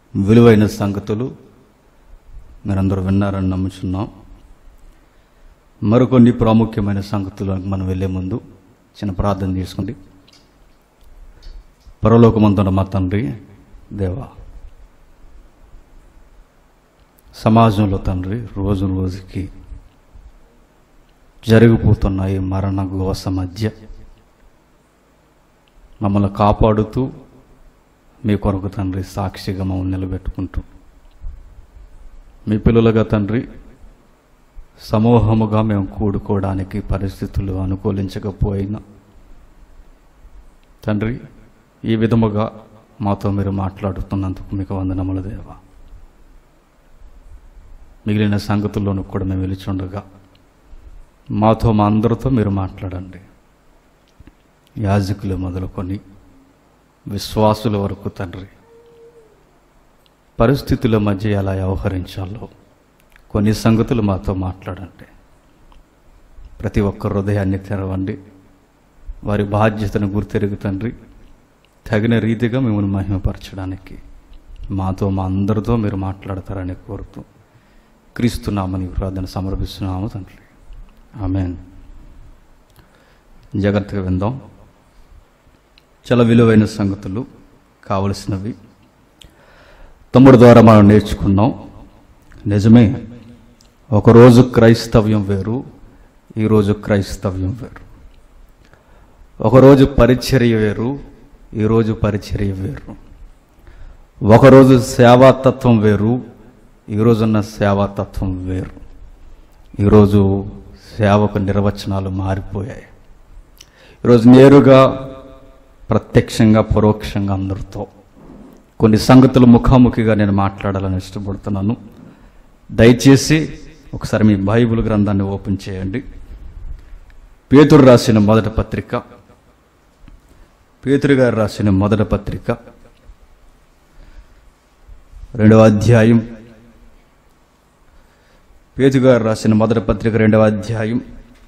విలువైన సంగతులు మీరందరూ విన్నారని నమ్ముచున్నాం మరికొన్ని ప్రాముఖ్యమైన సంగతులకు మనం వెళ్ళే ముందు చిన్న ప్రార్థన చేసుకోండి పరలోకమంతున్న మా తండ్రి దేవా సమాజంలో తండ్రి రోజు రోజుకి జరిగిపోతున్న ఈ మరణ ఘోష మధ్య మమ్మల్ని కాపాడుతూ మీ కొరకు తండ్రి సాక్షిగా మమ్మల్ని నిలబెట్టుకుంటూ మీ పిల్లలుగా తండ్రి సమూహముగా మేము కూడుకోవడానికి పరిస్థితులు అనుకూలించకపోయినా తండ్రి ఈ విధముగా మాతో మీరు మాట్లాడుతున్నందుకు మీకు వందనములు దేవా మిగిలిన సంగతుల్లోనూ కూడా మేము వెలిచుండగా మాతో మా అందరితో మీరు మాట్లాడండి యాజకులు మొదలుకొని విశ్వాసుల వరకు తండ్రి పరిస్థితుల మధ్య ఎలా వ్యవహరించాలో కొన్ని సంగతులు మాతో మాట్లాడండి ప్రతి ఒక్క హృదయాన్ని తెరవండి వారి బాధ్యతను గుర్తెరుగు తండ్రి తగిన రీతిగా మిమ్మల్ని మహిమపరచడానికి మాతో మా అందరితో మీరు మాట్లాడతారని కోరుతూ క్రీస్తున్నామని ప్రార్థన సమర్పిస్తున్నాము తండ్రి ఆమెన్ జాగ్రత్తగా విందాం చాలా విలువైన సంగతులు కావలసినవి తమ్ముడు ద్వారా మనం నేర్చుకున్నాం నిజమే ఒకరోజు క్రైస్తవ్యం వేరు ఈరోజు క్రైస్తవ్యం వేరు ఒకరోజు పరిచర్య వేరు ఈరోజు పరిచర్య వేరు ఒకరోజు సేవాతత్వం వేరు ఈరోజున్న సేవాతత్వం వేరు ఈరోజు సేవకు నిర్వచనాలు మారిపోయాయి ఈరోజు నేరుగా ప్రత్యక్షంగా పరోక్షంగా అందరితో కొన్ని సంగతులు ముఖాముఖిగా నేను మాట్లాడాలని ఇష్టపడుతున్నాను దయచేసి ఒకసారి మీ బైబిల్ గ్రంథాన్ని ఓపెన్ చేయండి పేతురు రాసిన మొదటి పత్రిక పేతురు గారు రాసిన మొదటి పత్రిక రెండవ అధ్యాయం పేతు గారు రాసిన మొదటి పత్రిక రెండవ అధ్యాయం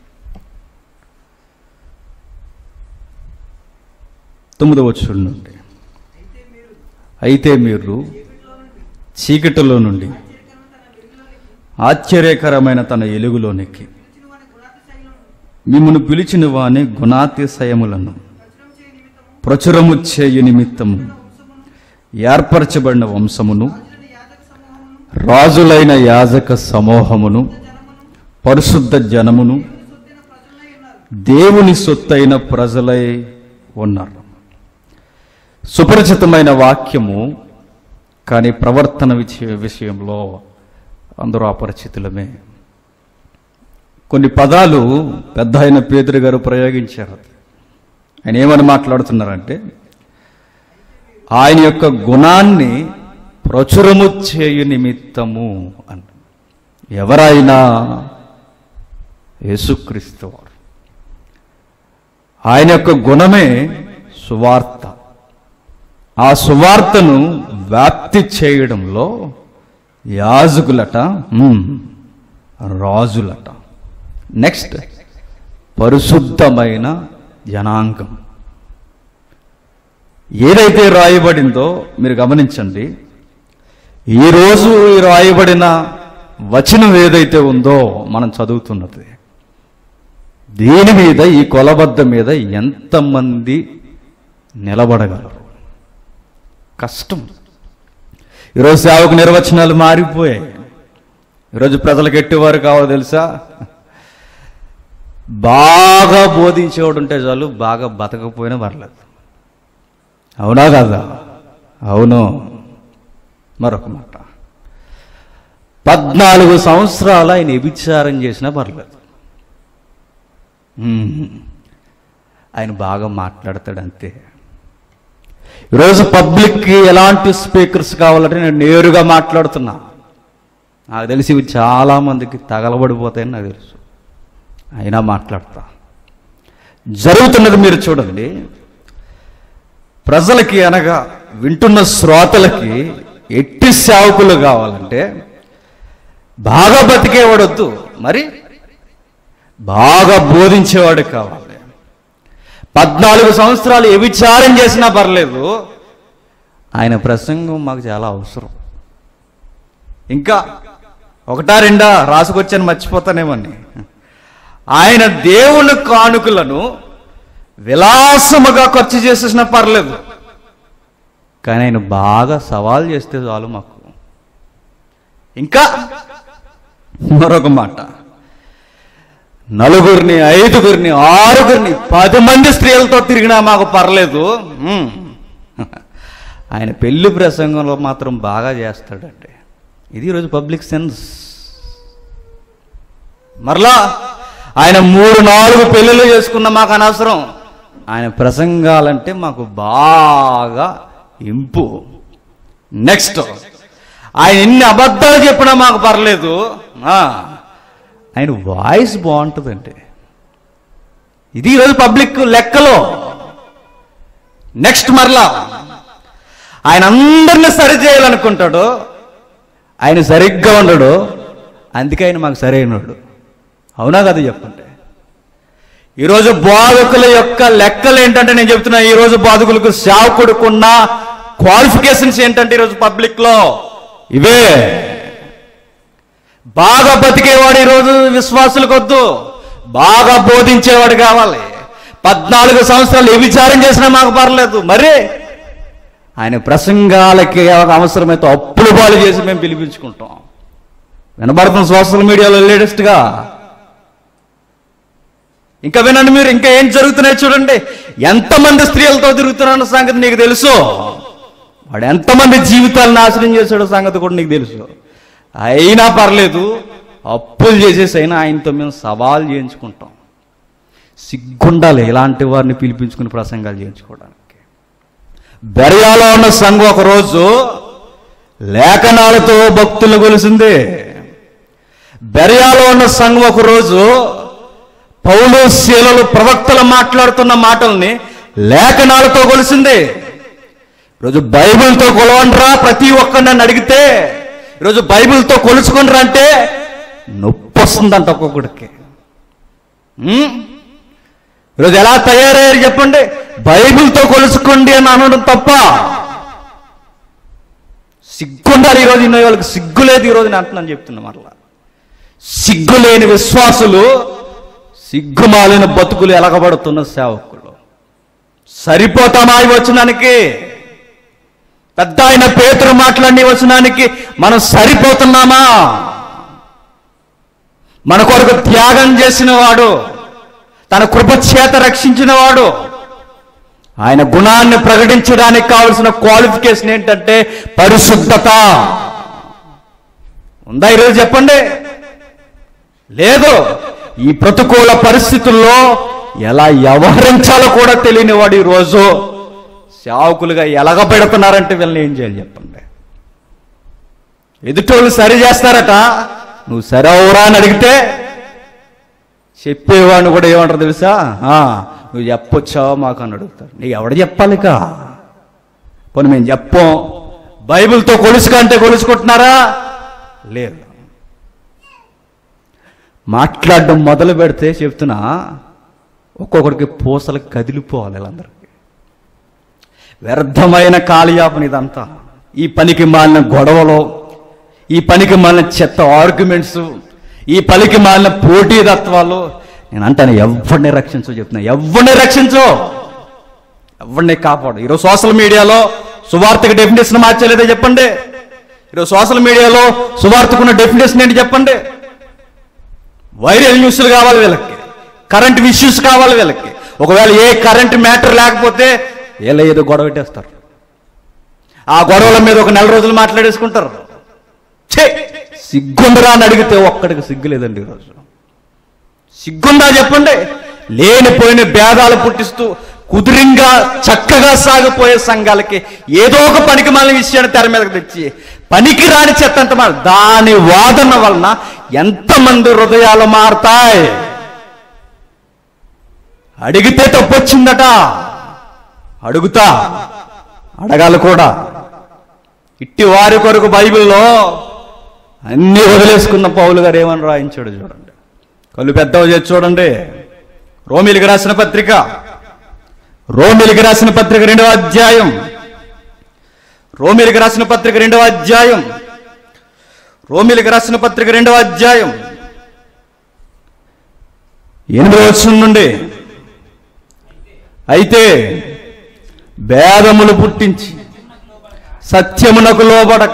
తొమ్మిదవ వచ్చుడు నుండి అయితే మీరు చీకటిలో నుండి ఆశ్చర్యకరమైన తన ఎలుగులోనికి మిమ్మను పిలిచిన వాని గుణాతిశయములను ప్రచురము చేయు నిమిత్తము ఏర్పరచబడిన వంశమును రాజులైన యాజక సమూహమును పరిశుద్ధ జనమును దేవుని సొత్తైన ప్రజలై ఉన్నారు సుపరిచితమైన వాక్యము కానీ ప్రవర్తన విషయ విషయంలో అందరూ అపరిచితులమే కొన్ని పదాలు పెద్ద అయిన పేదరు గారు ప్రయోగించారు ఆయన ఏమని మాట్లాడుతున్నారంటే ఆయన యొక్క గుణాన్ని ప్రచురము చేయు నిమిత్తము అని ఎవరైనా యేసుక్రీస్తు వారు ఆయన యొక్క గుణమే సువార్త ఆ సువార్తను వ్యాప్తి చేయడంలో యాజకులట మ్మ్, రాజులట నెక్స్ట్ పరిశుద్ధమైన జనాంగం ఏదైతే రాయబడిందో మీరు గమనించండి ఈరోజు ఈ రాయబడిన వచనం ఏదైతే ఉందో మనం చదువుతున్నది దీని మీద ఈ కొలబద్ద మీద ఎంతమంది నిలబడగలరు కష్టం ఈరోజు సేవకు నిర్వచనాలు మారిపోయాయి ఈరోజు ప్రజలకు ఎట్టివారు కావాలో తెలుసా బాగా బోధించేవాడు ఉంటే చాలు బాగా బతకపోయినా పర్లేదు అవునా కదా అవును మరొక మాట పద్నాలుగు సంవత్సరాలు ఆయన వ్యభిచారం చేసినా పర్లేదు మ్మ్. ఆయన బాగా మాట్లాడతాడు అంతే ఈరోజు పబ్లిక్కి ఎలాంటి స్పీకర్స్ కావాలంటే నేను నేరుగా మాట్లాడుతున్నా నాకు తెలిసి ఇవి చాలామందికి తగలబడిపోతాయని నాకు తెలుసు అయినా మాట్లాడతా జరుగుతున్నది మీరు చూడండి ప్రజలకి అనగా వింటున్న శ్రోతలకి ఎట్టి సేవకులు కావాలంటే బాగా బతికేవాడొద్దు మరి బాగా బోధించేవాడు కావాలి పద్నాలుగు సంవత్సరాలు వ్యభిచారం చేసినా పర్లేదు ఆయన ప్రసంగం మాకు చాలా అవసరం ఇంకా ఒకటా రెండా రాసుకొచ్చాను మర్చిపోతానేమని ఆయన దేవుని కానుకలను విలాసముగా ఖర్చు చేసేసినా పర్లేదు కానీ ఆయన బాగా సవాల్ చేస్తే చాలు మాకు ఇంకా మరొక మాట నలుగురిని ఐదుగురిని ఆరుగురిని పది మంది స్త్రీలతో తిరిగినా మాకు పర్లేదు మ్మ్. ఆయన పెళ్లి ప్రసంగంలో మాత్రం బాగా చేస్తాడండి ఇది ఈరోజు పబ్లిక్ సెన్స్ మరలా ఆయన మూడు నాలుగు పెళ్ళిళ్ళు చేసుకున్న మాకు అనవసరం ఆయన ప్రసంగాలంటే మాకు బాగా ఇంపు నెక్స్ట్ ఆయన ఎన్ని అబద్ధాలు చెప్పినా మాకు పర్లేదు ఆ, ఆయన వాయిస్ బాగుంటుందండి ఇది ఈరోజు పబ్లిక్ లెక్కలో నెక్స్ట్ మరలా ఆయన అందరిని సరి చేయాలనుకుంటాడు ఆయన సరిగ్గా ఉండడు అందుకే ఆయన మాకు సరైనడు అవునా కదా చెప్పండి ఈరోజు బాధకుల యొక్క లెక్కలు ఏంటంటే నేను చెప్తున్నా ఈరోజు బాధకులకు సేవకుడుకున్న క్వాలిఫికేషన్స్ ఏంటంటే ఈరోజు పబ్లిక్ లో ఇవే బాగా బతికేవాడు ఈరోజు విశ్వాసులకు వద్దు బాగా బోధించేవాడు కావాలి పద్నాలుగు సంవత్సరాలు విచారం చేసినా మాకు పర్లేదు మరి ఆయన ప్రసంగాలకి అవసరమైతే అప్పులు పాలు చేసి మేము పిలిపించుకుంటాం వినబడుతున్న సోషల్ మీడియాలో లేటెస్ట్గా ఇంకా వినండి మీరు ఇంకా ఏం జరుగుతున్నాయి చూడండి ఎంతమంది స్త్రీలతో తిరుగుతున్న సంగతి నీకు తెలుసు వాడు ఎంతమంది జీవితాలను నాశనం చేశాడో సంగతి కూడా నీకు తెలుసు అయినా పర్లేదు అప్పులు చేసేసి అయినా ఆయనతో మేము సవాల్ చేయించుకుంటాం సిగ్గుండాలి ఇలాంటి వారిని పిలిపించుకుని ప్రసంగాలు చేయించుకోవడానికి బెరయాలో ఉన్న సంఘం ఒకరోజు లేఖనాలతో భక్తులు కొలిసింది బెరయాలో ఉన్న సంఘం ఒకరోజు పౌలు శీలలు ప్రవక్తలు మాట్లాడుతున్న మాటల్ని లేఖనాలతో కొలిసింది ఈరోజు బైబిల్తో కొలవండ్రా ప్రతి ఒక్కరిని నన్ను అడిగితే ఈరోజు బైబిల్తో కొలుచుకుండ్రా అంటే నొప్పి వస్తుందంట ఒక్కొక్కడికి ఉం? ఈరోజు ఎలా తయారయ్యారు చెప్పండి బైబిల్తో కొలుసుకోండి అని అనడం తప్ప సిగ్గుండాలి ఈరోజు ఇన్న వాళ్ళకి సిగ్గు లేదు ఈరోజు నేను అంటున్నాను చెప్తున్నా మరలా సిగ్గు లేని విశ్వాసులు సిగ్గుమాలిన బతుకులు ఎలగబడుతున్న సేవకులు సరిపోతామా ఈ వచనానికి పెద్ద ఆయన పేతురు మాట్లాడి వచనానికి మనం సరిపోతున్నామా మన కొరకు త్యాగం చేసిన వాడు తన కృప చేత రక్షించిన వాడు ఆయన గుణాన్ని ప్రకటించడానికి కావలసిన క్వాలిఫికేషన్ ఏంటంటే పరిశుద్ధత ఉందా ఈరోజు చెప్పండి లేదు ఈ ప్రతికూల పరిస్థితుల్లో ఎలా వ్యవహరించాలో కూడా తెలియని వాడు ఈరోజు సేవకులుగా ఎలగబెడుతున్నారంటే వీళ్ళని ఏం చేయాలి చెప్పండి ఎదుటోళ్ళు సరి చేస్తారట నువ్వు సరవురా అని అడిగితే చెప్పేవాడిని కూడా ఏమంటారు తెలుసా ఆ, నువ్వు చెప్పొచ్చావా మాకు అని అడుగుతారు నీకు ఎవడ చెప్పాలిక పోనీ మేము చెప్పం బైబిల్తో కొలుసుక అంటే కొలుసుకుంటున్నారా లేదు మాట్లాడడం మొదలు పెడితే చెప్తున్నా ఒక్కొక్కడికి పూసలు కదిలిపోవాలి వీళ్ళందరికీ వ్యర్థమైన కాలయాపన ఇదంతా ఈ పనికి మాలిన గొడవలు ఈ పనికి మాలిన చెత్త ఆర్గ్యుమెంట్స్ ఈ పనికి మాలిన పోటీతత్వాలు నేను అంటాను ఎవరిని రక్షించో చెప్తున్నా ఎవరిని రక్షించో ఎవరిని కాపాడు ఈరోజు సోషల్ మీడియాలో సువార్తకి డెఫినేషన్ మార్చలేదో చెప్పండి ఈరోజు సోషల్ మీడియాలో సువార్తకున్న డెఫినేషన్ ఏంటి చెప్పండి వైరల్ న్యూస్లు కావాలి వీళ్ళకి కరెంట్ ఇష్యూస్ కావాలి వీళ్ళకి ఒకవేళ ఏ కరెంట్ మ్యాటర్ లేకపోతే వీళ్ళ ఏదో గొడవ పెట్టేస్తారు ఆ గొడవల మీద ఒక నెల రోజులు మాట్లాడేసుకుంటారు ఛే సిగ్గుందరా అని అడిగితే ఒక్కడికి సిగ్గు లేదండి ఈరోజు సిగ్గుందా చెప్పండి లేనిపోయిన భేదాలు పుట్టిస్తూ కుదిరింగా చక్కగా సాగిపోయే సంఘాలకి ఏదో ఒక పనికి మాలిన విషయాన్ని తెర మీదకి తెచ్చి పనికి రాని చెత్త అంత మాట దాని వాదన వలన ఎంతమంది హృదయాలు మారతాయి అడిగితే తప్పొచ్చిందట అడుగుతా అడగాలి కూడా ఇట్టి వారి కొరకు బైబిల్లో అన్ని వదిలేసుకున్న పౌలు గారు ఏమని రాయించాడు చూడండి కళ్ళు పెద్దవి చేసి చూడండి రోమిలికి రాసిన పత్రిక రోమిలికి రాసిన పత్రిక రెండవ అధ్యాయం రోమిలికి రాసిన పత్రిక రెండవ అధ్యాయం రోమిలికి రాసిన పత్రిక రెండవ అధ్యాయం ఎనిమిదవ వచనం నుండి అయితే భేదములు పుట్టించి సత్యమునకు లోబడక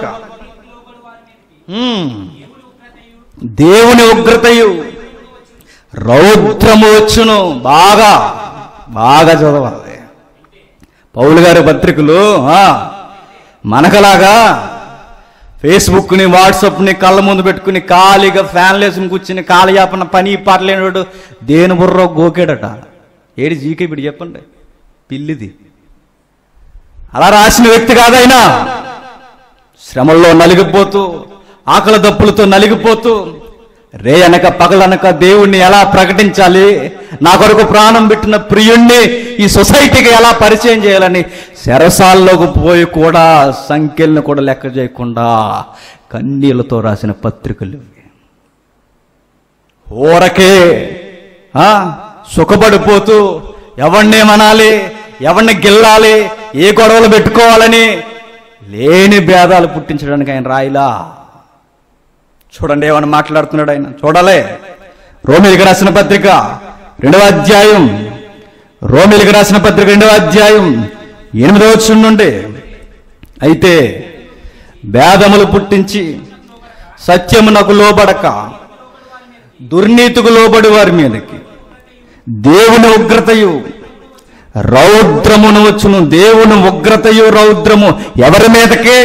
హ్మ్, దేవుని ఉగ్రతయు రౌద్రము వచ్చును బాగా బాగా చదవాలి పౌలు గారి పత్రికలు ఆ, మనకలాగా ఫేస్బుక్ని వాట్సాప్ని కళ్ళ ముందు పెట్టుకుని ఖాళీగా ఫ్యాన్లు వేసుకుని కూర్చుని కాలయాపన పని పాటలేనివాడు దేని బుర్ర గోకేడట ఏడి జీకే ఇప్పుడు చెప్పండి పిల్లిది అలా రాసిన వ్యక్తి కాదైనా శ్రమల్లో నలిగిపోతూ ఆకలి దప్పులతో నలిగిపోతూ రే అనక పగలనక దేవుణ్ణి ఎలా ప్రకటించాలి నా కొరకు ప్రాణం పెట్టిన ప్రియుణ్ణి ఈ సొసైటీకి ఎలా పరిచయం చేయాలని శరసాల్లోకి పోయి కూడా సంఖ్యలను కూడా లెక్క చేయకుండా కన్నీళ్లతో రాసిన పత్రికలు ఇవి. ఊరకే ఆ, సుఖపడిపోతూ ఎవరినేమనాలి ఎవరిని గిల్లాలి ఏ గొడవలు పెట్టుకోవాలని లేని భేదాలు పుట్టించడానికి ఆయన రాయిలా చూడండి ఏమని మాట్లాడుతున్నాడు ఆయన చూడాలే రోమిలికి రాసిన పత్రిక రెండవ అధ్యాయం రోమిలికి రాసిన పత్రిక రెండవ అధ్యాయం ఎనిమిదవ వచనం నుండి అయితే భేదములు పుట్టించి సత్యమునకు లోబడక దుర్నీతికి లోబడి వారి మీదకి దేవుని ఉగ్రతయు రౌద్రమును వచ్చును దేవుని ఉగ్రతయు రౌద్రము ఎవరి మీదకే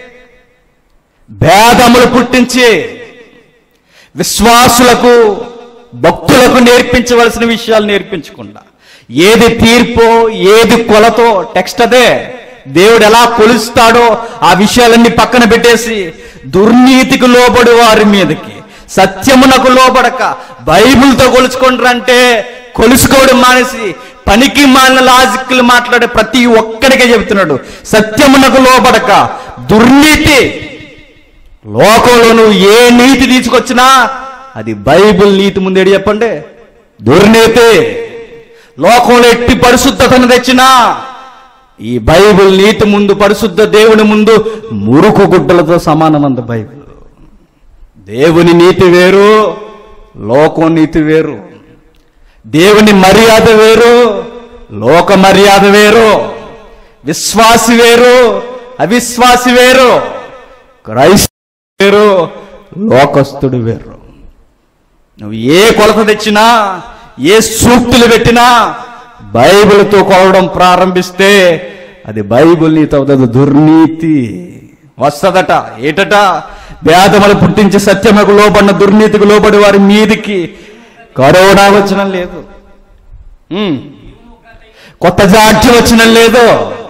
భేదములు పుట్టించి విశ్వాసులకు భక్తులకు నేర్పించవలసిన విషయాలు నేర్పించకుండా ఏది తీర్పో ఏది కొలతో టెక్స్ట్ అదే దేవుడు ఎలా కొలుస్తాడో ఆ విషయాలన్నీ పక్కన పెట్టేసి దుర్నీతికి లోబడి వారి మీదకి సత్యమునకు లోబడక బైబిల్తో కొలుచుకుంటారంటే కొలుసుకోవడం మానేసి పనికి మాలిన లాజిక్లు మాట్లాడే ప్రతి ఒక్కడికే చెబుతున్నాడు సత్యమునకు లోబడక దుర్నీతి లోకంలో నువ్వు ఏ నీతి తీసుకొచ్చినా అది బైబిల్ నీతి ముందేడు చెప్పండి దుర్నీతి లోకంలో ఎట్టి పరిశుద్ధతను తెచ్చినా ఈ బైబిల్ నీతి ముందు పరిశుద్ధ దేవుని ముందు మురుకు గుడ్డలతో సమానమంది బైబిల్ దేవుని నీతి వేరు లోకం నీతి వేరు దేవుని మర్యాద వేరు లోక మర్యాద వేరు విశ్వాసి వేరు అవిశ్వాసి వేరు క్రైస్త వేరు లోకస్తుడు వేరు నువ్వు ఏ కొలత తెచ్చినా ఏ సూక్తులు పెట్టినా బైబిల్తో కొలవడం ప్రారంభిస్తే అది బైబిల్ నీతి అవుతుంది దుర్నీతి వస్తదట ఏటట వేదములు పుట్టించి సత్యముకు లోబడిన దుర్నీతికి లోబడి వారి మీదికి కరోనా వచ్చిన లేదు ఉమ్. కొత్త జాడ్యం వచ్చిన లేదు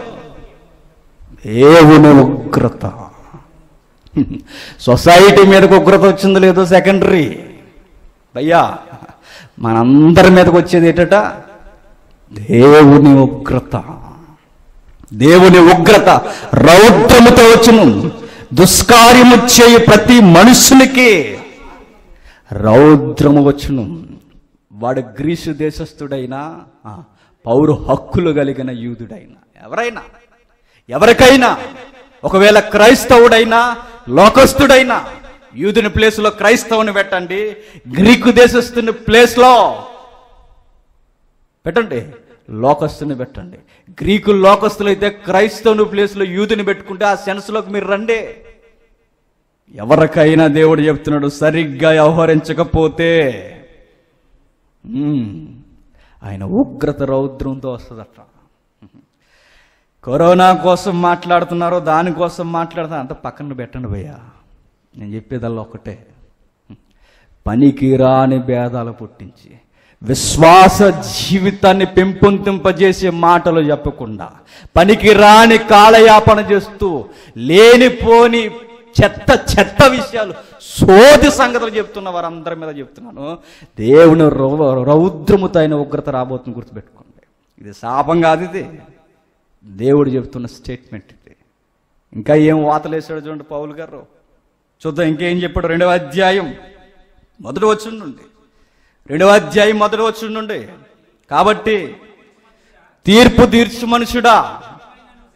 దేవుని ఉగ్రత సొసైటీ మీదకి ఉగ్రత వచ్చిందో లేదో సెకండరీ భయ్యా మనందరి మీదకి వచ్చేది ఏంటట దేవుని ఉగ్రత దేవుని ఉగ్రత రౌద్రముతో వచ్చును దుష్కార్యము చేయు ప్రతి మనుషునికి రౌద్రము వచ్చును వాడు గ్రీసు దేశస్థుడైనా ఆ, పౌరు హక్కులు కలిగిన యూదుడైనా ఎవరైనా ఎవరికైనా ఒకవేళ క్రైస్తవుడైనా లోకస్తుడైనా యూదుని ప్లేస్లో క్రైస్తవుని పెట్టండి గ్రీకు దేశస్తుని ప్లేస్లో పెట్టండి లోకస్తుని పెట్టండి గ్రీకు లోకస్తులు అయితే క్రైస్తవుని ప్లేస్లో యూదుని పెట్టుకుంటే ఆ సెన్స్లోకి మీరు రండి ఎవరికైనా దేవుడు చెప్తున్నాడు సరిగ్గా వ్యవహరించకపోతే ఉమ్, ఆయన ఉగ్రత రౌద్రంతో వస్తుందట కరోనా కోసం మాట్లాడుతున్నారో దానికోసం మాట్లాడుతున్నారు అంత పక్కన పెట్టండి భయ్యా నేను చెప్పేదల్లా ఒకటే పనికి రాని భేదాలు పుట్టించి విశ్వాస జీవితాన్ని పెంపొందింపజేసే మాటలు చెప్పకుండా పనికి రాని కాలయాపన చేస్తూ లేనిపోని చెత్త చెత్త విషయాలు సోది సంగతులు చెప్తున్న వారందరి మీద చెప్తున్నాను దేవుని రౌ- రౌద్రముతో అయిన ఉగ్రత రాబోతుంది గుర్తుపెట్టుకోండి ఇది శాపం కాదు ఇది దేవుడు చెప్తున్న స్టేట్మెంట్ ఇది ఇంకా ఏం వాతలేసాడు చూడండి పౌలు గారు చూద్దాం ఇంకేం చెప్పాడు రెండవ అధ్యాయం మొదటి వచ్చి నుండి రెండవ అధ్యాయం మొదటి వచ్చి నుండి కాబట్టి తీర్పు తీర్చు మనుషుడా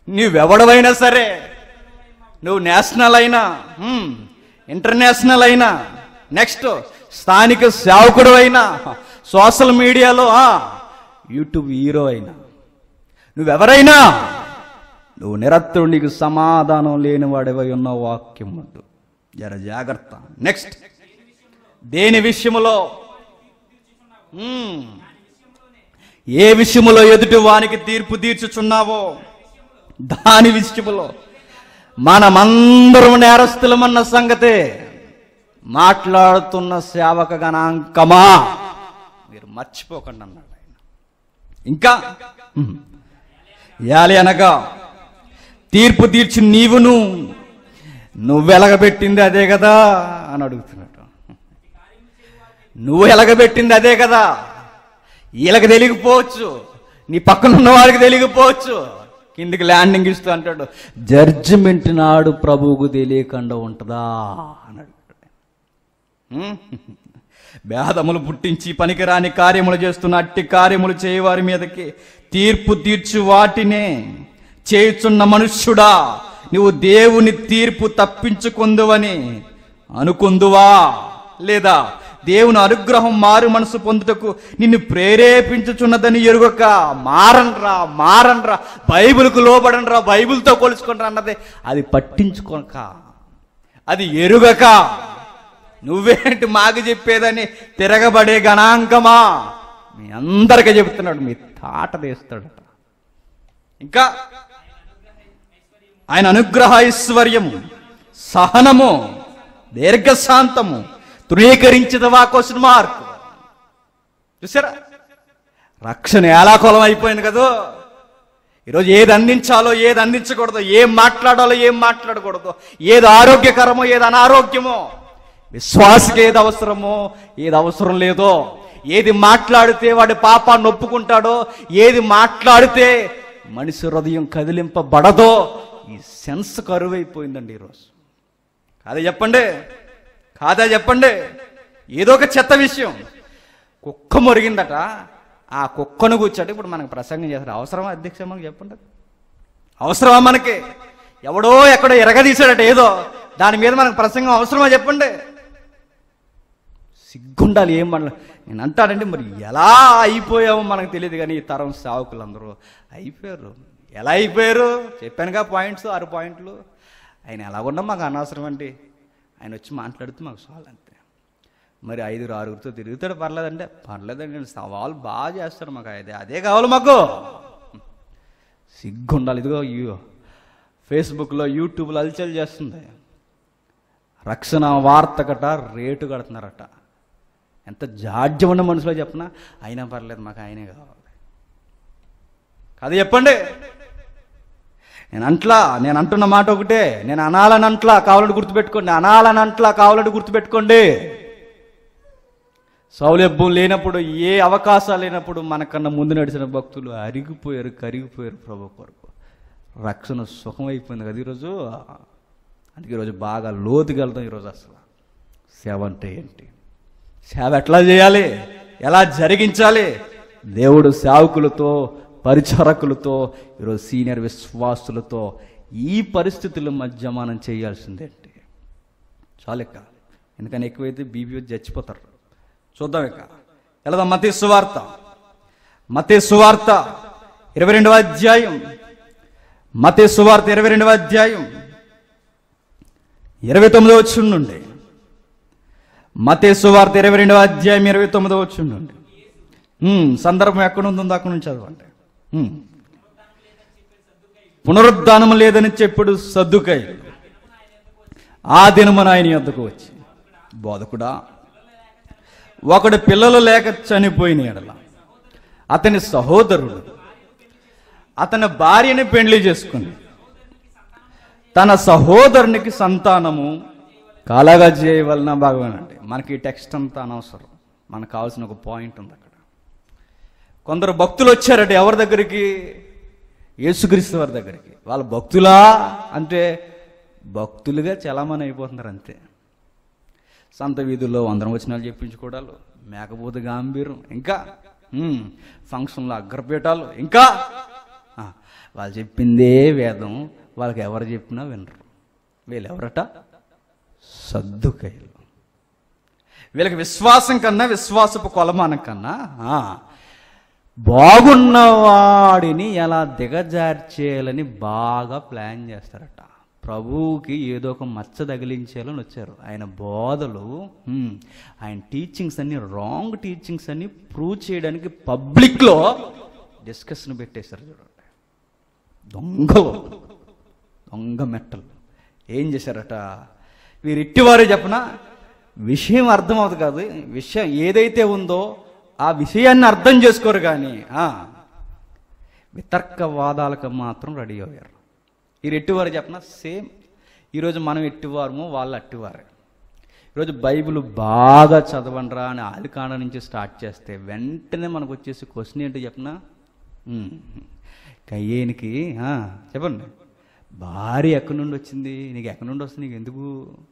నువ్వెవడవైనా సరే నువ్వు నేషనల్ అయినా హ్మ్, ఇంటర్నేషనల్ అయినా నెక్స్ట్ స్థానిక సేవకుడు అయినా సోషల్ మీడియాలో ఆ, యూట్యూబ్ హీరో అయినా నువ్వెవరైనా నువ్వు నిరత్తుడు నీకు సమాధానం లేని వాడివై ఉన్న వాక్యం వద్దు జర జాగ్రత్త నెక్స్ట్ దేని విషయములో హ్మ్. ఏ విషయములో ఎదుటి వానికి తీర్పు తీర్చుచున్నావో దాని విషయములో మనమందరం నేరస్తులమన్న సంగతే మాట్లాడుతున్న సేవక గణాంకమా మీరు మర్చిపోకండి అన్నాడు ఆయన ఇంకా హ్మ్. యాలి అనగా తీర్పు తీర్చి నీవును నువ్వు ఎలగబెట్టింది అదే కదా అని అడుగుతున్నాడు నువ్వు ఎలగబెట్టింది అదే కదా వీళ్ళకి తెలియకపోవచ్చు నీ పక్కన ఉన్న వారికి తెలియకపోవచ్చు కిందికి ల్యాండింగ్ ఇస్తూ అంటాడు జడ్జిమెంట్ నాడు ప్రభువుకు తెలియకుండా ఉంటుందా అని అడుగుతాడు హ్మ్? భేదములు పుట్టించి పనికిరాని కార్యములు చేస్తున్న అట్టి కార్యములు చేయవారి మీదకి తీర్పు తీర్చు వాటినే చేయుచున్న మనుష్యుడా నువ్వు దేవుని తీర్పు తప్పించుకుందువని అనుకుందువా లేదా దేవుని అనుగ్రహం మారు మనసు పొందుటకు నిన్ను ప్రేరేపించుచున్నదని ఎరుగక మారన్రా మారన్రా బైబిల్కు లోబడనరా బైబిల్తో కొలుచుకుంటారా అన్నది అది పట్టించుకోక అది ఎరుగక నువ్వేంటి మాకు చెప్పేదని తిరగబడే గణాంకమా మీ అందరికీ చెబుతున్నాడు మీ తాట తీస్తాడట ఇంకా ఆయన అనుగ్రహ ఐశ్వర్యము సహనము దీర్ఘశాంతము తృణీకరించదవా క్వశ్చన్ మార్క్ చూసారా రక్షణ ఎలా కొలం అయిపోయింది కదా ఈరోజు ఏది అందించాలో ఏది అందించకూడదో ఏం మాట్లాడాలో ఏం మాట్లాడకూడదో ఏది ఆరోగ్యకరమో ఏది అనారోగ్యమో విశ్వాసకి ఏది అవసరమో ఏది అవసరం లేదో ఏది మాట్లాడితే వాడి పాపాన్ని ఒప్పుకుంటాడో ఏది మాట్లాడితే మనిషి హృదయం కదిలింపబడదో ఈ సెన్స్ కరువైపోయిందండి ఈరోజు కాదా చెప్పండి కాదా చెప్పండి ఏదో ఒక చెత్త విషయం కుక్క మొరిగిందట ఆ కుక్కను కూర్చోటి ఇప్పుడు మనకు ప్రసంగం చేస్తారు అవసరమా అధ్యక్ష మనకు చెప్పండి అవసరమా మనకి ఎవడో ఎక్కడో ఎరగదీశాడట ఏదో దాని మీద మనకు ప్రసంగం అవసరమా చెప్పండి సిగ్గుండాలి ఏం మన నేను అంటానంటే మరి ఎలా అయిపోయామో మనకు తెలియదు కానీ ఈ తరం సావుకులు అందరూ అయిపోయారు ఎలా అయిపోయారు చెప్పానుగా పాయింట్స్ ఆరు పాయింట్లు ఆయన ఎలా ఉన్నా మాకు అనవసరం అండి ఆయన వచ్చి మాట్లాడుతూ మాకు చాలు అంతే మరి ఐదుగురు ఆరుగురితో తిరుగుతాడు పర్లేదంటే పర్లేదండి సవాల్ బాగా చేస్తారు మాకు అదే అదే కావాలి మాకు సిగ్గుండాలి ఇదిగో ఇయ్యో ఫేస్బుక్లో యూట్యూబ్లో అల్చల్ చేస్తుంది రక్షణ వార్త కట రేటు కడుతున్నారట ఎంత జాడ్యం ఉన్న మనుషులో చెప్పనా అయినా పర్లేదు మాకు ఆయనే కావాలి అది చెప్పండి నేను అంట్లా నేను అంటున్న మాట ఒకటే నేను అనాలని అంట్లా కావాలని గుర్తుపెట్టుకోండి అనాలని అంట్లా కావాలని గుర్తుపెట్టుకోండి సౌలభ్యం లేనప్పుడు ఏ అవకాశాలు లేనప్పుడు మనకన్నా ముందు నడిచిన భక్తులు అరిగిపోయారు కరిగిపోయారు ప్రభు కొరకు రక్షణ సుఖమైపోయింది కదా ఈరోజు అందుకే ఈరోజు బాగా లోతుకి వెళ్తాం ఈరోజు అసలు సేవ అంటే ఏంటి సేవ ఎట్లా చేయాలి ఎలా జరిగించాలి దేవుడు సేవకులతో పరిచారకులతో ఈరోజు సీనియర్ విశ్వాసులతో ఈ పరిస్థితుల మధ్య మనం చేయాల్సిందేంటి చాలు ఇక ఎందుకని ఎక్కువైతే బీపీ వచ్చి చచ్చిపోతారు చూద్దాం ఇక వెళదాం మతే సువార్త మతే సువార్త ఇరవై రెండవ అధ్యాయం మతే సువార్త ఇరవై రెండవ అధ్యాయం ఇరవై తొమ్మిదవ వచ్చి నుండి మతే సువార్త ఇరవై రెండవ అధ్యాయం ఇరవై తొమ్మిదవ వచ్చి నుండి ఉమ్, సందర్భం ఎక్కడ ఉందో అక్కడ నుంచి చదవండి ఉమ్. పునరుద్ధానం లేదని చెప్పుడు సర్దుకై ఆ దినమున ఆయన యొద్దకు వచ్చి బోధకుడా ఒకడు పిల్లలు లేక చనిపోయిన ఎడల అతని సహోదరుడు అతని భార్యని పెండ్లి చేసుకుని తన సహోదరునికి సంతానము కలగా చేయవలన భాగమేనండి మనకి ఈ టెక్స్ట్ అంతా అనవసరం మనకు కావాల్సిన ఒక పాయింట్ ఉంది అక్కడ కొందరు భక్తులు వచ్చారట ఎవరి దగ్గరికి యేసుక్రీస్తు వారి దగ్గరికి వాళ్ళ భక్తులా అంటే భక్తులుగా చలామణి అయిపోతున్నారు అంతే సంత వీధుల్లో వందరం వచనాలు చెప్పించుకోవడాలు మేకపోతే గాంభీరం ఇంకా ఉమ్, ఫంక్షన్లో అగ్రపీఠాలు ఇంకా ఆ, వాళ్ళు చెప్పిందే వేదం వాళ్ళకి ఎవరు చెప్పినా వినరు వీళ్ళు ఎవరట సద్దుకైలు వీళ్ళకి విశ్వాసం కన్నా విశ్వాసపు కొలమానం కన్నా ఆ, బాగున్నవాడిని ఎలా దిగజార్చేయాలని బాగా ప్లాన్ చేస్తారట ప్రభువుకి ఏదో ఒక మచ్చ తగిలించేయాలని వచ్చారు ఆయన బోధలు హ్మ్, ఆయన టీచింగ్స్ అన్ని రాంగ్ టీచింగ్స్ అన్ని ప్రూవ్ చేయడానికి పబ్లిక్లో డిస్కషన్ పెట్టేశారు చూడండి దొంగలు దొంగ మెట్టలు ఏం చేశారట వీరు ఇట్టివారే చెప్పన విషయం అర్థం అవుతుంది కాదు విషయం ఏదైతే ఉందో ఆ విషయాన్ని అర్థం చేసుకోరు కానీ ఆ, వితర్కవాదాలకు మాత్రం రెడీ అయ్యారు వీరు ఎట్టివారు చెప్పన సేమ్ ఈరోజు మనం ఎట్టివారము వాళ్ళు అట్టివారే ఈరోజు బైబిల్ బాగా చదవండిరా అని ఆదికాండ నుంచి స్టార్ట్ చేస్తే వెంటనే మనకు వచ్చేసి క్వశ్చన్ ఏంటో చెప్పనా ఉమ్, కయ్యేనికి ఆ, చెప్పండి భార్య ఎక్కడి నుండి వచ్చింది నీకు ఎక్కడి నుండి వస్తుంది నీకు ఎందుకు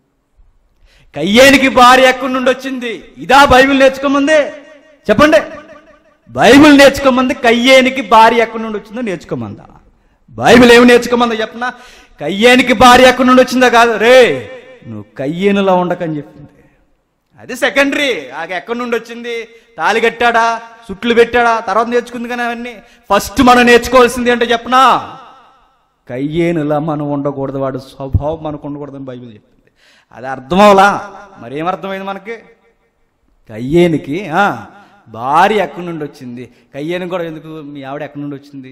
కయ్యేనికి భార్య ఎక్కడి నుండి వచ్చింది ఇదా బైబిల్ నేర్చుకోమంది చెప్పండి బైబిల్ నేర్చుకోమంది కయ్యేనికి భార్య ఎక్కడి నుండి వచ్చిందో నేర్చుకోమందా బైబిల్ ఏమి నేర్చుకోమందో చెప్పనా కయ్యేనికి భార్య ఎక్కడి నుండి వచ్చిందో కాదు రే నువ్వు కయ్యేనులా ఉండకని చెప్పింది అది సెకండరీ ఆగ ఎక్కడి నుండి వచ్చింది తాళి కట్టాడా సుట్లు పెట్టాడా తర్వాత నేర్చుకుంది కానీ అవన్నీ ఫస్ట్ మనం నేర్చుకోవాల్సింది అంటే చెప్పనా కయ్యేనులా మనం ఉండకూడదు వాడు స్వభావం మనకు ఉండకూడదని బైబిల్ చెప్పింది అది అర్థం అవలా మరేమర్థమైంది మనకి కయ్యేనికి ఆ, భార్య ఎక్కడి నుండి వచ్చింది కయ్యేనికి కూడా ఎందుకు మీ ఆవిడ ఎక్కడి నుండి వచ్చింది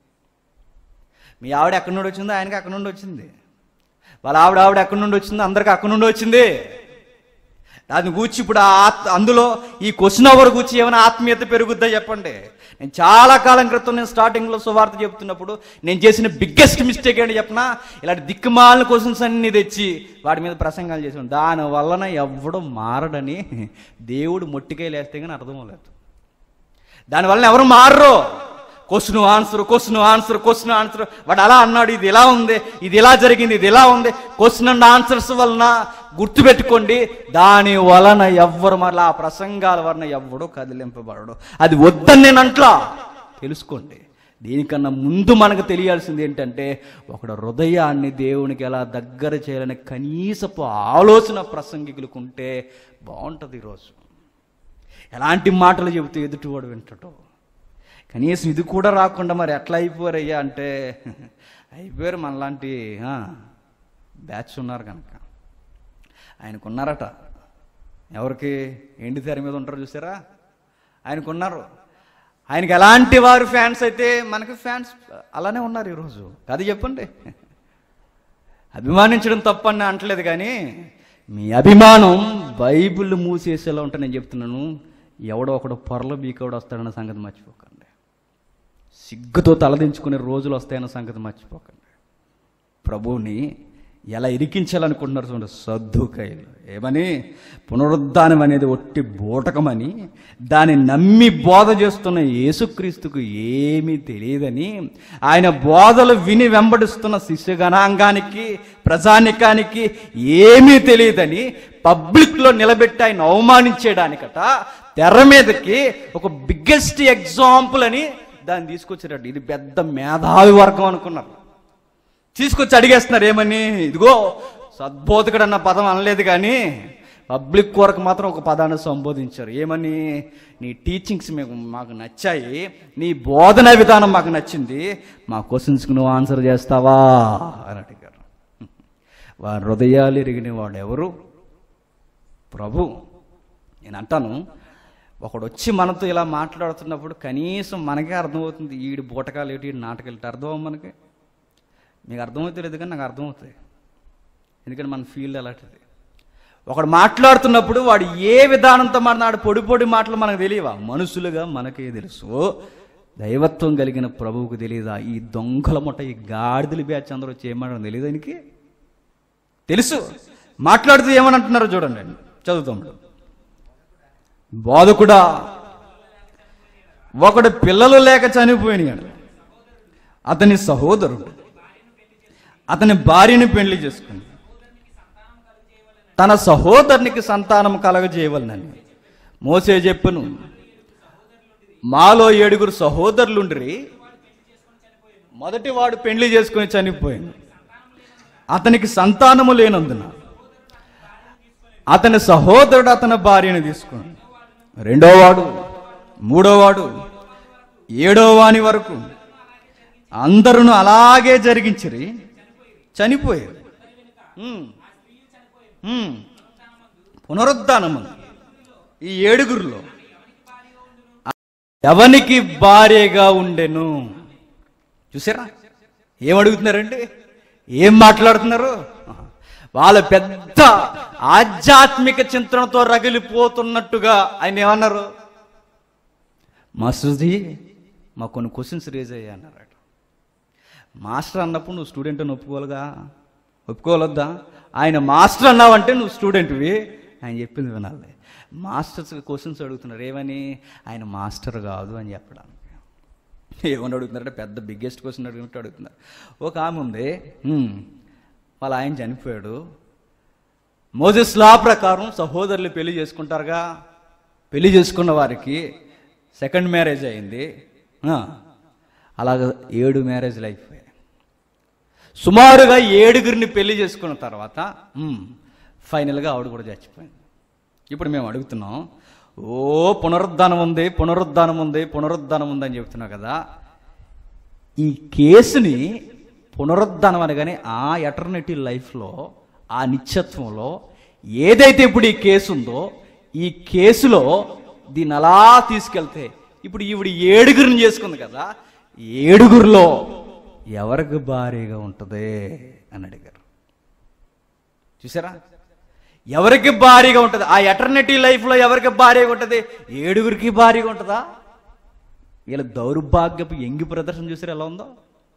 మీ ఆవిడ ఎక్కడి నుండి వచ్చిందో ఆయనకి అక్కడి నుండి వచ్చింది వాళ్ళ ఆవిడ ఆవిడ ఎక్కడి నుండి వచ్చిందో అందరికి అక్కడి నుండి వచ్చింది దాన్ని గూర్చి ఇప్పుడు ఆ ఆత్ అందులో ఈ క్వశ్చన్ అవర్ గూర్చి ఏమైనా ఆత్మీయత పెరుగుద్దా చెప్పండి నేను చాలా కాలం క్రితం నేను స్టార్టింగ్లో సువార్త చెప్తున్నప్పుడు నేను చేసిన బిగ్గెస్ట్ మిస్టేక్ ఏంటి చెప్పనా ఇలాంటి దిక్కుమాలిన క్వశ్చన్స్ అన్ని తెచ్చి వాటి మీద ప్రసంగాలు చేసాను దాని వలన ఎవడు మారడని దేవుడు మొట్టికాయలు వేస్తే కానీ అర్థం అవ్వలేదు దానివల్ల ఎవరు మారరు question answer question answer question answer వాడు అలా అన్నాడు ఇది ఇలా ఉంది ఇది ఇలా జరిగింది ఇది ఇలా ఉంది క్వశ్చన్ అండ్ ఆన్సర్స్ వలన గుర్తుపెట్టుకోండి దాని వలన ఎవ్వరు మరలా ఆ ప్రసంగాల వలన ఎవ్వడు కదిలింపబడడు అది వద్దని నేను అంట్లా తెలుసుకోండి దీనికన్నా ముందు మనకు తెలియాల్సింది ఏంటంటే ఒకడు హృదయాన్ని దేవునికి ఎలా దగ్గర చేయాలని కనీసపు ఆలోచన ప్రసంగికులకు ఉంటే బాగుంటుంది ఈరోజు ఎలాంటి మాటలు చెబితే ఎదుటివాడు వింటటో కనీసం ఇది కూడా రాకుండా మరి ఎట్లా అయిపోయారయ్యా అంటే అయిపోయారు మనలాంటి ఆ, బ్యాచ్ ఉన్నారు కనుక ఆయనకున్నారట ఎవరికి ఎండి తెర మీద ఉంటారు చూసారా ఆయనకున్నారు ఆయనకి ఎలాంటి వారు ఫ్యాన్స్ అయితే మనకి ఫ్యాన్స్ అలానే ఉన్నారు ఈరోజు అది చెప్పండి అభిమానించడం తప్పని అంటలేదు కానీ మీ అభిమానం బైబిల్ మూసేసేలా ఉంటే నేను చెప్తున్నాను ఎవడో ఒకడు పొరల బీకోడు వస్తాడన్న సంగతి మర్చిపోకండి సిగ్గుతో తలదించుకునే రోజులు వస్తాయన్న సంగతి మర్చిపోకండి ప్రభువుని ఎలా ఇరికించాలనుకుంటున్నారు చూడండి సద్దుకైలు ఏమని పునరుద్ధానం అనేది ఒట్టి బూటకమని దాన్ని నమ్మి బోధ చేస్తున్న యేసుక్రీస్తుకు ఏమీ తెలియదని ఆయన బోధలు విని వెంబడిస్తున్న శిష్యగణాంగానికి ప్రజానికానికి ఏమీ తెలియదని పబ్లిక్లో నిలబెట్టి ఆయన అవమానించేయడానికట తెర మీదకి ఒక బిగ్గెస్ట్ ఎగ్జాంపుల్ అని దాన్ని తీసుకొచ్చారట ఇది పెద్ద మేధావి వర్గం అనుకున్నారు తీసుకొచ్చి అడిగేస్తున్నారు ఏమని ఇదిగో సద్బోధకుడు అన్న పదం అనలేదు కానీ పబ్లిక్ కొరకు మాత్రం ఒక పదాన్ని సంబోధించారు ఏమని నీ టీచింగ్స్ మీకు మాకు నచ్చాయి నీ బోధన విధానం మాకు నచ్చింది మా క్వశ్చన్స్కి నువ్వు ఆన్సర్ చేస్తావా అని అడిగారు వారి హృదయాలు ఎరిగిన వాడు ఎవరు ప్రభు నేను అంటాను ఒకడు వచ్చి మనతో ఇలా మాట్లాడుతున్నప్పుడు కనీసం మనకే అర్థమవుతుంది ఈడి బూటకాలు ఏంటి ఈడి నాటకాలు ఏంటి అర్థం అవ్వ మనకి మీకు అర్థమవుతుంది లేదు కానీ నాకు అర్థమవుతుంది ఎందుకంటే మన ఫీల్డ్ అలాంటిది ఒకడు మాట్లాడుతున్నప్పుడు వాడు ఏ విధానంతో మాట్లాడు పొడి పొడి మాటలు మనకు తెలియవా మనుషులుగా మనకే తెలుసు దైవత్వం కలిగిన ప్రభువుకు తెలియదా ఈ దొంగల ముట్ట ఈ గాడిదలు బ్యాచ్ అందరూ వచ్చి ఏమన్నా తెలియదు ఆయనకి తెలుసు మాట్లాడుతూ ఏమని అంటున్నారో చూడండి చదువుతాం బోధకుడా ఒకడు పిల్లలు లేక చనిపోయినాడు అతని సహోదరుడు అతని భార్యని పెళ్లి చేసుకుంది తన సహోదరునికి సంతానం కలగజేయవలనని మోసే చెప్పును మాలో ఏడుగురు సహోదరులుండ్రి మొదటి వాడు పెళ్లి చేసుకుని చనిపోయింది అతనికి సంతానము లేనందున అతని సహోదరుడు అతని భార్యను తీసుకున్నాడు రెండో వాడు మూడో వాడు ఏడో వాని వరకు అందరూ అలాగే జరిగించిరి చనిపోయారు ఉమ్. ఉమ్. పునరుద్ధానం ఉంది. ఈ ఏడుగురిలో ఎవనికి భార్యగా ఉండెను చూసారా ఏం అడుగుతున్నారండి ఏం మాట్లాడుతున్నారు వాళ్ళ పెద్ద ఆధ్యాత్మిక చింతనతో రగిలిపోతున్నట్టుగా ఆయన ఏమన్నారు మాస్టర్జీ మాకు కొన్ని క్వశ్చన్స్ రేజ్ అయ్యాయి అన్నారట మాస్టర్ అన్నప్పుడు నువ్వు స్టూడెంట్ అని ఒప్పుకోవాలిగా ఒప్పుకోవాలొద్దా ఆయన మాస్టర్ అన్నావంటే నువ్వు స్టూడెంట్వి ఆయన చెప్పింది వినాలి మాస్టర్స్ క్వశ్చన్స్ అడుగుతున్నారు ఏమని ఆయన మాస్టర్ కాదు అని చెప్పడానికి ఏమని అడుగుతున్నారంటే పెద్ద బిగ్గెస్ట్ క్వశ్చన్ అడిగినట్టు అడుగుతున్నారు ఒక ఆమె ఉంది "హ్మ్, వాళ్ళ ఆయన చనిపోయాడు మోజెస్ లా ప్రకారం సహోదరులు పెళ్లి చేసుకుంటారుగా పెళ్లి చేసుకున్న వారికి సెకండ్ మ్యారేజ్ అయింది ఆ, అలాగ ఏడు మ్యారేజ్లు అయిపోయాయి సుమారుగా ఏడుగురిని పెళ్లి చేసుకున్న తర్వాత ఉమ్, ఫైనల్గా ఆవిడ కూడా చచ్చిపోయింది ఇప్పుడు మేము అడుగుతున్నాం ఓ పునరుద్ధానం ఉంది పునరుద్ధానం ఉంది పునరుద్ధానం ఉంది అని చెప్తున్నాం కదా ఈ కేసుని పునరుద్ధానం అనగానే ఆ ఎటర్నిటీ లైఫ్లో ఆ నిత్యత్వంలో ఏదైతే ఇప్పుడు ఈ కేసు ఉందో ఈ కేసులో దీన్ని అలా తీసుకెళ్తే ఇప్పుడు ఈవిడ ఏడుగురిని చేసుకుంది కదా ఏడుగురిలో ఎవరికి భారీగా ఉంటుంది అని అడిగారు చూసారా ఎవరికి భారీగా ఉంటుంది ఆ ఎటర్నిటీ లైఫ్లో ఎవరికి భారీగా ఉంటుంది ఏడుగురికి భారీగా ఉంటుందా వీళ్ళ దౌర్భాగ్యపు ఎంగి ప్రదర్శన చూసారు ఎలా ఉందో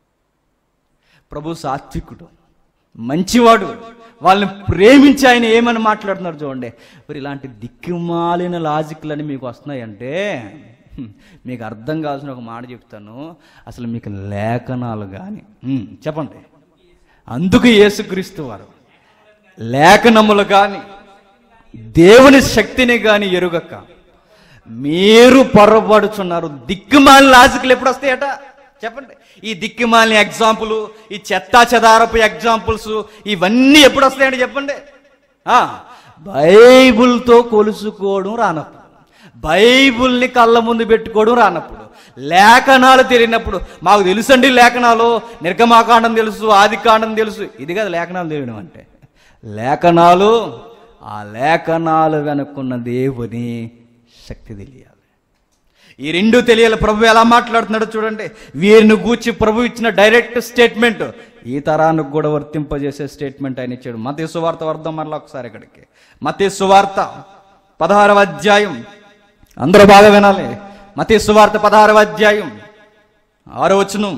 ప్రభు సాత్వికుడు మంచివాడు వాళ్ళని ప్రేమించి ఆయన ఏమని మాట్లాడుతున్నారు చూడండి మరి ఇలాంటి దిక్కుమాలిన లాజిక్లని మీకు వస్తున్నాయంటే హ్మ్, మీకు అర్థం కావాల్సిన ఒక మాట చెప్తాను అసలు మీకు లేఖనాలు కానీ చెప్పండి అందుకు యేసుక్రీస్తు వారు లేఖనములు కానీ దేవుని శక్తిని కానీ ఎరుగక మీరు పొరపడుచున్నారు దిక్కుమాలిన లాజికలు ఎప్పుడు వస్తాయట చెప్పండి ఈ దిక్కుమాలిన ఎగ్జాంపుల్ ఈ చెత్తా చెదారపు ఎగ్జాంపుల్స్ ఇవన్నీ ఎప్పుడు వస్తాయండి చెప్పండి ఆ, బైబిల్తో కొలుసుకోవడం రానప్పుడు బైబిల్ని కళ్ళ ముందు పెట్టుకోవడం రానప్పుడు లేఖనాలు తెలియనప్పుడు మాకు తెలుసండి లేఖనాలు నిర్గమాకాండం తెలుసు ఆదికాండం తెలుసు ఇది కదా లేఖనాలు తెలియడం అంటే లేఖనాలు ఆ లేఖనాలు వెనుకున్న దేవుని శక్తి తెలియాలి ఈ రెండు తెలియాలి ప్రభు ఎలా మాట్లాడుతున్నాడో చూడండి వీరిని గూర్చి ప్రభు ఇచ్చిన డైరెక్ట్ స్టేట్మెంట్ ఈ తరానికి కూడా వర్తింపజేసే స్టేట్మెంట్ ఆయన ఇచ్చాడు మత సువార్త వర్ధం మరలా ఒకసారి ఇక్కడికి మత సువార్త పదహారవ అధ్యాయం అందరూ బాగా వినాలి మత సువార్త పదహారవ అధ్యాయం ఆరో వచనం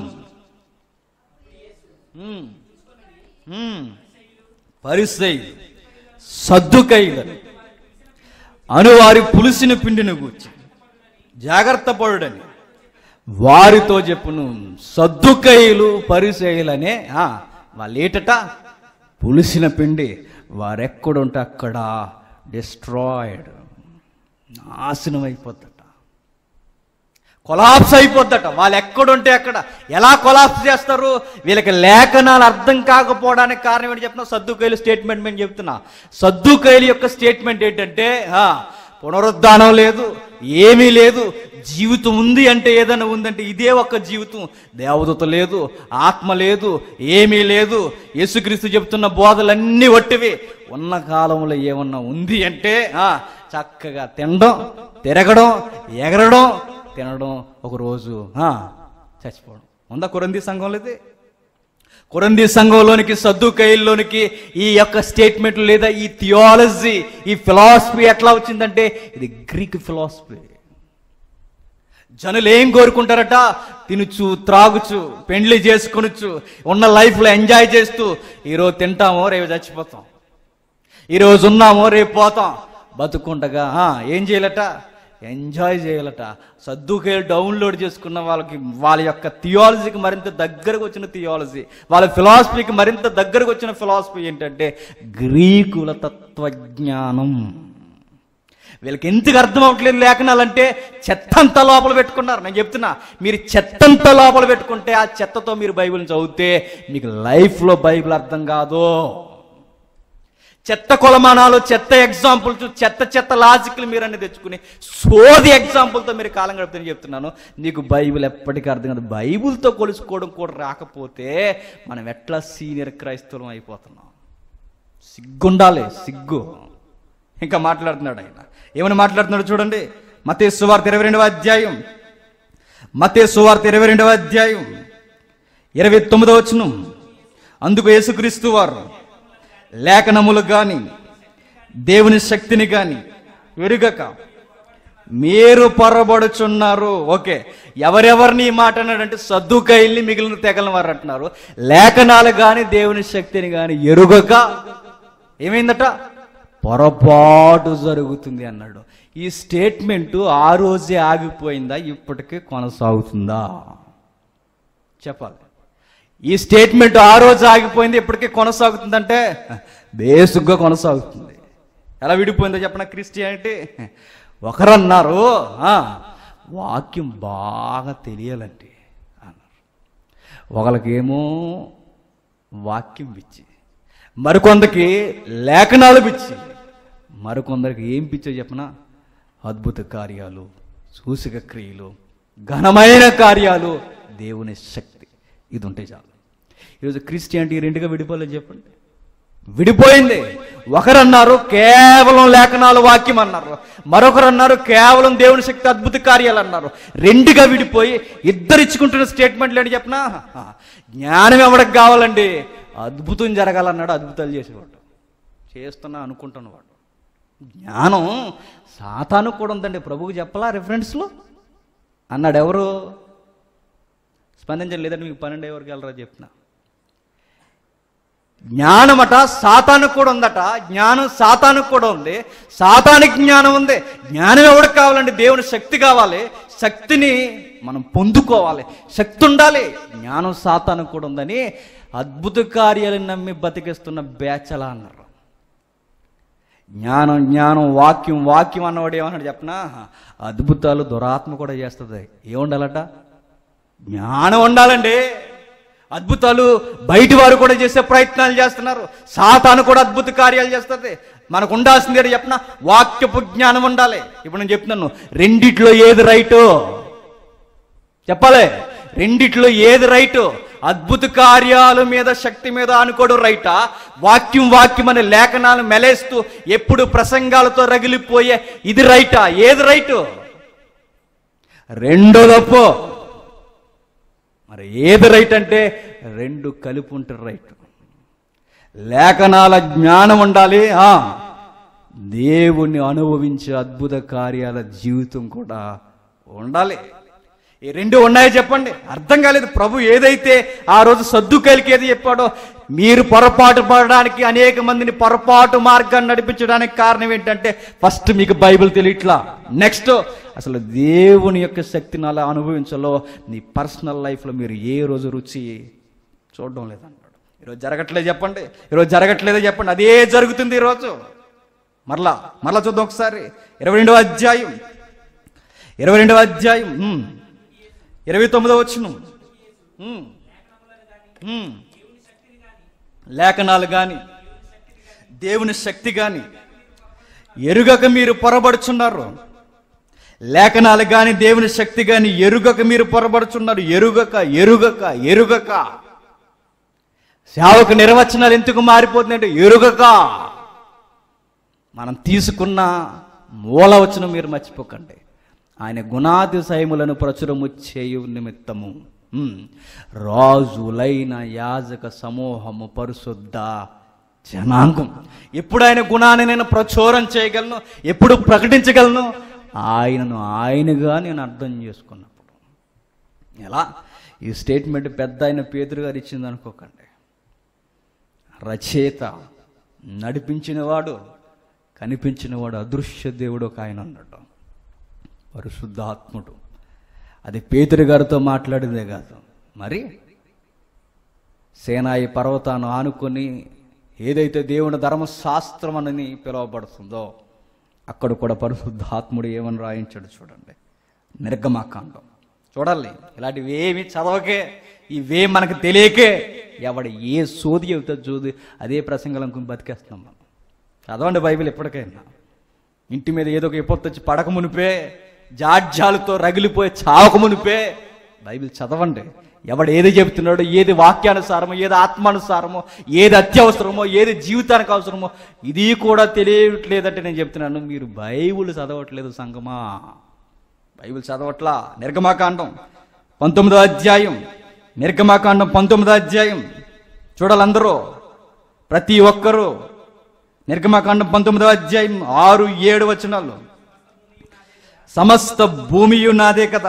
ఉమ్, ఉమ్. పరిసయ్యులు సద్దుకైలు అనువారి పులిసిన పిండిని గూర్చి జాగ్రత్త పడుడని వారితో చెప్పును సద్దుకైలు పరిసయులనే వాళ్ళేటట పులిసిన పిండి వారెక్కడుంటే అక్కడ డిస్ట్రాయిడ్ నాశనం అయిపోద్దట కొలాప్స్ అయిపోద్దట వాళ్ళు ఎక్కడుంటే అక్కడ ఎలా కొలాప్స్ చేస్తారు వీళ్ళకి లేఖనాలు అర్థం కాకపోవడానికి కారణం ఏంటి చెప్తున్నా సద్దుకైలు స్టేట్మెంట్ మేము చెప్తున్నా సద్దుకైలు యొక్క స్టేట్మెంట్ ఏంటంటే ఆ, పునరుద్ధానం లేదు ఏమీ లేదు జీవితం ఉంది అంటే ఏదైనా ఉందంటే ఇదే ఒక్క జీవితం దేవదూత లేదు ఆత్మ లేదు ఏమీ లేదు యేసుక్రీస్తు చెప్తున్న బోధలన్నీ వట్టివి ఉన్న కాలంలో ఏమన్నా ఉంది అంటే ఆ, చక్కగా తినడం తిరగడం ఎగరడం తినడం ఒకరోజు ఆ, చచ్చిపోవడం ఉందా కొరంది సంఘంలో ఇది కొరంది సంఘంలోనికి సద్దుకైల్లోనికి ఈ యొక్క స్టేట్మెంట్ లేదా ఈ థియాలజీ ఈ ఫిలాసఫీ ఎట్లా వచ్చిందంటే ఇది గ్రీక్ ఫిలాసఫీ జనులు ఏం కోరుకుంటారట తినుచు త్రాగుచు పెండ్లి చేసుకొనుచు ఉన్న లైఫ్లో ఎంజాయ్ చేస్తూ ఈరోజు తింటామో రేపు చచ్చిపోతాం ఈరోజు ఉన్నామో రేపు పోతాం బతుకుండగా ఆ, ఏం చేయాలట ఎంజాయ్ చేయాలట సర్దుకేలు డౌన్లోడ్ చేసుకున్న వాళ్ళకి వాళ్ళ యొక్క థియాలజీకి మరింత దగ్గరకు వచ్చిన థియాలజీ వాళ్ళ ఫిలాసఫీకి మరింత దగ్గరకు వచ్చిన ఫిలాసఫీ ఏంటంటే గ్రీకుల తత్వజ్ఞానం వీళ్ళకి ఎందుకు అర్థం అవ్వట్లేదు లేఖనాలంటే చెత్తంతా లోపల పెట్టుకున్నారు నేను చెప్తున్నా మీరు చెత్తంతా లోపల పెట్టుకుంటే ఆ చెత్తతో మీరు బైబిల్ని చదివితే మీకు లైఫ్లో బైబిల్ అర్థం కాదు చెత్త కొలమానాలు చెత్త ఎగ్జాంపుల్స్ చెత్త చెత్త లాజిక్లు మీరు అన్ని తెచ్చుకుని సోది ఎగ్జాంపుల్తో మీరు కాలం గడుపుతని చెప్తున్నాను నీకు బైబిల్ ఎప్పటికీ అర్థం కాదు బైబిల్తో కొలుసుకోవడం కూడా రాకపోతే మనం ఎట్లా సీనియర్ క్రైస్తవం అయిపోతున్నాం సిగ్గుండాలి సిగ్గు ఇంకా మాట్లాడుతున్నాడు ఆయన ఏమని మాట్లాడుతున్నాడు చూడండి మతే సువార్త ఇరవై రెండవ అధ్యాయం మతే సువార్త ఇరవై రెండవ అధ్యాయం ఇరవై తొమ్మిదవ వచనం అందుకు యేసుక్రీస్తు వారు లేఖనములు గాని దేవుని శక్తిని గాని వెరుగక మీరు పొరబడుచున్నారు ఓకే ఎవరెవరిని ఈ మాట అన్నాడంటే సద్దుకైల్ని మిగిలిన తెగలని వారు అంటున్నారు లేఖనాలు గాని దేవుని శక్తిని గాని ఎరుగక ఏమైందట పొరపాటు జరుగుతుంది అన్నాడు ఈ స్టేట్మెంట్ ఆ రోజే ఆగిపోయిందా ఇప్పటికే కొనసాగుతుందా చెప్పాలి ఈ స్టేట్మెంట్ ఆ రోజు ఆగిపోయింది ఇప్పటికీ కొనసాగుతుందంటే బేసుగ్గా కొనసాగుతుంది ఎలా విడిపోయిందో చెప్పన క్రిస్టియానిటీ ఒకరన్నారు "ఆ, వాక్యం బాగా తెలియాలంటే అన్నారు ఒకరికేమో వాక్యం పిచ్చి మరికొందరికి లేఖనాలు పిచ్చి మరికొందరికి ఏం పిచ్చో చెప్పనా అద్భుత కార్యాలు సూసిక క్రియలు ఘనమైన కార్యాలు దేవుని శక్తి ఇది ఉంటే చాలు ఈరోజు క్రిస్టియానిటీ రెండుగా విడిపోలేదు చెప్పండి విడిపోయింది ఒకరన్నారు కేవలం లేఖనాలు వాక్యం అన్నారు మరొకరు అన్నారు కేవలం దేవుని శక్తి అద్భుత కార్యాలు అన్నారు రెండుగా విడిపోయి ఇద్దరు ఇచ్చుకుంటున్న స్టేట్మెంట్లు ఏంటి చెప్పనా జ్ఞానం ఎవరికి కావాలండి అద్భుతం జరగాలన్నాడు అద్భుతాలు చేసేవాడు చేస్తున్నా అనుకుంటున్నవాడు జ్ఞానం సాతాను కూడా ఉందండి ప్రభువుకి చెప్పలా రెఫరెన్స్లో అన్నాడు ఎవరు స్పందించండి లేదంటే మీకు పన్నెండు ఎవరికి వెళ్ళరా చెప్తున్నా జ్ఞానమట సాతానికి కూడా ఉందట జ్ఞానం సాతానికి కూడా ఉంది సాతానికి జ్ఞానం ఉంది జ్ఞానం ఎవరికి కావాలండి దేవుని శక్తి కావాలి శక్తిని మనం పొందుకోవాలి శక్తి ఉండాలి జ్ఞానం సాతానికి కూడా ఉందని అద్భుత కార్యాలను నమ్మి బతికిస్తున్న బేచలా అన్నారు జ్ఞానం జ్ఞానం వాక్యం వాక్యం అన్నవాడు ఏమన్నాడు చెప్పనా అద్భుతాలు దురాత్మ కూడా చేస్తుంది ఏముండాలట జ్ఞానం ఉండాలండి అద్భుతాలు బయటి వారు కూడా చేసే ప్రయత్నాలు చేస్తున్నారు సాతాను కూడా అద్భుత కార్యాలు చేస్తుంది మనకు ఉండాల్సింది ఏంటో చెప్పిన వాక్యపు జ్ఞానం ఉండాలి ఇప్పుడు నేను చెప్తున్నాను రెండిట్లో ఏది రైటు చెప్పాలి రెండిట్లో ఏది రైటు అద్భుత కార్యాల మీద శక్తి మీద అనుకోవడం రైటా వాక్యం వాక్యం అనే లేఖనాలు మెలేస్తూ ఎప్పుడు ప్రసంగాలతో రగిలిపోయే ఇది రైటా ఏది రైటు రెండో తప్పు మరి ఏది రైట్ అంటే రెండు కలిపి ఉంటారు రైట్ లేఖనాల జ్ఞానం ఉండాలి ఆ దేవుణ్ణి అనుభవించే అద్భుత కార్యాల జీవితం కూడా ఉండాలి ఈ రెండు ఉన్నాయో చెప్పండి అర్థం కాలేదు ప్రభు ఏదైతే ఆ రోజు సర్దుకైలకి ఏది చెప్పాడో మీరు పొరపాటు పడడానికి అనేక మందిని పొరపాటు మార్గాన్ని నడిపించడానికి కారణం ఏంటంటే ఫస్ట్ మీకు బైబిల్ తెలియట్లా నెక్స్ట్ అసలు దేవుని యొక్క శక్తిని అలా అనుభవించాలో నీ పర్సనల్ లైఫ్లో మీరు ఏ రోజు రుచి చూడడం లేదన్నాడు ఈరోజు జరగట్లేదు చెప్పండి ఈరోజు జరగట్లేదో చెప్పండి అదే జరుగుతుంది ఈరోజు మరలా మరలా చూద్దాం ఒకసారి ఇరవై రెండవ అధ్యాయం ఇరవై రెండవ అధ్యాయం ఉమ్. ఇరవై తొమ్మిదవ వచ్చును లేఖనాలు కానీ దేవుని శక్తి కానీ ఎరుగక మీరు పొరబడుచున్నారు లేఖనాలు కానీ దేవుని శక్తి కానీ ఎరుగక మీరు పొరబడుచున్నారు ఎరుగక ఎరుగక ఎరుగక సేవకు నిర్వచనాలు ఎందుకు మారిపోతుందంటే ఎరుగక మనం తీసుకున్న మూల వచ్చిన మీరు మర్చిపోకండి ఆయన గుణాతిశయములను ప్రచురము చేయు నిమిత్తము ఉమ్, రాజులైన యాజక సమూహము పరిశుద్ధ జనాంగం ఎప్పుడు ఆయన గుణాన్ని నేను ప్రచురం చేయగలను ఎప్పుడు ప్రకటించగలను ఆయనను ఆయనగా నేను అర్థం చేసుకున్నప్పుడు ఎలా ఈ స్టేట్మెంట్ పెద్ద ఆయన పేదరు గారు ఇచ్చింది అనుకోకండి రచయిత నడిపించినవాడు కనిపించినవాడు అదృశ్య దేవుడు ఒక ఆయన అన్నాడు పరిశుద్ధాత్ముడు అది పేతురు గారితో మాట్లాడిందే కాదు మరి సేనాయి పర్వతాన్ని ఆనుకొని ఏదైతే దేవుని ధర్మశాస్త్రం అని పిలువబడుతుందో అక్కడ కూడా పరిశుద్ధాత్ముడు ఏమని రాయించాడు చూడండి నిర్గమాకాండం చూడాలి ఇలాంటివి ఏమి చదవకే ఇవే మనకు తెలియకే ఎవడు ఏ సోది చెబుతా చూది అదే ప్రసంగాలు అనుకుని బతికేస్తున్నాం మనం చదవండి బైబిల్ ఎప్పటికైనా ఇంటి మీద ఏదో ఒక విపత్తు వచ్చి పడక మునిపే జాడ్యాలతో రగిలిపోయి చావక మునిపే బైబిల్ చదవండి ఎవడు ఏది చెబుతున్నాడో ఏది వాక్యానుసారమో ఏది ఆత్మానుసారమో ఏది అత్యవసరమో ఏది జీవితానికి అవసరమో ఇది కూడా తెలియట్లేదంటే నేను చెప్తున్నాను మీరు బైబిల్ చదవట్లేదు సంగమా బైబిల్ చదవట్లా నిర్గమాకాండం పంతొమ్మిదో అధ్యాయం నిర్గమాకాండం పంతొమ్మిదో అధ్యాయం చూడాలందరూ ప్రతి ఒక్కరూ నిర్గమాకాండం పంతొమ్మిదో అధ్యాయం ఆరు ఏడు వచనాలు సమస్త భూమియు నాదే కదా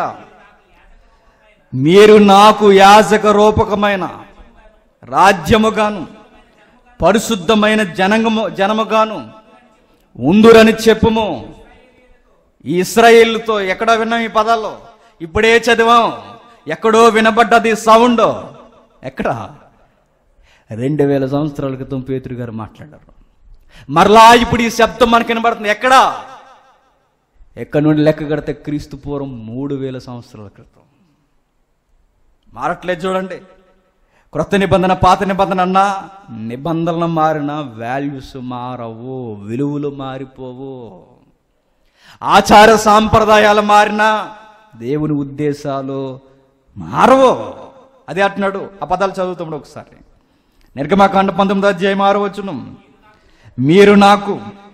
మీరు నాకు యాజక రూపకమైన రాజ్యముగాను పరిశుద్ధమైన జనము జనముగాను ఉందురని చెప్పుము ఈ ఇస్రాయేళ్లతో ఎక్కడ విన్నాం ఈ పదాల్లో ఇప్పుడే చదివాం ఎక్కడో వినబడ్డది సౌండ్ ఎక్కడ రెండు వేల సంవత్సరాల క్రితం పేతురు గారు మాట్లాడారు మరలా ఇప్పుడు ఈ శబ్దం మనకి వినబడుతుంది ఎక్కడా ఎక్కడి నుండి లెక్క కడితే క్రీస్తు పూర్వం మూడు వేల సంవత్సరాల క్రితం మారట్లేదు చూడండి క్రొత్త నిబంధన పాత నిబంధన అన్నా నిబంధనలు మారిన వాల్యూస్ మారవు విలువలు మారిపోవు ఆచార సాంప్రదాయాలు మారినా దేవుని ఉద్దేశాలు మారవు అదే అంటున్నాడు ఆ పదాలు చదువుతాడు ఒకసారి నిర్గమాకాండ పంతొమ్మిది అధ్యాయం ఆరు వచ్చును మీరు నాకు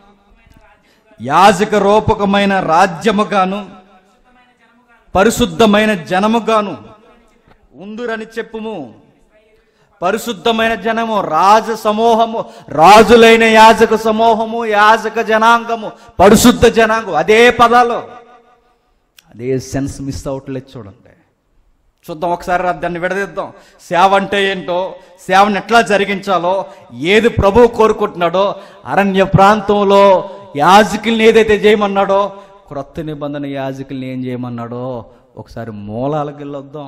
యాజక రూపకమైన రాజ్యముగాను పరిశుద్ధమైన జనముగాను ఉందురని చెప్పుము పరిశుద్ధమైన జనము రాజ సమూహము రాజులైన యాజక సమూహము యాజక జనాంగము పరిశుద్ధ జనాంగం అదే పదాలు అదే సెన్స్ మిస్ అవట్లేదు చూడండి చూద్దాం ఒకసారి దాన్ని విడదీద్దాం సేవ అంటే ఏంటో సేవను ఎట్లా జరిగించాలో ఏది ప్రభువు కోరుకుంటున్నాడో అరణ్య ప్రాంతంలో యాజకుల్ని ఏదైతే చేయమన్నాడో క్రొత్త నిబంధన యాజకుల్ని ఏం చేయమన్నాడో ఒకసారి మూలాలకు వెళ్ళొద్దాం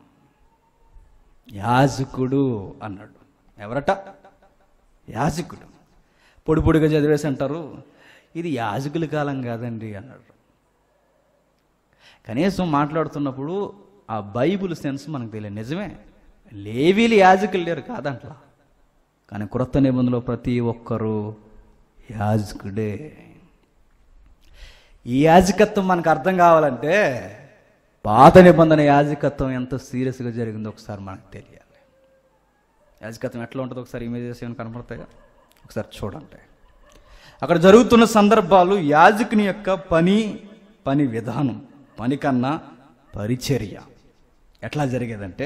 యాజకుడు అన్నాడు ఎవరట యాజకుడు పొడి పొడిగా చదివేసి అంటారు ఇది యాజకుల కాలం కాదండి అన్నాడు కనీసం మాట్లాడుతున్నప్పుడు ఆ బైబిల్ సెన్స్ మనకు తెలియదు నిజమే లేవీలు యాజకులు లేరు కాదంట్లా కానీ క్రొత్త నిబంధనలో ప్రతి ఒక్కరూ యాజకుడే ఈ యాజకత్వం మనకు అర్థం కావాలంటే పాత నిబంధన యాజకత్వం ఎంత సీరియస్గా జరిగిందో ఒకసారి మనకు తెలియాలి యాజకత్వం ఎట్లా ఉంటుందో ఒకసారి ఇమేజెస్ ఏమైనా కనపడతాయా ఒకసారి చూడండి అక్కడ జరుగుతున్న సందర్భాలు యాజకుని యొక్క పని పని విధానం పని కన్నా పరిచర్య ఎట్లా జరిగేదంటే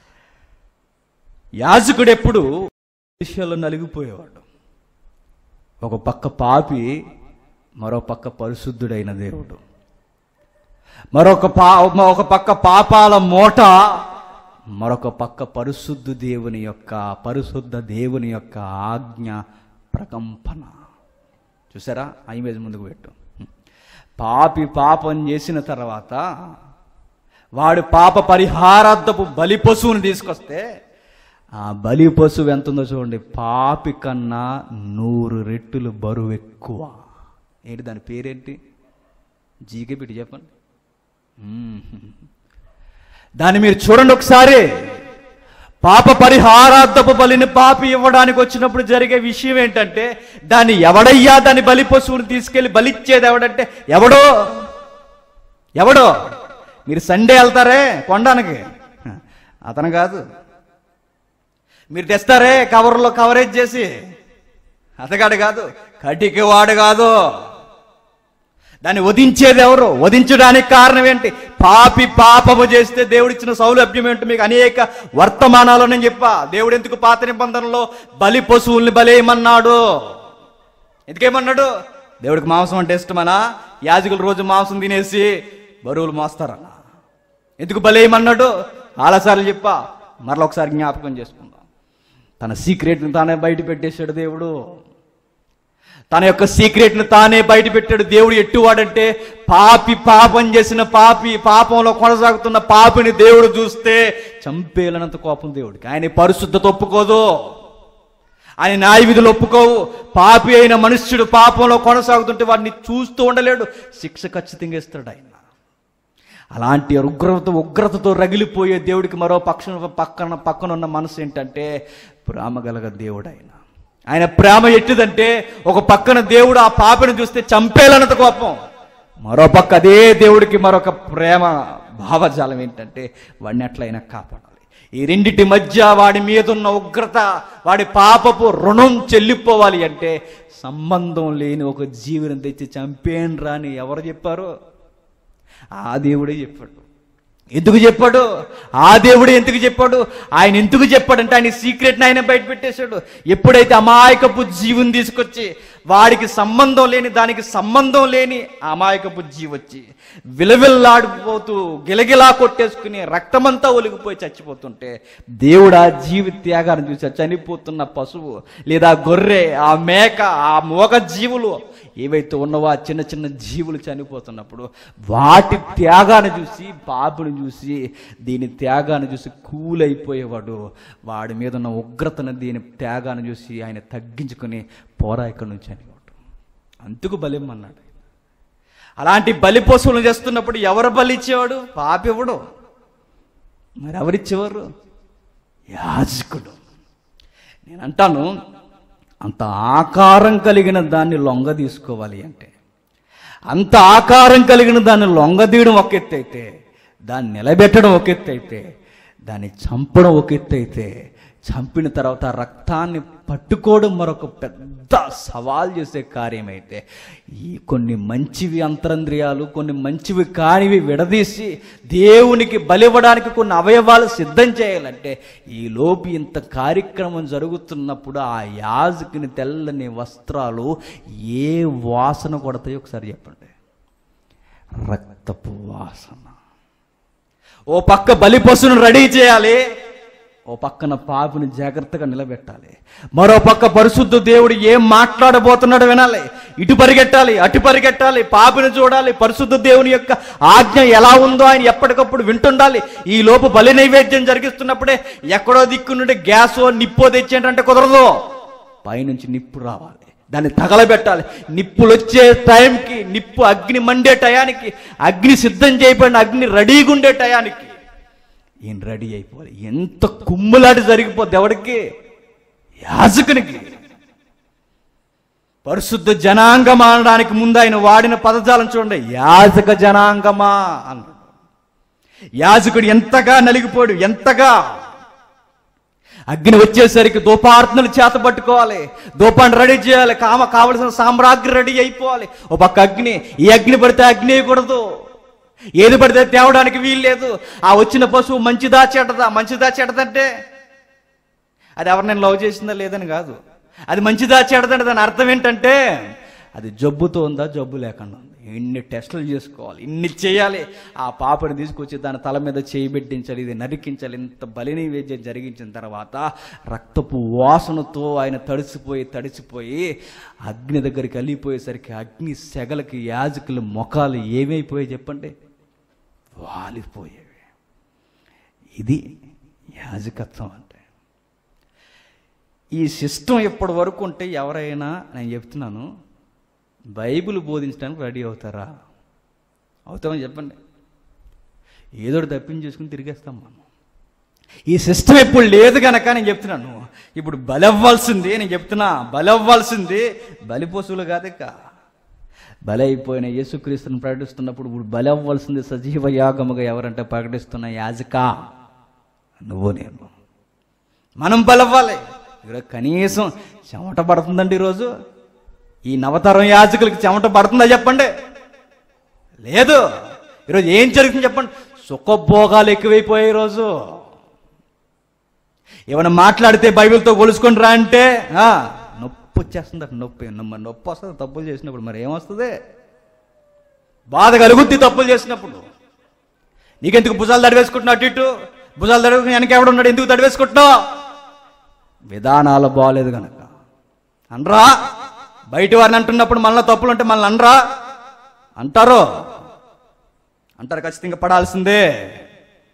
యాజకుడు ఎప్పుడు విషయాల్లో నలిగిపోయేవాడు ఒక పక్క పాపి మరో పక్క పరిశుద్ధుడైన దేవుడు మరొక పా ఒక పక్క పాపాల మూట మరొక పక్క పరిశుద్ధ దేవుని యొక్క పరిశుద్ధ దేవుని యొక్క ఆజ్ఞ ప్రకంపన చూసారా ఆ ఇమేజ్ ముందుకు పెట్టు పాపి పాపం చేసిన తర్వాత వాడు పాప పరిహారార్థపు బలి పశువుని తీసుకొస్తే ఆ బలి పశువు ఎంత ఉందో చూడండి పాపి కన్నా నూరు రెట్టులు బరువు ఎక్కువ ఏంటి దాని పేరేంటి జీకే పెట్టి చెప్పండి మ్మ్. దాన్ని మీరు చూడండి ఒకసారి పాప పరిహారార్థపు బలిని పాపి ఇవ్వడానికి వచ్చినప్పుడు జరిగే విషయం ఏంటంటే దాన్ని ఎవడయ్యా దాని బలి పశువుని తీసుకెళ్లి బలిచ్చేది ఎవడంటే ఎవడో ఎవడో మీరు సండే వెళ్తారే కొండానికి అతను కాదు మీరు తెస్తారే కవర్లో కవరేజ్ చేసి అతగాడు కాదు కటికి వాడు కాదు దాన్ని వధించేది ఎవరు వధించడానికి కారణం ఏంటి పాపి పాపము చేస్తే దేవుడిచ్చిన సౌలభ్యం ఏంటి మీకు అనేక వర్తమానాలు నేను చెప్పా దేవుడు ఎందుకు పాత నిబంధనలో బలి పశువుల్ని బలేయమన్నాడు ఎందుకేమన్నాడు దేవుడికి మాంసం అంటే ఇష్టమనా యాజకులు రోజు మాంసం తినేసి బరువులు మోస్తారన్న ఎందుకు బలేయమన్నాడు చాలాసార్లు చెప్పా మరలా ఒకసారి జ్ఞాపకం చేసుకుందాం తన సీక్రెట్ని తానే బయట పెట్టేశాడు దేవుడు తన యొక్క సీక్రెట్ను తానే బయట పెట్టాడు దేవుడు ఎట్టువాడంటే పాపి పాపం చేసిన పాపి పాపంలో కొనసాగుతున్న పాపిని దేవుడు చూస్తే చంపేలనంత కోపం దేవుడికి ఆయన పరిశుద్ధత ఒప్పుకోదు ఆయన న్యాయ విధులు ఒప్పుకోవు పాపి అయిన మనుష్యుడు పాపంలో కొనసాగుతుంటే వాడిని చూస్తూ ఉండలేడు శిక్ష ఖచ్చితంగా ఇస్తాడు ఆయన అలాంటి ఉగ్రత ఉగ్రతతో రగిలిపోయే దేవుడికి మరో పక్షం పక్కన పక్కన ఉన్న మనసు ఏంటంటే ప్రేమ గలగ దేవుడు ఆయన ఆయన ప్రేమ ఎట్టిదంటే ఒక పక్కన దేవుడు ఆ పాపను చూస్తే చంపేలన్నంత కోపం మరో పక్క అదే దేవుడికి మరొక ప్రేమ భావజాలం ఏంటంటే వాడిని ఎట్లయినా కాపాడాలి ఈ రెండిటి మధ్య వాడి మీద ఉన్న ఉగ్రత వాడి పాపపు రుణం చెల్లిపోవాలి అంటే సంబంధం లేని ఒక జీవిని తెచ్చి చంపేను రాని ఎవరు చెప్పారు ఆ దేవుడే చెప్పాడు ఎందుకు చెప్పాడు ఆ దేవుడే ఎందుకు చెప్పాడు ఆయన ఎందుకు చెప్పాడంటే ఆయన సీక్రెట్ని ఆయన బయట పెట్టేశాడు ఎప్పుడైతే అమాయకపు జీవుని తీసుకొచ్చి వాడికి సంబంధం లేని దానికి సంబంధం లేని అమాయకపు జీవి వచ్చి విలవిల్లాడిపోతూ గిలగిలా కొట్టేసుకుని రక్తమంతా ఒలిగిపోయి చచ్చిపోతుంటే దేవుడు ఆ జీవి త్యాగాన్ని చూసి చనిపోతున్న పశువు లేదా గొర్రె ఆ మేక ఆ మోగ జీవులు ఏవైతే ఉన్నవో ఆ చిన్న చిన్న జీవులు చనిపోతున్నప్పుడు వాటి త్యాగాన్ని చూసి పాపుని చూసి దీని త్యాగాన్ని చూసి కూలైపోయేవాడు వాడి మీద ఉన్న ఉగ్రతను దీని త్యాగాన్ని చూసి ఆయన తగ్గించుకుని పోరా ఇక్కడి నుంచి అనేవాడు అందుకు బలిమ్మన్నాడు అలాంటి బలి పశువులు చేస్తున్నప్పుడు ఎవరు బలి ఇచ్చేవాడు పాపివ్వడు మరి ఎవరిచ్చేవారు యాజకుడు నేను అంటాను అంత ఆకారం కలిగిన దాన్ని లొంగ తీసుకోవాలి అంటే అంత ఆకారం కలిగిన దాన్ని లొంగదీయడం ఒక ఎత్తు అయితే దాన్ని నిలబెట్టడం ఒక ఎత్తు అయితే దాన్ని చంపడం ఒక ఎత్తు అయితే చంపిన తర్వాత ఆ రక్తాన్ని పట్టుకోవడం మరొక పెద్ద సవాల్ చేసే కార్యమైతే ఈ కొన్ని మంచివి అంతరంద్రియాలు కొన్ని మంచివి కానివి విడదీసి దేవునికి బలివ్వడానికి కొన్ని అవయవాలు సిద్ధం చేయాలంటే ఈ లోపు ఇంత కార్యక్రమం జరుగుతున్నప్పుడు ఆ యాజకుని తెల్లని వస్త్రాలు ఏ వాసన కొడతాయో ఒకసారి చెప్పండి రక్తపు వాసన ఓ పక్క బలి పశువును రెడీ చేయాలి ఓ పక్కన పాపిని జాగ్రత్తగా నిలబెట్టాలి మరో పక్క పరిశుద్ధ దేవుడు ఏం మాట్లాడబోతున్నాడో వినాలి ఇటు పరిగెట్టాలి అటు పరిగెట్టాలి పాపిని చూడాలి పరిశుద్ధ దేవుని యొక్క ఆజ్ఞ ఎలా ఉందో ఆయన ఎప్పటికప్పుడు వింటుండాలి ఈ లోపు బలి నైవేద్యం జరిగిస్తున్నప్పుడే ఎక్కడో దిక్కు నుండి గ్యాసో నిప్పో తెచ్చేంటంటే కుదరదు పైనుంచి నిప్పు రావాలి దాన్ని తగలబెట్టాలి నిప్పులు వచ్చే టైంకి నిప్పు అగ్ని మండే టయానికి అగ్ని సిద్ధం చేయబడిన అగ్ని రెడీగా ఉండే టయానికి ఈయన రెడీ అయిపోవాలి ఎంత కుమ్ములాడి జరిగిపోద్ది ఎవడికి యాజకునికి పరిశుద్ధ జనాంగమా అనడానికి ముందు ఆయన వాడిన పదజాలం చూడండి యాజక జనాంగమా అన్నాడు యాజకుడు ఎంతగా నలిగిపోయాడు ఎంతగా అగ్ని వచ్చేసరికి దూపార్తనలు చేత పట్టుకోవాలి దూపాన్ని రెడీ చేయాలి కామ కావలసిన సామ్రాగ్రి రెడీ అయిపోవాలి ఒక పక్క అగ్ని ఈ అగ్ని పడితే అగ్ని వేయకూడదు ఏది పడితే తేవడానికి వీలు లేదు ఆ వచ్చిన పశువు మంచిదా చెడ్డదా మంచిదా చెడ్డదంటే అది ఎవరినైనా లవ్ చేసిందా లేదని కాదు అది మంచిదా చెడ్డదంటే దాని అర్థం ఏంటంటే అది జబ్బుతో ఉందా జబ్బు లేకుండా ఉంది ఇన్ని టెస్టులు చేసుకోవాలి ఇన్ని చేయాలి ఆ పాపని తీసుకొచ్చి దాని తల మీద చేయి పెట్టించాలి ఇది నరికించాలి ఇంత బలిని వేద్యం జరిగించిన తర్వాత రక్తపు వాసనతో ఆయన తడిసిపోయి తడిసిపోయి అగ్ని దగ్గరికి వెళ్ళిపోయేసరికి అగ్ని సెగలకి యాజకుల మొఖాలు ఏమైపోయాయి చెప్పండి వాలిపోయేవి ఇది యాజకత్వం అంటే ఈ సిస్టమ్ ఎప్పటి వరకు ఉంటే ఎవరైనా నేను చెప్తున్నాను బైబిల్ బోధించడానికి రెడీ అవుతారా అవుతామని చెప్పండి ఏదో ఒకటి తప్పించేసుకుని తిరిగేస్తాం మనం ఈ సిస్టమ్ ఎప్పుడు లేదు కనుక నేను చెప్తున్నాను ఇప్పుడు బలవ్వాల్సింది నేను చెప్తున్నా బలవ్వాల్సింది బలి పశువులు కాదు ఇక బలి అయిపోయిన యేసుక్రీస్తుని ప్రకటిస్తున్నప్పుడు ఇప్పుడు బలి అవ్వాల్సింది సజీవ యాగముగా ఎవరంటే ప్రకటిస్తున్న యాజక నువ్వు నేను మనం బలవ్వాలి ఈరోజు కనీసం చెమట పడుతుందండి ఈరోజు ఈ నవతరం యాజకులకి చెమట పడుతుందా చెప్పండి లేదు ఈరోజు ఏం జరుగుతుంది చెప్పండి సుఖభోగాలు ఎక్కువైపోయాయి ఈరోజు ఏమైనా మాట్లాడితే బైబిల్తో కొలుసుకొని రా అంటే ఆ, నొప్పి వచ్చేస్తుంది అట నొప్పి మరి నొప్పి వస్తుంది తప్పులు చేసినప్పుడు మరి ఏమొస్తుంది బాధ కలుగుద్ది తప్పులు చేసినప్పుడు నీకెందుకు భుజాలు తడివేసుకుంటున్నావు అటు ఇటు భుజాలు తడివేసుకుని వెనక ఎవడున్నాడు ఎందుకు తడివేసుకుంటున్నావు విధానాలు బాగలేదు కనుక అనరా బయట వారిని అంటున్నప్పుడు మళ్ళీ తప్పులు ఉంటే మళ్ళీ అనరా అంటారు అంటారు ఖచ్చితంగా పడాల్సిందే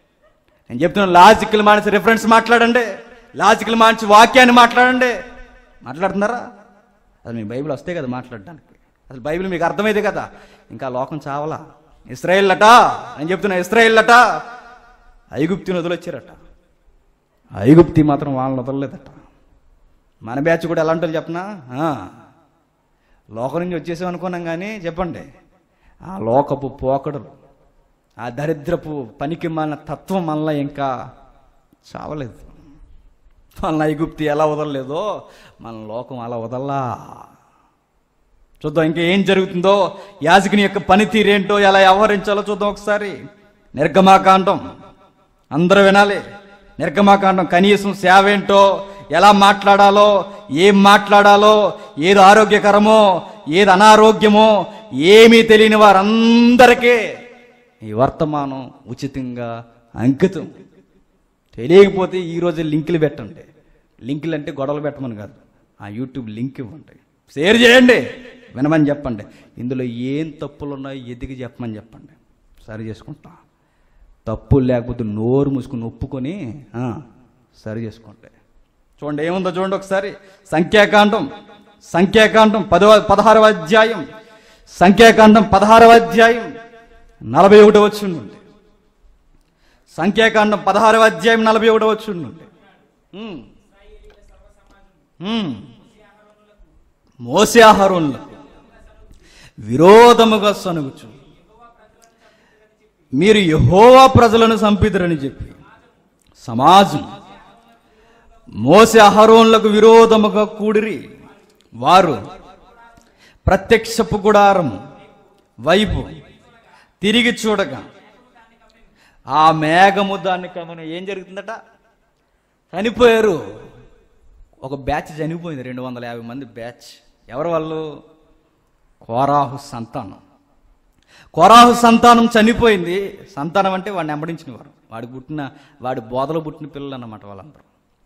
నేను చెప్తున్నాను లాజికల్ మానేసి రిఫరెన్స్ మాట్లాడండి లాజికల్ మానేసి వాక్యాన్ని మాట్లాడండి మాట్లాడుతున్నారా అసలు మీ బైబిల్ వస్తే కదా మాట్లాడడానికి అసలు బైబిల్ మీకు అర్థమైతే కదా ఇంకా లోకం చావలా ఇస్రాయేల్ అట అని చెప్తున్నా ఇస్రాయేల్ అట ఐగుప్తిని వదిలొచ్చారట ఐగుప్తి మాత్రం వాళ్ళని వదలలేదట మన బ్యాచ్ కూడా ఎలాంటి వాళ్ళు చెప్పనా ఆ, లోకం నుంచి వచ్చేసాం అనుకున్నాం కానీ చెప్పండి ఆ లోకపు పోకడలు ఆ దరిద్రపు పనికి మన తత్వం మనలో ఇంకా చావలేదు మన ఐగుప్తి ఎలా వదలలేదో మన లోకం అలా వదల్లా చూద్దాం ఇంకా ఏం జరుగుతుందో యాజకుని యొక్క పనితీరేంటో ఎలా వ్యవహరించాలో చూద్దాం ఒకసారి నిర్గమాకాండం అందరూ వినాలి నిర్గమాకాండం కనీసం సేవ ఏంటో ఎలా మాట్లాడాలో ఏం మాట్లాడాలో ఏది ఆరోగ్యకరమో ఏది అనారోగ్యమో ఏమీ తెలియని వారందరికీ ఈ వర్తమానం ఉచితంగా అంకితం తెలియకపోతే ఈరోజు లింకులు పెట్టండి లింకులు అంటే గొడవలు పెట్టమని కాదు ఆ యూట్యూబ్ లింక్ ఇవ్వండి షేర్ చేయండి వినమని చెప్పండి ఇందులో ఏం తప్పులు ఉన్నాయో ఎదిగి చెప్పమని చెప్పండి సరి చేసుకుంటా తప్పులు లేకపోతే నోరు మూసుకుని ఒప్పుకొని ఆ, సరి చేసుకుంటే చూడండి ఏముందో చూడండి ఒకసారి సంఖ్యాకాండం సంఖ్యాకాండం పదవ పదహారవ అధ్యాయం సంఖ్యాకాండం పదహారవ అధ్యాయం నలభై ఒకటి వచ్చి ఉండండి సంఖ్యాకాండం పదహారవ అధ్యాయం నలభై ఒకటి వచ్చి ఉండండి ఉమ్. ఉమ్. మోసే ఆహారంలో విరోధముగా సనుగుచు మీరు యహోవా ప్రజలను సంపిదరని చెప్పి సమాజం మోసే అహరోన్లకు విరోధముగా కూడిరి వారు ప్రత్యక్షపు గుడారం వైపు తిరిగి చూడగా ఆ మేఘము దాన్ని కమను ఏం జరుగుతుందట చనిపోయారు ఒక బ్యాచ్ చనిపోయింది రెండు వందల యాభై మంది బ్యాచ్ ఎవరు వాళ్ళు కోరాహు సంతానం కోరాహు సంతానం చనిపోయింది సంతానం అంటే వాడిని వెంబడించిన వారు వాడి పుట్టిన వాడి బోధలో పుట్టిన పిల్లలు అన్నమాట వాళ్ళందరూ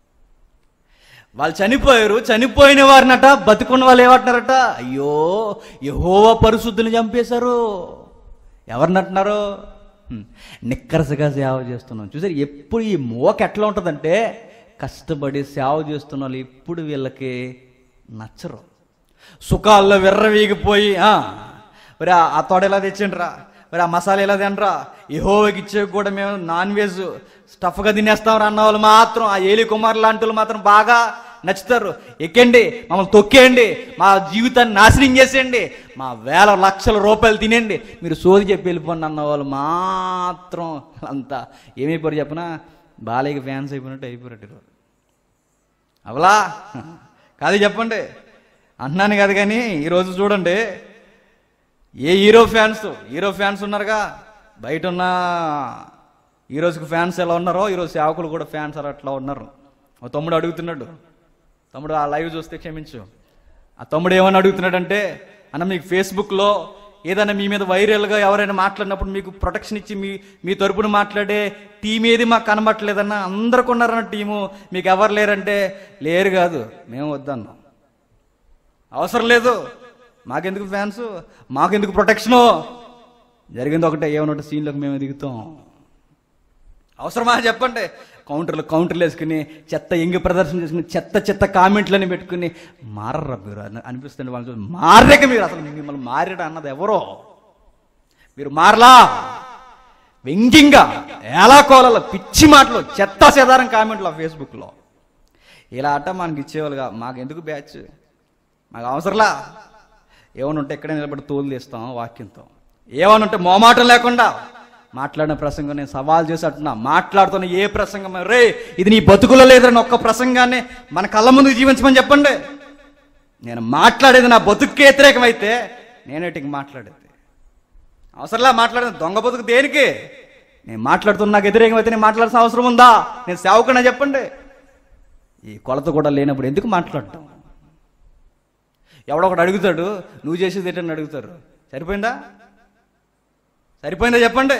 వాళ్ళు చనిపోయారు చనిపోయిన వారినట బతుకున్న వాళ్ళు ఏమంటున్నారట అయ్యో యహోవా పరిశుద్ధిని చంపేశారు ఎవరిని అంటున్నారు హ్మ్. నిక్కరసగా సేవ చేస్తున్నాం చూసారు ఎప్పుడు ఈ మోక ఎట్లా ఉంటుందంటే కష్టపడి సేవ చేస్తున్న వాళ్ళు ఎప్పుడు వీళ్ళకి నచ్చరు సుఖాల్లో విర్రవీగిపోయి "ఆ, మరి ఆ- ఆ తోడ ఎలా తెచ్చిండ్రా మరి ఆ మసాలా ఎలా తినరా యహోవకి ఇచ్చే కూడా మేము నాన్ వెజ్ స్టఫ్గా తినేస్తాం అన్న వాళ్ళు మాత్రం ఆ ఏలి కుమార్ లాంటి వాళ్ళు మాత్రం బాగా నచ్చుతారు ఎక్కండి మమ్మల్ని తొక్కేయండి మా జీవితాన్ని నాశనం చేసేయండి మా వేల లక్షల రూపాయలు తినేయండి మీరు సోది చెప్పి వెళ్ళిపోండి అన్న వాళ్ళు మాత్రం అంతా ఏమైపోయారు చెప్పనా బాలయ్యకి ఫ్యాన్స్ అయిపోయినట్టు అయిపోయినట్టు ఈరోజు. అవలా కాదు చెప్పండి అంటున్నాను కాదు కానీ ఈరోజు చూడండి ఏ హీరో ఫ్యాన్స్ హీరో ఫ్యాన్స్ ఉన్నారుగా బయట ఉన్న ఈరోజుకి ఫ్యాన్స్ ఎలా ఉన్నారో ఈరోజు సేవకులు కూడా ఫ్యాన్స్ అలా అట్లా ఉన్నారు ఓ తమ్ముడు అడుగుతున్నాడు తమ్ముడు ఆ లైవ్ చూస్తే క్షమించు ఆ తమ్ముడు ఏమని అడుగుతున్నాడంటే అన్న మీకు ఫేస్బుక్లో ఏదైనా మీ మీద వైరల్గా ఎవరైనా మాట్లాడినప్పుడు మీకు ప్రొటెక్షన్ ఇచ్చి మీ మీ తరపున మాట్లాడే టీం ఏది మాకు కనబట్టలేదన్న అందరికి ఉన్నారన్న టీము మీకు ఎవరు లేరంటే లేరు కాదు మేము వద్దన్నాం అవసరం లేదు మాకెందుకు ఫ్యాన్స్ మాకెందుకు ప్రొటెక్షను జరిగింది ఒకటే ఏమన్నట్టు సీన్లోకి మేము దిగుతాం అవసరమా చెప్పండి కౌంటర్లు కౌంటర్లు వేసుకుని చెత్త ఎంగి ప్రదర్శన చేసుకుని చెత్త చెత్త కామెంట్లని పెట్టుకుని మారరా మీరు అని అనిపిస్తుంది వాళ్ళు చూసి మారలేక మీరు అసలు మిమ్మల్ని మారాడు అన్నది ఎవరో మీరు మారలా వ్యంగ్యంగా ఎలా కోలలో పిచ్చి మాటలు చెత్త సేదారం కామెంట్లు ఆ ఫేస్బుక్లో ఇలా అట్ట మనకి ఇచ్చేవాళ్ళుగా మాకు ఎందుకు బ్యాచ్ మాకు అవసరంలా ఏమైనా ఉంటే ఎక్కడే నిలబడి తోలు తీస్తాం వాక్యంతో ఏమైనా ఉంటే మోమాటం లేకుండా మాట్లాడిన ప్రసంగం నేను సవాల్ చేసి అంటున్నా మాట్లాడుతున్న ఏ ప్రసంగం రే ఇది నీ బతుకులో లేదని ఒక్క ప్రసంగాన్ని మన కళ్ళ ముందు జీవించమని చెప్పండి నేను మాట్లాడేది నా బతుక్కి వ్యతిరేకమైతే నేనేటికి మాట్లాడేది అవసరంలా మాట్లాడేది దొంగ బతుకు దేనికి నేను మాట్లాడుతున్న నాకు వ్యతిరేకమైతే నేను మాట్లాడాల్సిన అవసరం ఉందా నేను సేవకున్నా చెప్పండి ఈ కొలత కూడా లేనప్పుడు ఎందుకు మాట్లాడటం ఎవడొకడు అడుగుతాడు నువ్వు చేసేది ఏంటని అడుగుతారు సరిపోయిందా సరిపోయిందా చెప్పండి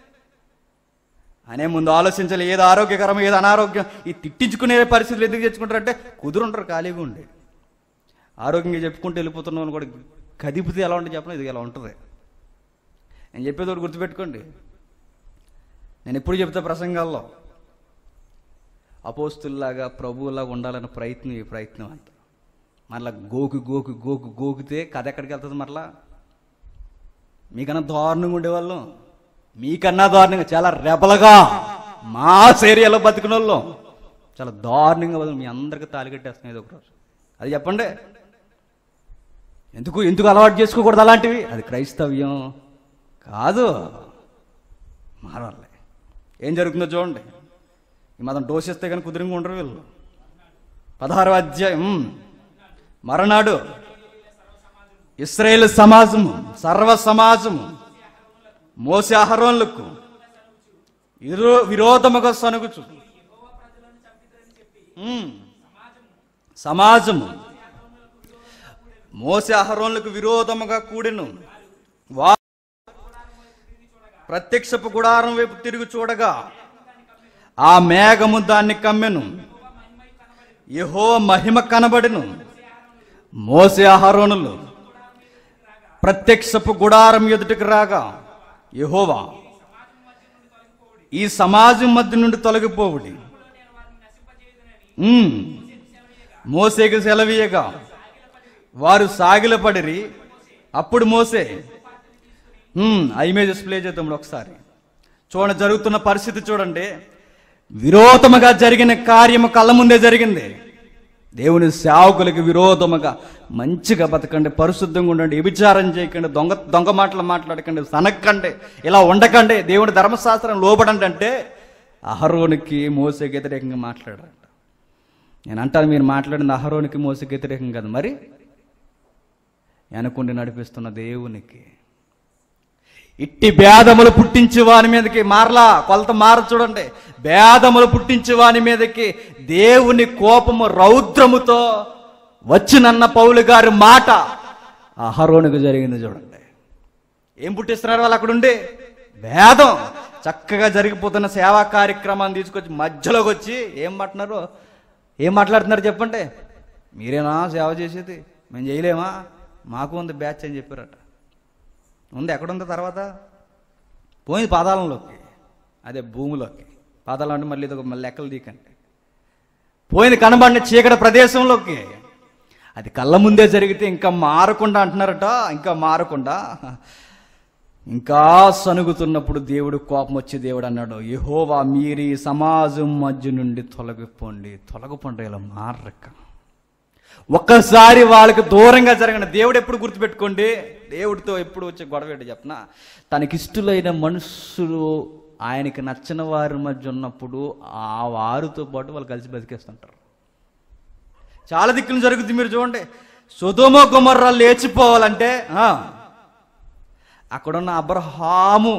అనే ముందు ఆలోచించాలి ఏది ఆరోగ్యకరం ఏది అనారోగ్యం ఈ తిట్టించుకునే పరిస్థితులు ఎందుకు తెచ్చుకుంటారంటే కుదురుంటారు ఖాళీగా ఉండి ఆరోగ్యంగా చెప్పుకుంటూ వెళ్ళిపోతున్న వాళ్ళు కూడా కదిపితే ఎలా ఉంటుంది చెప్పండి ఇది ఎలా ఉంటుంది నేను చెప్పేది ఒకటి గుర్తుపెట్టుకోండి నేను ఎప్పుడు చెప్తా ప్రసంగాల్లో అపోస్తుల్లాగా ప్రభువులాగా ఉండాలన్న ప్రయత్నం ఈ ప్రయత్నం అంట మరలా గోకు గోకు గోకు గోకితే కథ ఎక్కడికి వెళ్తుంది మరలా మీకన్నా దారుణంగా ఉండేవాళ్ళం మీకన్నా దారుణంగా చాలా రెబలగా మాస్ ఏరియాలో బతికిన వాళ్ళం చాలా దారుణంగా వదిలి మీ అందరికీ తాలిగట్టేస్తున్నాయి ఇది ఒకరోజు అది చెప్పండి ఎందుకు ఎందుకు అలవాటు చేసుకోకూడదు అలాంటివి అది క్రైస్తవ్యం కాదు మారాలి ఏం జరుగుతుందో చూడండి ఈ మతం డోసిస్తే కానీ కుదిరింగా ఉండరు వీళ్ళు పదహారవ అధ్యాయం మరనాడు ఇస్రాయేల్ సమాజము సర్వ సమాజము మోసే అహరోన్లకు ఇరు విరోధముగా సనుగుచు ఉమ్. సమాజము మోసే అహరోన్లకు విరోధముగా కూడిను వా ప్రత్యక్షపు గుడారం వైపు తిరిగి చూడగా ఆ మేఘము దాన్ని కమ్మెను యహో మహిమ కనబడిను మోసే అహరోనులు ప్రత్యక్షపు గుడారం ఎదుటికి రాగా యహోవా ఈ సమాజం మధ్య నుండి తొలగిపోవుడి ఉమ్. మోసేకి సెలవీయగా వారు సాగిలపడిరి అప్పుడు మోసే ఉమ్, ఆ ఇమేజెస్ ప్లే చేద్దాం ఒకసారి చూడండి జరుగుతున్న పరిస్థితి చూడండి విరోధముగా జరిగిన కార్యము కళ్ళ ముందే జరిగింది దేవుని సేవకులకి విరోధముగా మంచిగా బతకండి పరిశుద్ధంగా ఉండండి వ్యభిచారం చేయకండి దొంగ దొంగ మాటలు మాట్లాడకండి సనక్కండి ఇలా ఉండకండి దేవుని ధర్మశాస్త్రం లోబడండి అంటే అహరోనికి మోసకి వ్యతిరేకంగా మాట్లాడారంట నేను అంటాను మీరు మాట్లాడింది అహరోనికి మోసకి వ్యతిరేకం కదా మరి వెనకుండి నడిపిస్తున్న దేవునికి ఇట్టి భేదములు పుట్టించి వాని మీదకి మారలా కొలత మార చూడండి భేదములు పుట్టించి వాని మీదకి దేవుని కోపము రౌద్రముతో వచ్చినన్న పౌలు గారి మాట అహరోనికి జరిగింది చూడండి ఏం పుట్టిస్తున్నారు వాళ్ళు అక్కడుండి భేదం చక్కగా జరిగిపోతున్న సేవా కార్యక్రమాన్ని తీసుకొచ్చి మధ్యలోకి వచ్చి ఏం మాట్లాడుతున్నారు ఏం మాట్లాడుతున్నారు చెప్పండి మీరేనా సేవ చేసేది మేము చేయలేమా మాకు ఉంది బ్యాచ్ అని చెప్పారట ఉంది ఎక్కడుంది తర్వాత పోయింది పాతాళంలోకి అదే భూమిలోకి పాతాళం అంటే మళ్ళీ ఇది ఒక మళ్ళీ లెక్కలు దీకండి పోయింది కనబడిన చీకటి ప్రదేశంలోకి అది కళ్ళ ముందే జరిగితే ఇంకా మారకుండా అంటున్నారట ఇంకా మారకుండా ఇంకా సనుగుతున్నప్పుడు దేవుడు కోపం వచ్చి దేవుడు అన్నాడు యహోవా మీరు ఈ సమాజం మధ్య నుండి తొలగిపోండి తొలగిపోండి ఇలా మారక ఒక్కసారి వాళ్ళకి దూరంగా జరగండి దేవుడు ఎప్పుడు గుర్తుపెట్టుకోండి దేవుడితో ఎప్పుడు వచ్చే గొడవ ఏంటి చెప్పన తనకిష్టులైన మనుషులు ఆయనకి నచ్చిన వారి మధ్య ఉన్నప్పుడు ఆ వారితో పాటు వాళ్ళు కలిసి బతికేస్తుంటారు చాలా దిక్కులు జరుగుతుంది మీరు చూడండి సుధోమ గుమర్రా లేచిపోవాలంటే ఆ, అక్కడున్న అబ్రహాము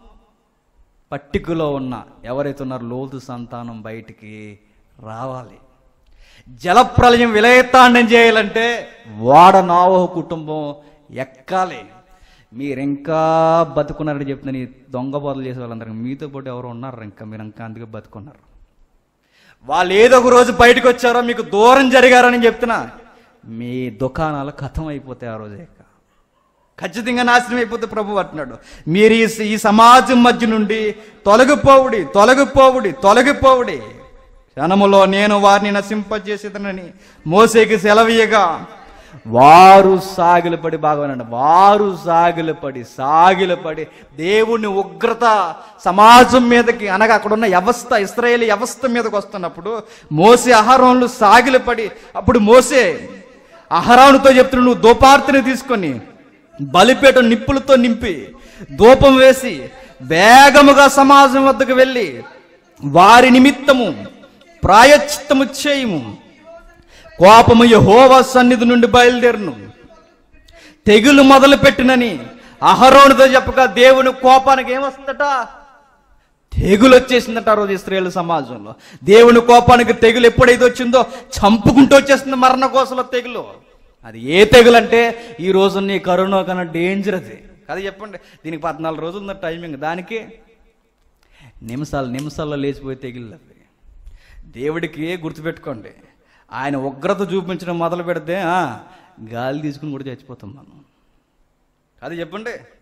పట్టికలో ఉన్న ఎవరైతే ఉన్నారో లోతు సంతానం బయటికి రావాలి జలప్రలయం విలయతాండం చేయాలంటే వాడ నావహ కుటుంబం ఎక్కాలి మీరు ఇంకా బతుకున్నారని చెప్తున్న ఈ దొంగ బోధలు చేసే వాళ్ళందరికీ మీతో పాటు ఎవరు ఉన్నారు ఇంకా మీరు ఇంకా అందుకే బతుకున్నారు వాళ్ళు ఏదో ఒక రోజు బయటకు వచ్చారో మీకు దూరం జరిగారని చెప్తున్నా మీ దుకాణాలు ఖతం అయిపోతాయి ఆ రోజు ఇక ఖచ్చితంగా నాశనం అయిపోతే ప్రభు అంటున్నాడు మీరు ఈ ఈ సమాజం మధ్య నుండి తొలగిపోవుడి తొలగిపోవుడి తొలగిపోవుడి క్షణములో నేను వారిని నశింపజేసేదనని మోసేకి సెలవీయగా వారు సాగిలపడి బాగా వారు సాగిలపడి సాగిలపడి దేవుని ఉగ్రత సమాజం మీదకి అనగా అక్కడ ఉన్న వ్యవస్థ ఇస్రాయేల్ వ్యవస్థ మీదకి వస్తున్నప్పుడు మోసే ఆహారంలో సాగిలపడి అప్పుడు మోసే అహరానుతో చెప్తున్నాడు నువ్వు దోపార్తిని తీసుకొని బలిపేట నిప్పులతో నింపి ధూపం వేసి వేగముగా సమాజం వద్దకు వెళ్ళి వారి నిమిత్తము ప్రాయశ్చిత్తము చేయము కోపము యెహోవా సన్నిధి నుండి బయలుదేరును తెగులు మొదలు పెట్టినని అహరోనుతో చెప్పగా దేవుని కోపానికి ఏమొస్తుందట తెగులు వచ్చేసిందట ఆ రోజు ఇస్రాయేల్ సమాజంలో దేవుని కోపానికి తెగులు ఎప్పుడైతే వచ్చిందో చంపుకుంటూ వచ్చేస్తుంది మరణ కోసలో తెగులు అది ఏ తెగులు అంటే ఈ రోజు నీ కరోనా కన్నా డేంజర్ అది కదా చెప్పండి దీనికి పద్నాలుగు రోజులు ఉన్న టైమింగ్ దానికి నిమిషాలు నిమిషాల్లో లేచిపోయి తెగిళ్ళు అవి దేవుడికి గుర్తుపెట్టుకోండి ఆయన ఉగ్రత చూపించడం మొదలు పెడితే ఆ, గాలి తీసుకుని కూడా చచ్చిపోతాం మనం అది చెప్పండి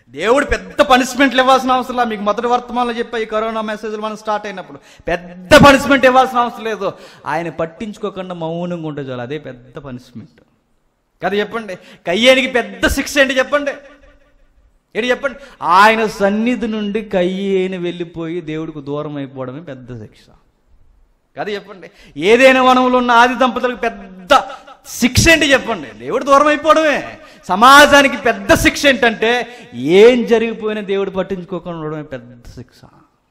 దేవుడు పెద్ద పనిష్మెంట్లు ఇవ్వాల్సిన అవసరం లేదు మీకు మొదటి వర్తమానంలో చెప్పా ఈ కరోనా మెసేజ్లు మనం స్టార్ట్ అయినప్పుడు పెద్ద పనిష్మెంట్ ఇవ్వాల్సిన అవసరం లేదు ఆయన పట్టించుకోకుండా మౌనంగా ఉంటే చాలు అదే పెద్ద పనిష్మెంట్ కదా చెప్పండి కయ్యేనికి పెద్ద శిక్ష ఏంటి చెప్పండి ఏంటి చెప్పండి ఆయన సన్నిధి నుండి కయ్యేని వెళ్ళిపోయి దేవుడికి దూరం అయిపోవడమే పెద్ద శిక్ష కదా చెప్పండి ఏదైనా వనంలో ఉన్న ఆది దంపతులకు పెద్ద శిక్ష ఏంటి చెప్పండి దేవుడు దూరం అయిపోవడమే సమాజానికి పెద్ద శిక్ష ఏంటంటే ఏం జరిగిపోయినా దేవుడు పట్టించుకోకుండా ఉండడమే పెద్ద శిక్ష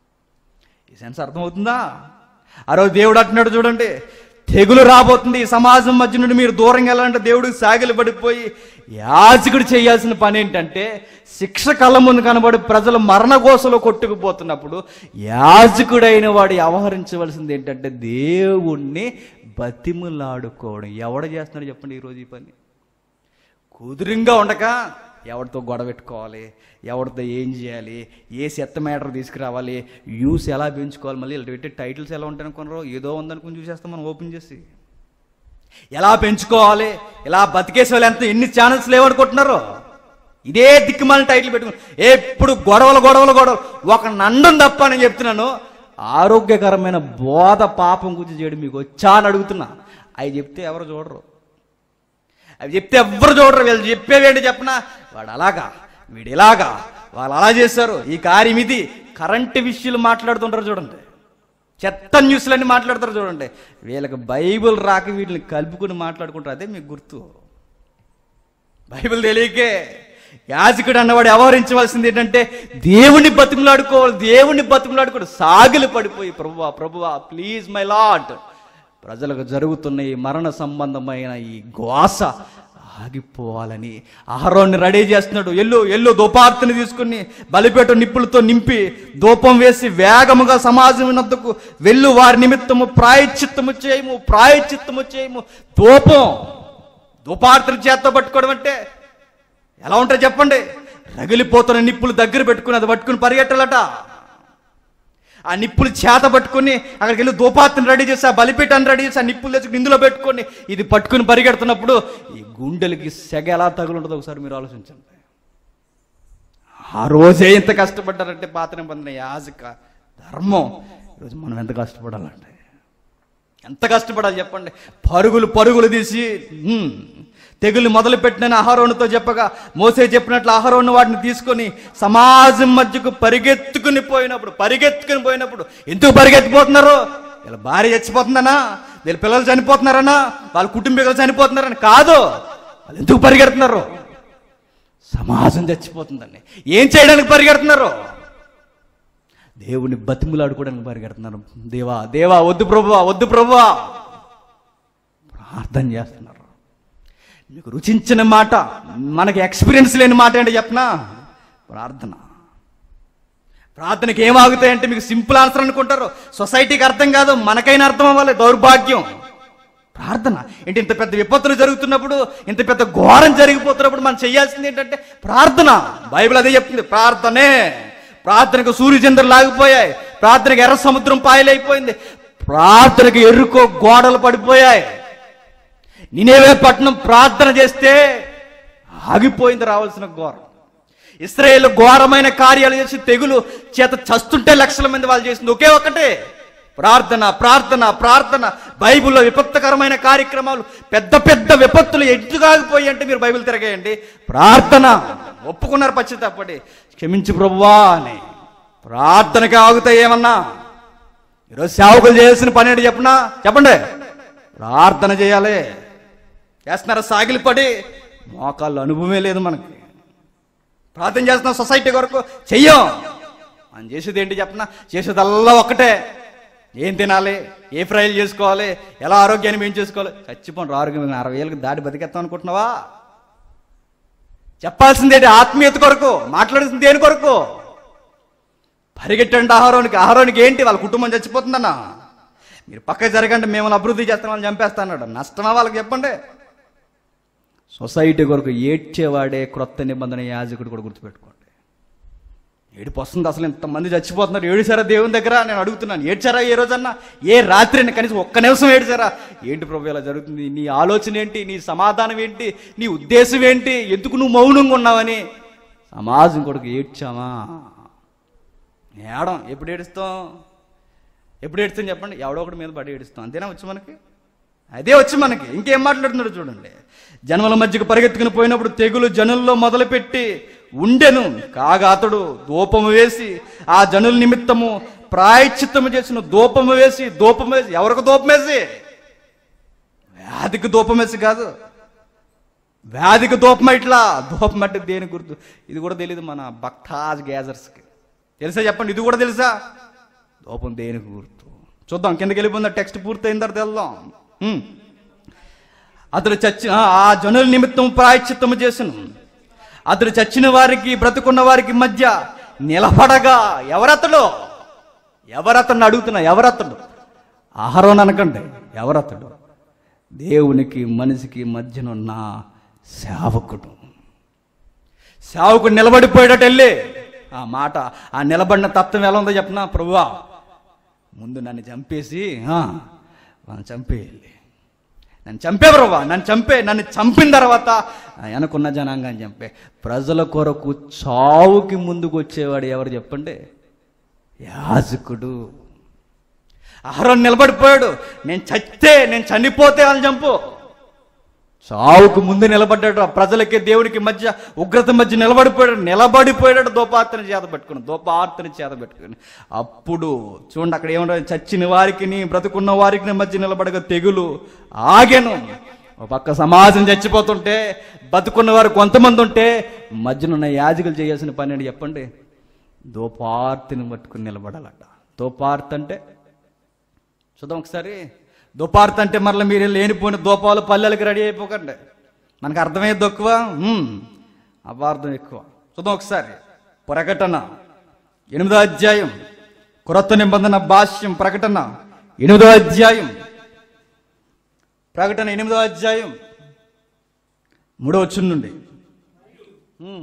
ఈ సెన్స్ అర్థమవుతుందా ఆ రోజు దేవుడు అంటున్నాడు చూడండి తెగులు రాబోతుంది ఈ సమాజం మధ్య నుండి మీరు దూరంగా వెళ్ళాలంటే దేవుడికి సాగిలు పడిపోయి యాజకుడు చేయాల్సిన పని ఏంటంటే శిక్ష కళ్ళ ముందు కనబడి ప్రజలు మరణకోసలో కొట్టుకుపోతున్నప్పుడు యాజకుడైన వాడు వ్యవహరించవలసింది ఏంటంటే దేవుణ్ణి బతిములాడుకోవడం ఎవడ చేస్తున్నాడు చెప్పండి ఈరోజు ఈ పని కుదురుగా ఉండక ఎవరితో గొడవ పెట్టుకోవాలి ఎవరితో ఏం చేయాలి ఏ చెత్త మ్యాటర్ తీసుకురావాలి యూస్ ఎలా పెంచుకోవాలి మళ్ళీ ఇలా పెట్టి టైటిల్స్ ఎలా ఉంటాయి అనుకున్నారో ఏదో ఉందనుకుని చూసేస్తాం మనం ఓపెన్ చేసి ఎలా పెంచుకోవాలి ఇలా బతికేసే వాళ్ళు ఎంత ఎన్ని ఛానల్స్ లేవనుకుంటున్నారు ఇదే దిక్కుమాలిన టైటిల్ పెట్టుకుని ఎప్పుడు గొడవలు గొడవలు గొడవలు ఒక నండం తప్ప నేను చెప్తున్నాను ఆరోగ్యకరమైన బోధ పాపం గురించి చేయడం మీకు వచ్చా అని అడుగుతున్నా అవి చెప్తే ఎవరు చూడరు అవి చెప్తే ఎవ్వరు చూడరు వీళ్ళు చెప్పేవేంటి చెప్పనా వాడు అలాగా వీడు ఇలాగా వాళ్ళు అలా చేశారు ఈ కార్యం ఇది కరెంటు విషయాలు మాట్లాడుతుంటారు చూడండి చెత్త న్యూస్లన్నీ మాట్లాడతారు చూడండి వీళ్ళకి బైబిల్ రాక వీటిని కలుపుకుని మాట్లాడుకుంటారు అదే మీకు గుర్తు బైబిల్ తెలియకే యాజకుడు అన్నవాడు వ్యవహరించవలసింది ఏంటంటే దేవుని బతుకులాడుకోవాలి దేవుని బతుకులాడుకోడు సాగిలు పడిపోయి ప్రభువా ప్రభువా ప్లీజ్ మై లాట్ ప్రజలకు జరుగుతున్న ఈ మరణ సంబంధమైన ఈ ఘోష ఆగిపోవాలని ఆహారాన్ని రెడీ చేస్తున్నాడు ఎల్లు ఎల్లు దోపార్తిని తీసుకుని బలిపేట నిప్పులతో నింపి దూపం వేసి వేగముగా సమాజం వినొద్దకు వెళ్ళు వారి నిమిత్తము ప్రాయశ్చిత్తము చేయము ప్రాయశ్చిత్తము చేయము దూపం దూపార్తిని చేత్తో పట్టుకోవడం అంటే ఎలా ఉంటుంది చెప్పండి రగిలిపోతున్న నిప్పులు దగ్గర పెట్టుకుని అది పట్టుకుని పరిగెట్టాలట ఆ నిప్పులు చేత పట్టుకొని అక్కడికి వెళ్ళి దూపాత్ని రెడీ చేసి ఆ బలిపీఠాన్ని రెడీ చేసి ఆ నిప్పులు తెచ్చుకుని ఇందులో పెట్టుకొని ఇది పట్టుకుని పరిగెడుతున్నప్పుడు ఈ గుండెలకి సెగ ఎలా తగులుంటుందో ఒకసారి మీరు ఆలోచించండి ఆ రోజే ఎంత కష్టపడ్డారంటే పాత్ర పొందిన యాజక ధర్మం ఈరోజు మనం ఎంత కష్టపడాలంటే ఎంత కష్టపడాలి చెప్పండి పరుగులు పరుగులు తీసి హ్మ్, తెగులు మొదలు పెట్టిన ఆహారోనితో చెప్పగా మోసే చెప్పినట్లు ఆహారోని వాటిని తీసుకొని సమాజం మధ్యకు పరిగెత్తుకుని పోయినప్పుడు పరిగెత్తుకుని పోయినప్పుడు ఎందుకు పరిగెత్తిపోతున్నారు వీళ్ళ భార్య చచ్చిపోతుందనా వీళ్ళ పిల్లలు చనిపోతున్నారనా వాళ్ళ కుటుంబీకులు చనిపోతున్నారని కాదు వాళ్ళు ఎందుకు పరిగెడుతున్నారు సమాజం చచ్చిపోతుందండి ఏం చేయడానికి పరిగెడుతున్నారు దేవుని బతిములాడుకోవడానికి పరిగెడుతున్నారు దేవా దేవా వద్దు ప్రభువా వద్దు ప్రభువా ప్రార్థన చేస్తున్నారు మీకు రుచించిన మాట మనకి ఎక్స్పీరియన్స్ లేని మాట ఏంటి చెప్పనా ప్రార్థన ప్రార్థనకి ఏం ఆగుతాయంటే మీకు సింపుల్ ఆన్సర్ అనుకుంటారు సొసైటీకి అర్థం కాదు మనకైనా అర్థం అవ్వాలి దౌర్భాగ్యం ప్రార్థన ఏంటి ఇంత పెద్ద విపత్తులు జరుగుతున్నప్పుడు ఇంత పెద్ద ఘోరం జరిగిపోతున్నప్పుడు మనం చేయాల్సింది ఏంటంటే ప్రార్థన బైబిల్ అదే చెప్తుంది ప్రార్థనే ప్రార్థనకు సూర్యచంద్రులు లాగిపోయాయి ప్రార్థనకు ఎర్ర సముద్రం పాయలైపోయింది ప్రార్థనకు ఎరుకో గోడలు పడిపోయాయి నినేవే పట్టణం ప్రార్థన చేస్తే ఆగిపోయింది రావాల్సిన ఘోరం ఇస్రాయేల్ ఘోరమైన కార్యాలు చేసి తెగులు చేత చస్తుంటే లక్షల మంది వాళ్ళు చేసింది ఒకే ఒకటే ప్రార్థన ప్రార్థన ప్రార్థన బైబిల్లో విపత్తుకరమైన కార్యక్రమాలు పెద్ద పెద్ద విపత్తులు ఎడ్డు కాగిపోయి అంటే మీరు బైబిల్ తిరగేయండి ప్రార్థన ఒప్పుకున్నారు పశ్చితప్పటి క్షమించు ప్రభువా అని ప్రార్థనకి ఆగుతాయి ఏమన్నా ఈరోజు సేవకులు చేయాల్సిన పని ఏంటి చెప్పనా చెప్పండి ప్రార్థన చేయాలి చేస్తున్నారా సాగిలిపడి మోకాళ్ళు అనుభవమే లేదు మనకి ప్రార్థన చేస్తున్నాం సొసైటీ కొరకు చెయ్యం మనం చేసేది ఏంటి చెప్పనా చేసేదల్లా ఒక్కటే ఏం తినాలి ఏ ఫ్రైలు చేసుకోవాలి ఎలా ఆరోగ్యాన్ని మేము చేసుకోవాలి చచ్చిపోండి ఆరోగ్యం అరవై ఏళ్ళకి దాటి బతికేస్తాం అనుకుంటున్నావా చెప్పాల్సిందేంటి ఆత్మీయత కొరకు మాట్లాడాల్సింది దేని కొరకు పరిగెట్టండి ఆహారానికి ఆహారానికి ఏంటి వాళ్ళ కుటుంబం చచ్చిపోతుందన్నా మీరు పక్క జరగండి మిమ్మల్ని అభివృద్ధి చేస్తాం వాళ్ళని చంపేస్తాన్నాడు నష్టమా వాళ్ళకి చెప్పండి సొసైటీ కొరకు ఏడ్చేవాడే క్రొత్త నిబంధన యాజకుడు కూడా గుర్తుపెట్టుకోండి ఏడుపు వస్తుంది అసలు ఇంతమంది చచ్చిపోతున్నారు ఏడుసారా దేవుని దగ్గర నేను అడుగుతున్నాను ఏడ్చారా ఏ రోజన్నా ఏ రాత్రి కనీసం ఒక్క నిమిషం ఏడ్చారా ఏంటి ప్రభు ఇలా జరుగుతుంది నీ ఆలోచన ఏంటి నీ సమాధానం ఏంటి నీ ఉద్దేశం ఏంటి ఎందుకు నువ్వు మౌనంగా ఉన్నావని సమాజం కొడుకు ఏడ్చామా ఏడం ఎప్పుడు ఏడుస్తాం ఎప్పుడు ఏడుస్తాం చెప్పండి ఎవడో ఒకటి మీద పడి ఏడుస్తాం అంతేనా వచ్చి మనకి అదే వచ్చి మనకి ఇంకేం మాట్లాడుతున్నాడు చూడండి జన్మల మధ్యకు పరిగెత్తుకుని పోయినప్పుడు తెగులు జనుల్లో మొదలుపెట్టి ఉండెను కాగా అతడు దూపము వేసి ఆ జనుల నిమిత్తము ప్రాయశ్చిత్తము చేసిన దూపము వేసి దూపము వేసి ఎవరికి దూపం వేసి వ్యాధికి దూపం వేసి కాదు వ్యాధికి దూపం ఇట్లా దూపం అంటే దేని గుర్తు ఇది కూడా తెలియదు మన భక్తాజ్ గ్యాజర్స్కి తెలుసా చెప్పండి ఇది కూడా తెలుసా దూపం దేనికి గుర్తు చూద్దాం కిందకి వెళ్ళిపోయిందా టెక్స్ట్ పూర్తయిన తర్వాత వెళ్దాం హ్మ్. అతడు చచ్చిన ఆ జనుల నిమిత్తం ప్రాయశ్చిత్తము చేసను అతడు చచ్చిన వారికి బ్రతుకున్న వారికి మధ్య నిలబడగా ఎవరతడు ఎవరతను అడుగుతున్నా ఎవరతడు ఆహారం అనకండి ఎవరతడు దేవునికి మనిషికి మధ్యనున్న సేవకుడు సేవకుడు నిలబడిపోయాడట వెళ్ళి ఆ మాట ఆ నిలబడిన తత్వం ఎలా ఉందో చెప్పనా ప్రభువా ముందు నన్ను చంపేసి ఆ, నన్ను చంపేయాలి నన్ను చంపే ప్రభా నన్ను చంపే నన్ను చంపిన తర్వాత వెనకున్న జనాంగాన్ని చంపే ప్రజల కొరకు చావుకి ముందుకు వచ్చేవాడు ఎవరు చెప్పండి యాజకుడు ఆహారం నిలబడిపోయాడు నేను చస్తే నేను చనిపోతే అని చంపు చావుకు ముందు నిలబడ్డాడు ఆ ప్రజలకి దేవునికి మధ్య ఉగ్రత మధ్య నిలబడిపోయాడు నిలబడిపోయాడు దోపార్తని చేత పెట్టుకుని దోపార్తని చేత పెట్టుకుని అప్పుడు చూడండి అక్కడ ఏమంటారు చచ్చిన వారికి బ్రతుకున్న వారికి మధ్య నిలబడగా తెగులు ఆగెను ఒక పక్క సమాజం చచ్చిపోతుంటే బతుకున్న వారు కొంతమంది ఉంటే మధ్యనున్న యాజకులు చేయాల్సిన పని ఏంటి చెప్పండి దోపార్తిని పట్టుకుని నిలబడాలట దోపార్త్ అంటే చూద్దాం ఒకసారి దుపార్త అంటే మరలా మీరు లేనిపోయిన దూపాలు పల్లెలకి రెడీ అయిపోకండి మనకు అర్థమయ్యేది ఎక్కువ ఉమ్, అపార్థం ఎక్కువ చూద్దాం ఒకసారి ప్రకటన ఎనిమిదో అధ్యాయం క్రొత్త నిబంధన భాష్యం ప్రకటన ఎనిమిదో అధ్యాయం ప్రకటన ఎనిమిదో అధ్యాయం మూడో వచ్చి నుండి ఉమ్.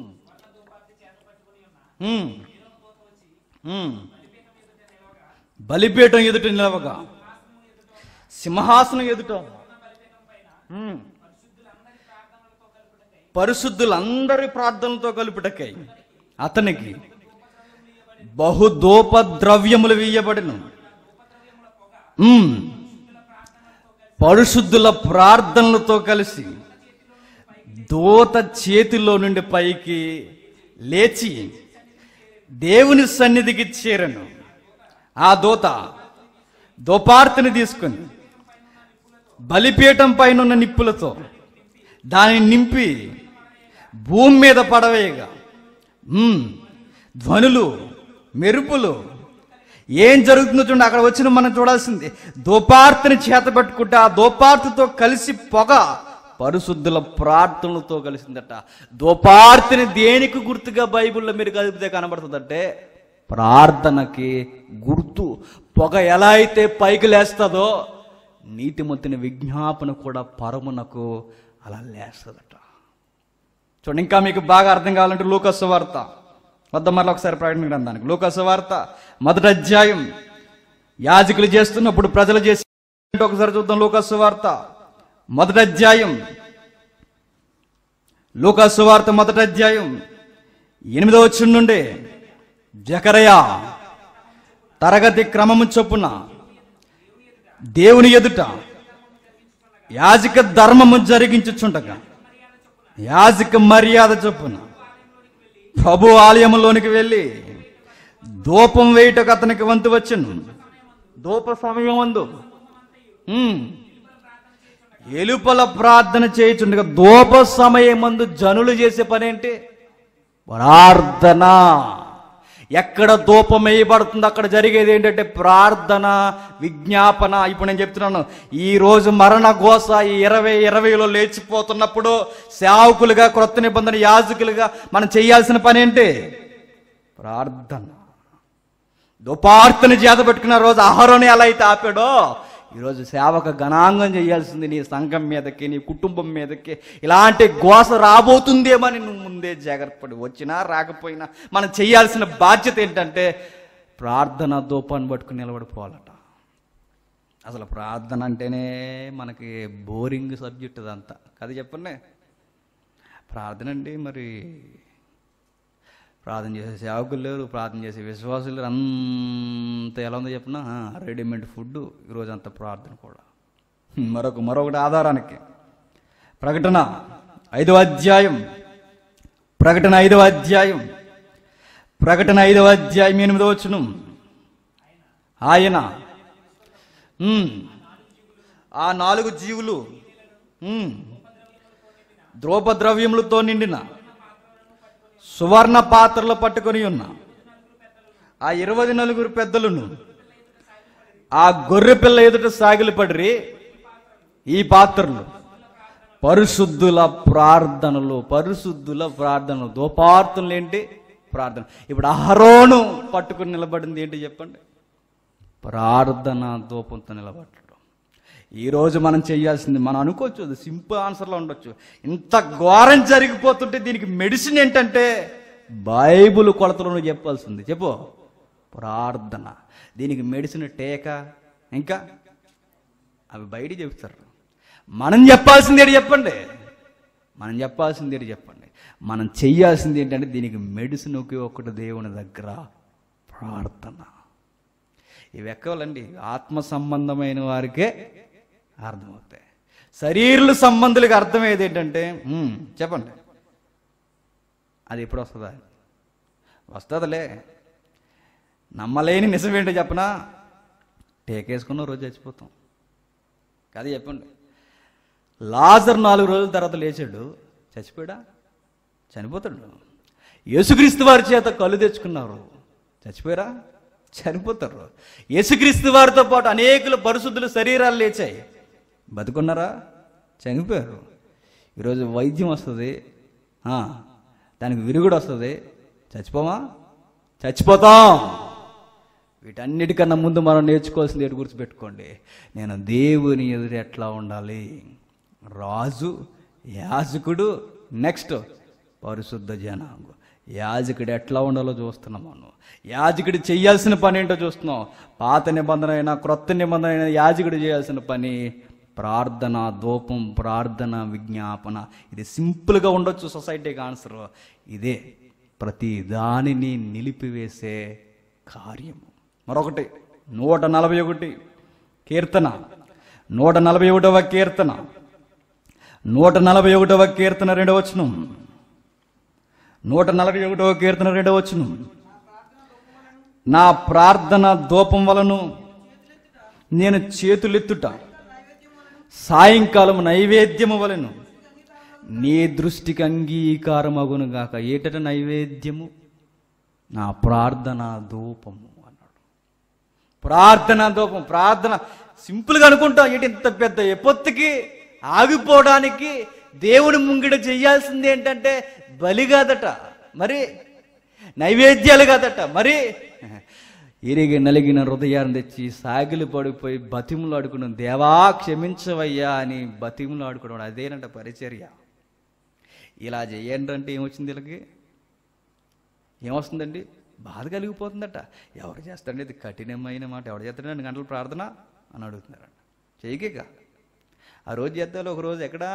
ఉమ్. ఉమ్. బలిపీఠం ఎదుట నిలవగా సింహాసనం ఎదుట ఉమ్. పరిశుద్ధులందరి ప్రార్థనలతో కలుపుటకై అతనికి బహుదోప ద్రవ్యములు వీయబడిను ఉమ్. పరిశుద్ధుల ప్రార్థనలతో కలిసి దూత చేతిలో నుండి పైకి లేచి దేవుని సన్నిధికి చేరను ఆ దూత దోపార్తిని తీసుకొని బలిపీఠం పైన ఉన్న నిప్పులతో దానిని నింపి భూమి మీద పడవేయగా ఉమ్, ధ్వనులు మెరుపులు ఏం జరుగుతుందో చూడండి అక్కడ వచ్చిన మనం చూడాల్సింది దోపార్తిని చేత పెట్టుకుంటే ఆ దోపార్తితో కలిసి పొగ పరిశుద్ధుల ప్రార్థనలతో కలిసిందట దోపార్తిని దేనికి గుర్తుగా బైబిల్లో మీరు కలిపితే కనబడుతుందంటే ప్రార్థనకి గుర్తు పొగ ఎలా అయితే పైకి లేస్తుందో నీతిమంతుని విజ్ఞాపన కూడా పరమునకు అలా లేస్తుందట చూడండి ఇంకా మీకు బాగా అర్థం కావాలంటే లూకస్ వార్త వద్ద మరలా ఒకసారి ప్రకటన గ్రంథానికి లూకస్ వార్త మొదటి అధ్యాయం యాజకులు చేస్తున్నప్పుడు ప్రజలు చేసి ఒకసారి చూద్దాం లూకస్ వార్త మొదటి అధ్యాయం లూకస్ వార్త మొదటి అధ్యాయం ఎనిమిదవ వచ్చిన నుండి జకరయ తరగతి క్రమము చొప్పున దేవుని ఎదుట యాజక ధర్మము జరిగించుచుండగా యాజక మర్యాద చొప్పున ప్రభు ఆలయంలోనికి వెళ్ళి ధూపం వేయుటకు అతనికి వంతు వచ్చను ధూప సమయం అందు ఉమ్, ఎలుపల ప్రార్థన చేయుచుండగా ధూప సమయం మందు జనులు చేసే పని ఏంటి ప్రార్థన ఎక్కడ ధూపం వేయబడుతుందో అక్కడ జరిగేది ఏంటంటే ప్రార్థన విజ్ఞాపన ఇప్పుడు నేను చెప్తున్నాను ఈ రోజు మరణ ఘోష ఈ ఇరవై ఇరవైలో లేచిపోతున్నప్పుడు సేవకులుగా క్రొత్త నిబంధన యాజకులుగా మనం చేయాల్సిన పని ఏంటి ప్రార్థన దుపార్తని చేత పెట్టుకున్న రోజు ఆహారం ఎలా అయితే ఆపాడో ఈరోజు సేవక గణాంగం చేయాల్సింది నీ సంఘం మీదకి నీ కుటుంబం మీదకి ఇలాంటి గోస రాబోతుందేమని నువ్వు ముందే జాగ్రత్త పడి వచ్చినా రాకపోయినా మనం చేయాల్సిన బాధ్యత ఏంటంటే ప్రార్థన దూపాన్ని పట్టుకుని నిలబడిపోవాలట అసలు ప్రార్థన అంటేనే మనకి బోరింగ్ సబ్జెక్ట్ అదంతా కదా చెప్పండి ప్రార్థన అండి మరి ప్రార్థన చేసే సేవకులు లేరు ప్రార్థన చేసే విశ్వాసులు లేరు అంత ఎలా ఉందో చెప్పిన రెడీమేడ్ ఫుడ్ ఈరోజు అంత ప్రార్థన కూడా మరొక మరొకటి ఆధారానికి ప్రకటన ఐదవ అధ్యాయం ప్రకటన ఐదవ అధ్యాయం ప్రకటన ఐదవ అధ్యాయం ఎనిమిదవ వచ్చును ఆయన ఉమ్, ఆ నాలుగు జీవులు ఉమ్, ద్రవ్యములతో నిండిన సువర్ణ పాత్రలు పట్టుకొని ఉన్న ఆ ఇరవై నలుగురు పెద్దలను ఆ గొర్రె పిల్ల ఎదుట సాగిలి పడిరి ఈ పాత్రలు పరిశుద్ధుల ప్రార్థనలు పరిశుద్ధుల ప్రార్థనలు దోపార్థనలు ఏంటి ప్రార్థన ఇప్పుడు అహరోను పట్టుకుని నిలబడింది ఏంటి చెప్పండి ప్రార్థన దూపంతో నిలబడటం ఈరోజు మనం చేయాల్సింది మనం అనుకోవచ్చు అది సింపుల్ ఆన్సర్లో ఉండొచ్చు ఇంత ఘోరం జరిగిపోతుంటే దీనికి మెడిసిన్ ఏంటంటే బైబుల్ కొలతలో నువ్వు చెప్పాల్సింది చెప్పు ప్రార్థన దీనికి మెడిసిన్ టీకా ఇంకా అవి బయట చెప్తారు మనం చెప్పాల్సింది ఏంటి చెప్పండి మనం చెప్పాల్సింది ఏంటి చెప్పండి మనం చెయ్యాల్సింది ఏంటంటే దీనికి మెడిసిన్ ఒకే ఒక్కటి దేవుని దగ్గర ప్రార్థన ఇవి ఎక్కవాలండి ఆత్మ సంబంధమైన వారికే అర్థమవుతాయి శరీరుల సంబంధులకు అర్థమయ్యేది ఏంటంటే ఉమ్, చెప్పండి అది ఎప్పుడు వస్తుందా వస్తుందిలే నమ్మలేని నిజం ఏంటో చెప్పనా టేకేసుకున్న రోజు చచ్చిపోతాం అది చెప్పండి లాజర్ నాలుగు రోజుల తర్వాత లేచాడు చచ్చిపోయాడా చనిపోతాడు యేసుక్రీస్తు వారి చేత కళ్ళు తెచ్చుకున్నారు చచ్చిపోయారా చనిపోతారు యేసుక్రీస్తు వారితో పాటు అనేకుల పరిశుద్ధుల శరీరాలు లేచాయి బతుకున్నారా చనిపోయారు ఈరోజు వైద్యం వస్తుంది ఆ, దానికి విరుగుడు వస్తుంది చచ్చిపోమా చచ్చిపోతాం వీటన్నిటికన్నా ముందు మనం నేర్చుకోవాల్సింది ఏడు గుర్తుపెట్టుకోండి నేను దేవుని ఎదురు ఎట్లా ఉండాలి రాజు యాజకుడు నెక్స్ట్ పరిశుద్ధ జనాంగం యాజకుడు ఎట్లా ఉండాలో చూస్తున్నాం మనం యాజకుడు చేయాల్సిన పని ఏంటో చూస్తున్నాం పాత నిబంధన అయినా క్రొత్త నిబంధన అయినా యాజకుడు చేయాల్సిన పని ప్రార్థన ధూపం ప్రార్థన విజ్ఞాపన ఇది సింపుల్గా ఉండొచ్చు సొసైటీకి ఆన్సర్ ఇదే ప్రతి దానిని నిలిపివేసే కార్యము మరొకటి నూట నలభై ఒకటి కీర్తన నూట నలభై ఒకటవ కీర్తన నూట నలభై ఒకటవ కీర్తన రెండవ వచనం నూట నలభై ఒకటవ కీర్తన రెండవ వచనం నా ప్రార్థన దూపం వలను నేను చేతులెత్తుట సాయంకాలం నైవేద్యము వలెను నీ దృష్టికి అంగీకారమగును గాక ఏటట నైవేద్యము నా ప్రార్థన ధూపము అన్నాడు ప్రార్థన ధూపం ప్రార్థన సింపుల్గా అనుకుంటాం ఏంటి ఇంత పెద్ద ఎప్పొత్తుకి ఆగిపోవడానికి దేవుని ముంగిడ చెయ్యాల్సింది ఏంటంటే బలి కాదట మరి నైవేద్యాలు కాదట మరి ఇరిగి నలిగిన హృదయాన్ని తెచ్చి సాగిలి పడిపోయి బతిములు ఆడుకున్నాం దేవా క్షమించవయ్యా అని బతిములు ఆడుకోవడం అదేనంట పరిచర్య ఇలా చేయండి అంటే ఏమొచ్చింది వీళ్ళకి ఏమొస్తుందండి బాధ కలిగిపోతుందట ఎవరు చేస్తారండి ఇది కఠినమైన మాట ఎవరు చేస్తారండి రెండు గంటల ప్రార్థన అని అడుగుతున్నారంట చేయకేక ఆ రోజు చేద్దాలో ఒక రోజు ఎక్కడ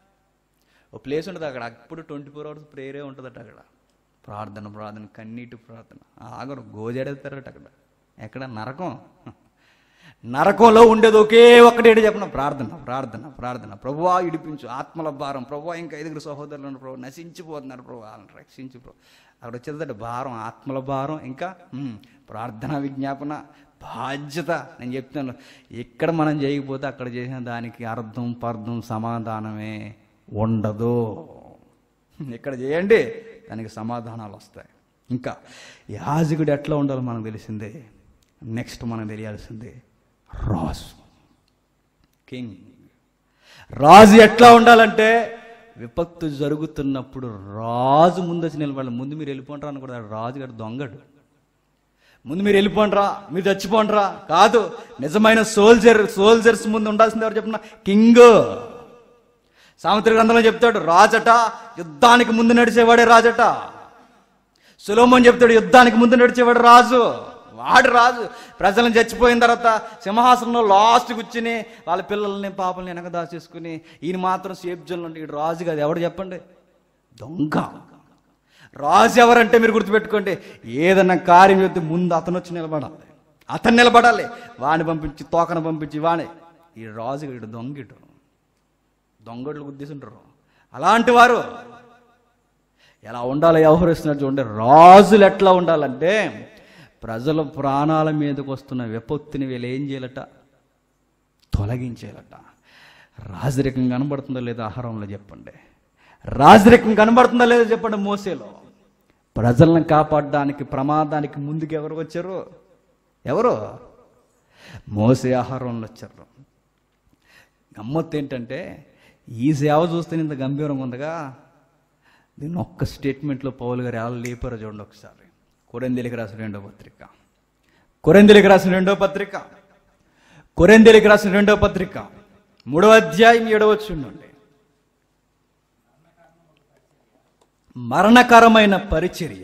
ఒక ప్లేస్ ఉంటుంది అక్కడ అప్పుడు ట్వంటీ ఫోర్ అవర్స్ ప్రేయరే ఉంటుందట అక్కడ ప్రార్థన ప్రార్థన కన్నీటి ప్రార్థన ఆగరు గోజెడతారట అక్కడ ఎక్కడ నరకం నరకంలో ఉండేది ఒకే ఒక్కటి చెప్పిన ప్రార్థన ప్రార్థన ప్రార్థన ప్రభువా ఇడిపించు ఆత్మల భారం ప్రభువా ఇంకా ఐదుగురు సహోదరులు ఉన్నారు ప్రభు నశించిపోతున్నారు ప్రభు వాళ్ళని రక్షించు ప్రభు అక్కడ వచ్చేదట భారం ఆత్మల భారం ఇంకా ఉమ్, ప్రార్థన విజ్ఞాపన బాధ్యత నేను చెప్తున్నాను ఇక్కడ మనం చేయకపోతే అక్కడ చేసిన దానికి అర్థం పర్థం సమాధానమే ఉండదు ఇక్కడ చేయండి దానికి సమాధానాలు వస్తాయి ఇంకా యాజకుడు ఎట్లా ఉండాలో మనకు తెలిసిందే నెక్స్ట్ మనకు తెలియాల్సిందే రాజు కింగ్ రాజు ఎట్లా ఉండాలంటే విపత్తు జరుగుతున్నప్పుడు రాజు ముందు వచ్చి నిలబడాలి ముందు మీరు వెళ్ళిపోంటారా అని కూడా రాజు గారు దొంగడు ముందు మీరు వెళ్ళిపోండ్రా మీరు చచ్చిపోండ్రా కాదు నిజమైన సోల్జర్ సోల్జర్స్ ముందు ఉండాల్సింది ఎవరు చెప్పిన కింగ్ సాముద్ర గ్రంథంలో చెప్తాడు రాజట యుద్ధానికి ముందు నడిచేవాడే రాజట సులోమన్ చెప్తాడు యుద్ధానికి ముందు నడిచేవాడు రాజు వాడు రాజు ప్రజలను చచ్చిపోయిన తర్వాత సింహాసనంలో లాస్ట్ కూర్చుని వాళ్ళ పిల్లల్ని పాపల్ని వెనక దాచేసుకుని ఈయన మాత్రం సేఫ్ జోన్లో ఉండి ఈడు రాజు కాదు ఎవడు చెప్పండి దొంగ రాజు ఎవరంటే మీరు గుర్తుపెట్టుకోండి ఏదన్నా కార్యం చేస్తే ముందు అతను వచ్చి నిలబడాలి అతను నిలబడాలి వాడిని పంపించి తోకను పంపించి వాణి ఈ రాజు ఇటు దొంగిటు దొంగట్లు గుద్దేసుంటారు అలాంటి వారు ఎలా ఉండాలో వ్యవహరిస్తున్నారు చూడండి రాజులు ఎట్లా ఉండాలంటే ప్రజల ప్రాణాల మీదకి వస్తున్న విపత్తుని వీళ్ళు ఏం చేయాలట తొలగించేయాలట రాజరికం కనబడుతుందో లేదో ఆహారంలో చెప్పండి రాజరికం కనబడుతుందో లేదో చెప్పండి మోసేలో ప్రజలను కాపాడడానికి ప్రమాదానికి ముందుకు ఎవరు వచ్చారు ఎవరు మోసే ఆహారంలో వచ్చారు గమ్మత్తు ఏంటంటే ఈ సేవ చూస్తే ఇంత గంభీరంగా ఉందిగా దీన్ని ఒక్క స్టేట్మెంట్లో పౌలు గారు ఎలా లేపారో చూడండి ఒకసారి కొరెందెలికి రాసిన రెండో పత్రిక కొరెందెలికి రాసిన రెండో పత్రిక కొరెందెలికి రాసిన రెండో పత్రిక మూడవ అధ్యాయం ఏడవ చూడండి మరణకరమైన పరిచర్య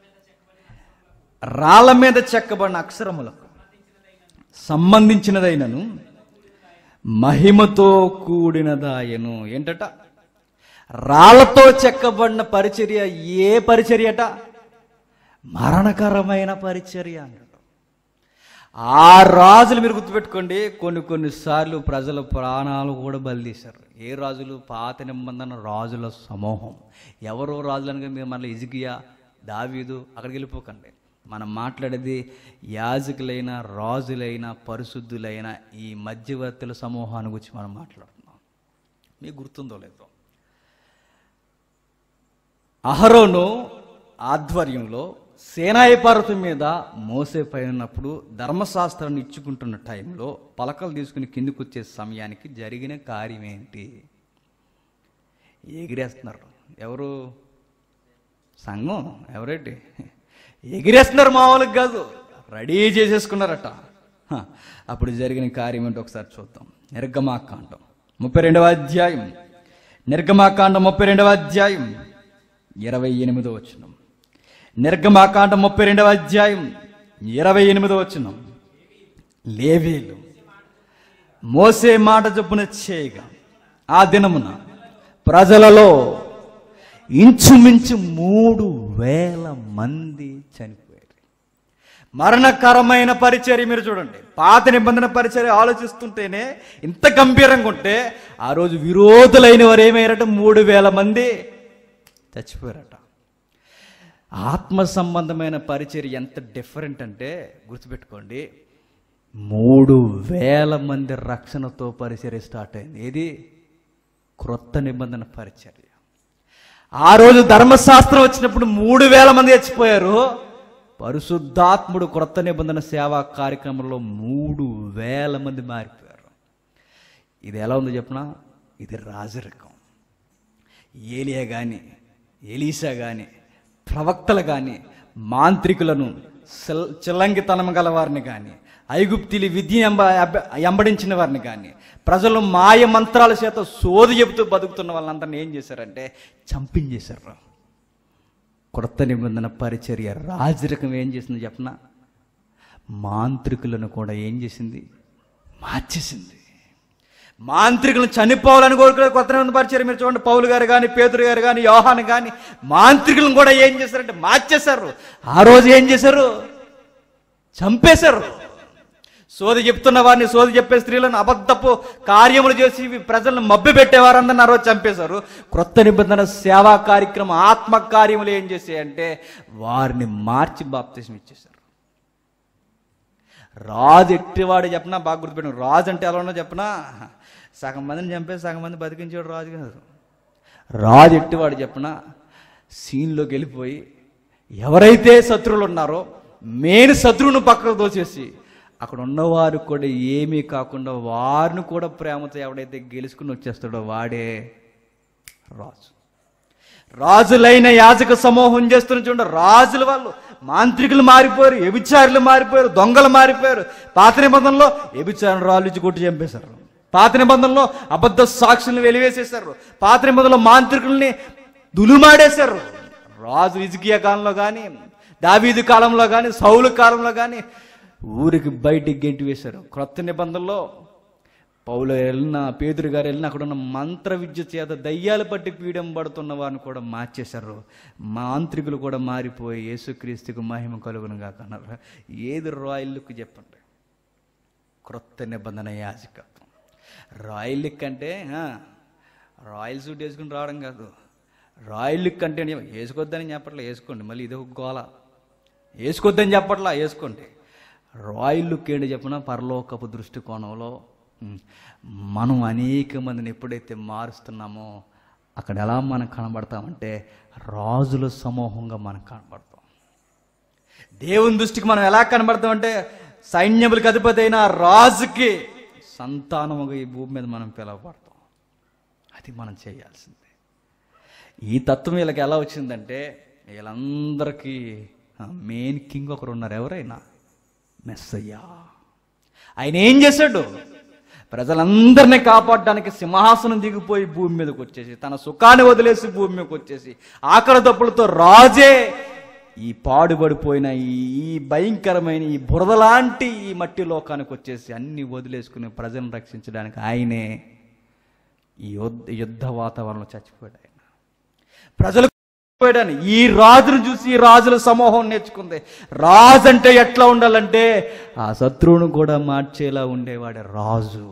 రాళ్ళ మీద చెక్కబడిన అక్షరములకు సంబంధించినదైనను మహిమతో కూడినదాయను ఏంటట రాళ్లతో చెక్కబడిన పరిచర్య ఏ పరిచర్యట మరణకరమైన పరిచర్య అన్నాడు ఆ రాజులు మీరు గుర్తుపెట్టుకోండి కొన్ని కొన్నిసార్లు ప్రజల ప్రాణాలు కూడా బలితీశారు ఏ రాజులు పాత నిబంధన రాజుల సమూహం ఎవరో రాజులనగా మీరు మళ్ళీ ఇజికియా దావీదు అక్కడికి వెళ్ళిపోకండి మనం మాట్లాడేది యాజకులైన రాజులైన పరిశుద్ధులైన ఈ మధ్యవర్తుల సమూహాన్ని గురించి మనం మాట్లాడుతున్నాం మీకు గుర్తుందో లేదో అహరోను ఆధ్వర్యంలో సేనాయి పర్వతం మీద మోసే పైనప్పుడు ధర్మశాస్త్రాన్ని ఇచ్చుకుంటున్న టైంలో పలకలు తీసుకుని కిందికి వచ్చే సమయానికి జరిగిన కార్యం ఏంటి ఎగిరేస్తున్నారు ఎవరు సంఘం ఎవరేంటి ఎగిరేస్తున్నారు మామూలుగా కాదు రెడీ చేసేసుకున్నారట హ, అప్పుడు జరిగిన కార్యం ఏంటో ఒకసారి చూద్దాం నిర్గమాకాండం ముప్పై రెండవ అధ్యాయం నిర్గమాకాండం ముప్పై రెండవ అధ్యాయం ఇరవై ఎనిమిదో వచనం నిర్గమాకాండం ముప్పై రెండవ అధ్యాయం ఇరవై ఎనిమిదో వచనం లేవీలు మోసే మాట చొప్పున చేయగా ఆ దినమున ప్రజలలో ఇంచుమించు మూడు వేల మంది చనిపోయారు మరణకరమైన పరిచర్య మీరు చూడండి పాత నిబంధన పరిచర్య ఆలోచిస్తుంటేనే ఇంత గంభీరంగా ఉంటే ఆ రోజు విరోధులైన వారు ఏమయ్యారట మూడు వేల మంది చచ్చిపోయారట ఆత్మ సంబంధమైన పరిచర్య ఎంత డిఫరెంట్ అంటే గుర్తుపెట్టుకోండి మూడు వేల మంది రక్షణతో పరిచర్య స్టార్ట్ అయింది ఏది క్రొత్త నిబంధన పరిచర్య ఆ రోజు ధర్మశాస్త్రం వచ్చినప్పుడు మూడు వేల మంది చచ్చిపోయారు పరిశుద్ధాత్ముడు క్రొత్త నిబంధన సేవా కార్యక్రమంలో మూడు వేల మంది మారిపోయారు ఇది ఎలా ఉందో చెప్పనా ఇది రాజరికం ఏలియా కానీ ఎలీసా కానీ ప్రవక్తలు కానీ మాంత్రికులను చిల్ చిల్లంగితనం గల వారిని కానీ ఐగుప్తిలి విద్య ఎంబ అబ్బ- ఎంబడించిన వారిని కానీ ప్రజలు మాయ మంత్రాల చేత సోది చెబుతూ బతుకుతున్న వాళ్ళందరినీ ఏం చేశారంటే చంపించేశారు కొత్త నిబంధన పరిచర్య రాజరికం ఏం చేసింది చెప్పనా మాంత్రికులను కూడా ఏం చేసింది మార్చేసింది మాంత్రికులను చనిపోవాలని కోరుకునే కొత్త నిబంధన పరిచయం మీరు చూడండి పౌలు గారు కానీ పేతురు గారు కానీ యోహాన్ కానీ మాంత్రికులను కూడా ఏం చేశారంటే మార్చేశారు ఆ రోజు ఏం చేశారు చంపేశారు సోది చెప్తున్న వారిని సోది చెప్పే స్త్రీలను అబద్ధపు కార్యములు చేసి ప్రజలను మభ్య పెట్టేవారందరిని ఆ రోజు చంపేశారు క్రొత్త నిబంధన సేవా కార్యక్రమం ఆత్మ కార్యములు ఏం చేసాయంటే వారిని మార్చి బాప్తిసం ఇచ్చేశారు రాజు ఎట్టివాడు చెప్పనా బాగా గుర్తుపెట్టిన రాజు అంటే ఎలా ఉన్నో చెప్పనా సగం మందిని చంపేసి సగం మంది బతికించేవాడు రాజు కాదు రాజు ఎట్టివాడు చెప్పనా సీన్లోకి వెళ్ళిపోయి ఎవరైతే శత్రువులు ఉన్నారో మెయిన్ శత్రువును పక్కకు దోచేసి అక్కడ ఉన్నవారు కూడా ఏమీ కాకుండా వారిని కూడా ప్రేమతో ఎవడైతే గెలుచుకుని వచ్చేస్తాడో వాడే రాజు రాజులైన యాజక సమూహం చేస్తున్న చూడండి రాజుల వాళ్ళు మాంత్రికులు మారిపోయారు వ్యభిచారులు మారిపోయారు దొంగలు మారిపోయారు పాత నిబంధనలో వ్యభిచారం రాళ్ళు ఇచ్చి కొట్టి చంపేశారు పాత నిబంధనలో అబద్ధ సాక్షులను వెలివేసేశారు పాత నిబంధనలో మాంత్రికుల్ని దులుమాడేశారు రాజు ఇజికియా కాలంలో కానీ దావీదు కాలంలో కానీ సౌలు కాలంలో కానీ ఊరికి బయటికి గెంటి వేశారు క్రొత్త నిబంధనలో పౌలు వెళ్ళిన పేదరు గారు వెళ్ళిన అక్కడ ఉన్న మంత్ర విద్య చేత దయ్యాలు పట్టి పీడం పడుతున్న వారిని కూడా మార్చేశారు మాంత్రికులు కూడా మారిపోయి యేసుక్రీస్తుకు మహిమ కలుగునుగా కన్నారు ఏది రాయల్కు చెప్పండి క్రొత్త నిబంధన యాజకత్వం రాయల్ లుక్ అంటే ఆ, రాయల్ సూట్ వేసుకుని రావడం కాదు రాయల్ లుక్ అంటే నే- వేసుకోవద్దని చెప్పట్లే వేసుకోండి మళ్ళీ ఇది ఒక గోల వేసుకోవద్దని చెప్పట్లా వేసుకోండి రాయల్ లుక్ ఏంటి చెప్పిన పరలోకపు దృష్టికోణంలో ఉమ్, మనం అనేక మందిని ఎప్పుడైతే మారుస్తున్నామో అక్కడ ఎలా మనం కనబడతామంటే రాజుల సమూహంగా మనం కనబడతాం దేవుని దృష్టికి మనం ఎలా కనబడతాం అంటే సైన్యములకు అధిపతి అయిన రాజుకి సంతానముగా ఈ భూమి మీద మనం పిలువబడతాం అది మనం చేయాల్సిందే ఈ తత్వం వీళ్ళకి ఎలా వచ్చిందంటే వీళ్ళందరికీ మెయిన్ కింగ్ ఒకరు ఉన్నారు ఎవరైనా మెస్సయ్యా ఆయన ఏం చేశాడు ప్రజలందరినీ కాపాడడానికి సింహాసనం దిగిపోయి భూమి మీదకి వచ్చేసి తన సుఖాన్ని వదిలేసి భూమి మీదకి వచ్చేసి ఆకలి దప్పులతో రాజే ఈ పాడుబడిపోయిన ఈ ఈ భయంకరమైన ఈ బురదలాంటి ఈ మట్టి లోకానికి వచ్చేసి అన్ని వదిలేసుకుని ప్రజలను రక్షించడానికి ఆయనే ఈ యుద్ధ యుద్ధ వాతావరణంలో చచ్చిపోయాడు ఆయన ప్రజలు పోయాడని ఈ రాజును చూసి ఈ రాజుల సమూహం నేర్చుకుంది రాజు అంటే ఎట్లా ఉండాలంటే ఆ శత్రువును కూడా మార్చేలా ఉండేవాడే రాజు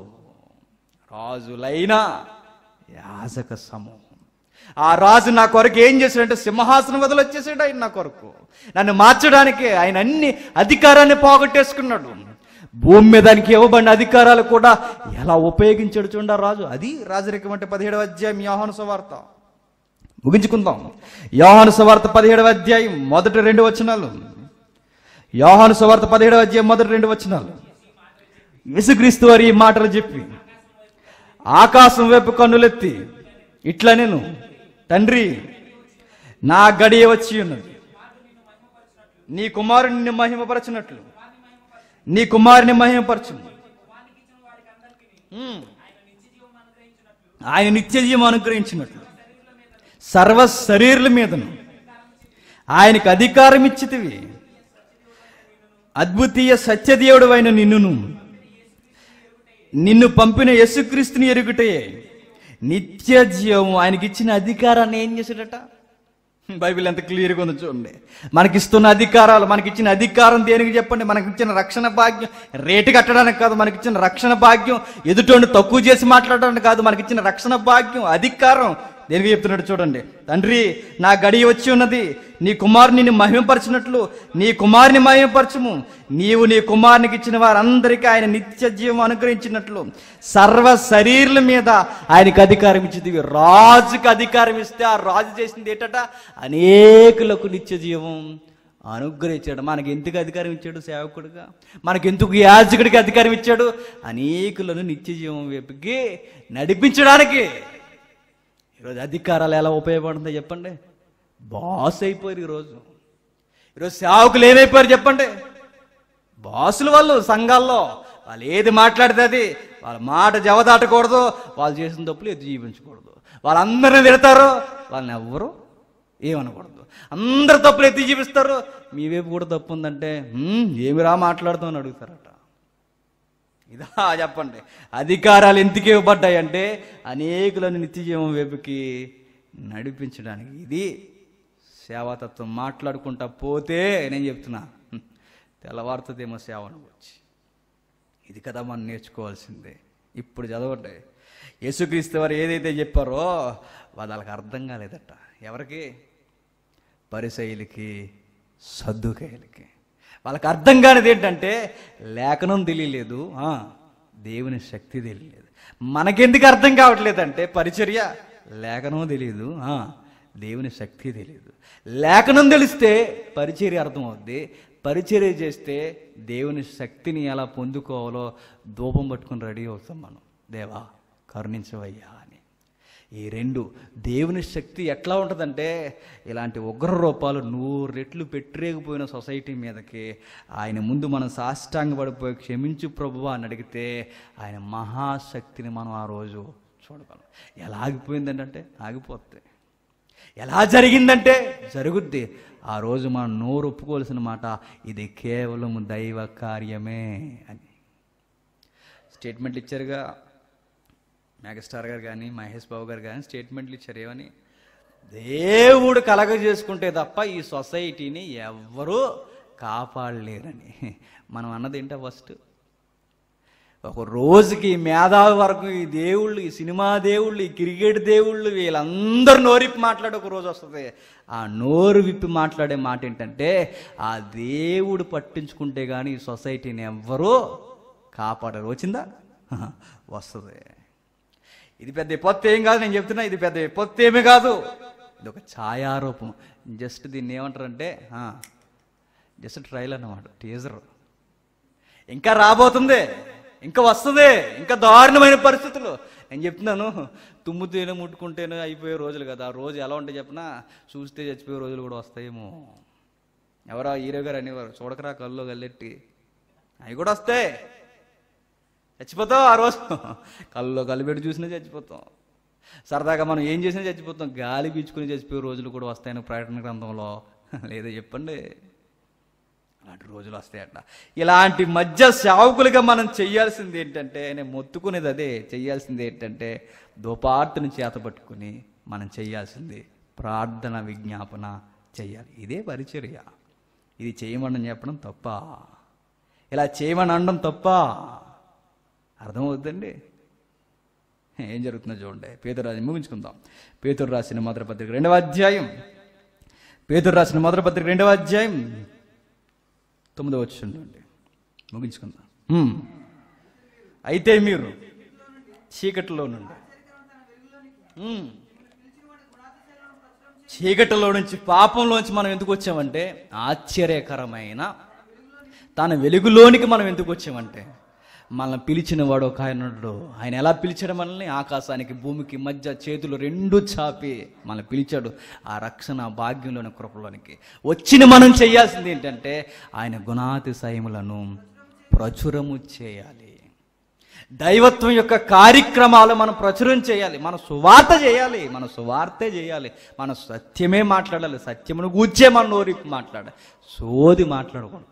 రాజులైన యాజక సమూహం ఆ రాజు నా కొరకు ఏం చేశాడంటే సింహాసనం వదిలి వచ్చేసాడు ఆయన నా కొరకు నన్ను మార్చడానికి ఆయన అన్ని అధికారాన్ని పోగొట్టేసుకున్నాడు భూమి మీద దానికి ఇవ్వబడిన అధికారాలు కూడా ఎలా ఉపయోగించాడు చూడండి ఆ రాజు అది రాజరికం అంటే పదిహేడవ అధ్యాయం యోహాను సువార్త ముగించుకుందాం యోహాను సువార్త పదిహేడవ అధ్యాయం మొదటి రెండు వచనాలు యోహాను సువార్త పదిహేడవ అధ్యాయం మొదటి రెండు వచనాలు యేసుక్రీస్తు వారి ఈ మాటలు చెప్పి ఆకాశం వైపు కన్నులెత్తి ఇట్లా నేను తండ్రి నా గడియ వచ్చి ఉన్నది నీ కుమారుని నిన్ను మహిమపరచినట్లు నీ కుమారుని మహిమపరచు ఉమ్. ఆయన నిత్య జీవం అనుగ్రహించినట్లు సర్వ శరీరుల మీదను ఆయనకు అధికారం ఇచ్చితివి అద్భుతీయ సత్యదేవుడు అయిన నిన్నును నిన్ను పంపిన యేసుక్రీస్తుని ఎరుగుటే నిత్య జీవం ఆయనకి ఇచ్చిన అధికారాన్ని ఏం చేశాడట బైబిల్ ఎంత క్లియర్గా ఉందో చూడండి మనకిస్తున్న అధికారాలు మనకిచ్చిన అధికారం దేనికి చెప్పండి మనకిచ్చిన రక్షణ భాగ్యం రేటు కట్టడానికి కాదు మనకిచ్చిన రక్షణ భాగ్యం ఎదుటోడిని తక్కువ చేసి మాట్లాడడానికి కాదు మనకిచ్చిన రక్షణ భాగ్యం అధికారం దేనికి చెప్తున్నాడు చూడండి తండ్రి నా గడియ వచ్చి ఉన్నది నీ కుమారుని నిన్ను మహిమపరచినట్లు నీ కుమారుని మహిమపరచము నీవు నీ కుమారునికి ఇచ్చిన వారందరికీ ఆయన నిత్య జీవం అనుగ్రహించినట్లు సర్వ శరీరుల మీద ఆయనకు అధికారం ఇచ్చింది రాజుకి అధికారం ఇస్తే ఆ రాజు చేసింది ఏంటట అనేకులకు నిత్య జీవం అనుగ్రహించాడు మనకి ఎందుకు అధికారం ఇచ్చాడు సేవకుడిగా మనకి ఎందుకు యాజకుడికి అధికారం ఇచ్చాడు అనేకులను నిత్య జీవం వైపుకి నడిపించడానికి ఈరోజు అధికారాలు ఎలా ఉపయోగపడుతుందో చెప్పండి బాస్ అయిపోయారు ఈరోజు ఈరోజు సేవకులు ఏమైపోయారు చెప్పండి బాసులు వాళ్ళు సంఘాల్లో వాళ్ళు ఏది మాట్లాడితే అది వాళ్ళ మాట జవదాటకూడదు వాళ్ళు చేసిన తప్పులు ఎదు జీవించకూడదు వాళ్ళందరినీ తిడతారు వాళ్ళని ఎవ్వరు ఏమనకూడదు అందరు తప్పులు ఎత్తి చూపిస్తారు మీ వైపు కూడా తప్పు ఉందంటే "హ్మ్, ఏమిరా మాట్లాడుతావు అని అడుగుతారట ఇదా చెప్పండి అధికారాలు ఎందుకు ఇవ్వబడ్డాయి అంటే అనేకులను నిత్య జీవం వైపుకి నడిపించడానికి ఇది సేవాతత్వం మాట్లాడుకుంటా పోతే నేను చెప్తున్నా హ్మ్, తెల్లవారుతుందేమో సేవను వచ్చి ఇది కదా మనం నేర్చుకోవాల్సిందే ఇప్పుడు చదవండి యేసుక్రీస్తు వారు ఏదైతే చెప్పారో వాళ్ళకి అర్థం కాలేదట ఎవరికి పరిసయులకి సద్దుకాయలకి వాళ్ళకి అర్థం కానిది ఏంటంటే లేఖనం తెలియలేదు ఆ, దేవుని శక్తి తెలియలేదు మనకెందుకు అర్థం కావట్లేదంటే పరిచర్య లేఖనం తెలియదు ఆ, దేవుని శక్తి తెలియదు లేఖనం తెలిస్తే పరిచర్య అర్థమవుద్ది పరిచర్య చేస్తే దేవుని శక్తిని ఎలా పొందుకోవాలో ధూపం పట్టుకుని రెడీ అవుతాం మనం దేవా కరుణించవయ్యా అని ఈ రెండు దేవుని శక్తి ఎట్లా ఉంటుందంటే ఇలాంటి ఉగ్ర రూపాలు నూరు రెట్లు పెట్టరేగిపోయిన సొసైటీ మీదకి ఆయన ముందు మనం సాష్టాంగపడిపోయి క్షమించు ప్రభువా అని అడిగితే ఆయన మహాశక్తిని మనం ఆ రోజు చూడగలం ఎలా ఆగిపోయిందంటే ఆగిపోతే ఎలా జరిగిందంటే జరుగుద్ది ఆ రోజు మనం నోరు ఒప్పుకోవాల్సిన మాట ఇది కేవలం దైవ కార్యమే అని స్టేట్మెంట్ ఇచ్చారుగా మెగాస్టార్ గారు కానీ మహేష్ బాబు గారు కానీ స్టేట్మెంట్లు ఇచ్చారు ఏమని దేవుడు కలగ చేసుకుంటే తప్ప ఈ సొసైటీని ఎవ్వరూ కాపాడలేరని మనం అన్నది ఏంటో ఫస్ట్ ఒక రోజుకి మేధావి వరకు ఈ దేవుళ్ళు ఈ సినిమా దేవుళ్ళు ఈ క్రికెట్ దేవుళ్ళు వీళ్ళందరూ నోరిప్పి మాట్లాడే ఒక రోజు వస్తుంది ఆ నోరు విప్పి మాట్లాడే మాట ఏంటంటే ఆ దేవుడు పట్టించుకుంటే కానీ ఈ సొసైటీని ఎవ్వరూ కాపాడరు వచ్చిందా వస్తుంది ఇది పెద్ద విపత్తు ఏం కాదు నేను చెప్తున్నా ఇది పెద్ద విపత్తు ఏమీ కాదు ఇది ఒక ఛాయారూపం జస్ట్ దీన్ని ఏమంటారంటే జస్ట్ ట్రైల్ అన్నమాట టీజర్ ఇంకా రాబోతుంది ఇంకా వస్తుంది ఇంకా దారుణమైన పరిస్థితులు నేను చెప్తున్నాను తుమ్ముతేనే ముట్టుకుంటేనే అయిపోయే రోజులు కదా ఆ రోజు ఎలా ఉంటే చెప్పినా చూస్తే చచ్చిపోయే రోజులు కూడా వస్తాయేమో ఎవరో హీరో గారు అనేవారు చూడకరా కళ్ళు కళ్ళెట్టి అవి కూడా వస్తాయి చచ్చిపోతావు ఆ రోజు కళ్ళలో కలిపెట్టి చూసినా చచ్చిపోతాం సరదాగా మనం ఏం చేసినా చచ్చిపోతాం గాలి పీల్చుకుని చచ్చిపోయే రోజులు కూడా వస్తాయని ప్రకటన గ్రంథంలో లేదా చెప్పండి అలాంటి రోజులు వస్తాయట ఇలాంటి మధ్య సేవకులుగా మనం చెయ్యాల్సింది ఏంటంటే నేను మొత్తుకునేది అదే చెయ్యాల్సింది ఏంటంటే దుపార్తుని చేత పట్టుకుని మనం చెయ్యాల్సింది ప్రార్థన విజ్ఞాపన చెయ్యాలి ఇదే పరిచర్య ఇది చేయమని చెప్పడం తప్ప ఇలా చేయమని అనడం తప్ప అర్థమవుతుందండి ఏం జరుగుతుందో చూడండి పేతురు రాసి ముగించుకుందాం పేతురు రాసిన మొదటి పత్రిక రెండవ అధ్యాయం పేతురు రాసిన మొదటి పత్రిక రెండవ అధ్యాయం తొమ్మిదవ వచ్చిండండి ముగించుకుందాం హ్మ్. అయితే మీరు చీకటిలో నుండి హ్మ్. చీకటిలో నుంచి పాపంలోంచి మనం ఎందుకు వచ్చామంటే ఆశ్చర్యకరమైన తన వెలుగులోనికి మనం ఎందుకు వచ్చామంటే మనల్ని పిలిచిన వాడు ఒక ఆయన ఉన్నాడు ఆయన ఎలా పిలిచాడు మనల్ని ఆకాశానికి భూమికి మధ్య చేతులు రెండు చాపి మనల్ని పిలిచాడు ఆ రక్షణ ఆ భాగ్యంలోని కృపలోనికి వచ్చిన మనం చేయాల్సింది ఏంటంటే ఆయన గుణాతిశయములను ప్రచురము చేయాలి దైవత్వం యొక్క కార్యక్రమాలు మనం ప్రచురం చేయాలి మన సువార్త చేయాలి మన సువార్తే చేయాలి మన సత్యమే మాట్లాడాలి సత్యమును గూర్చే మన నోరిప్పి మాట్లాడాలి సోది మాట్లాడకూడదు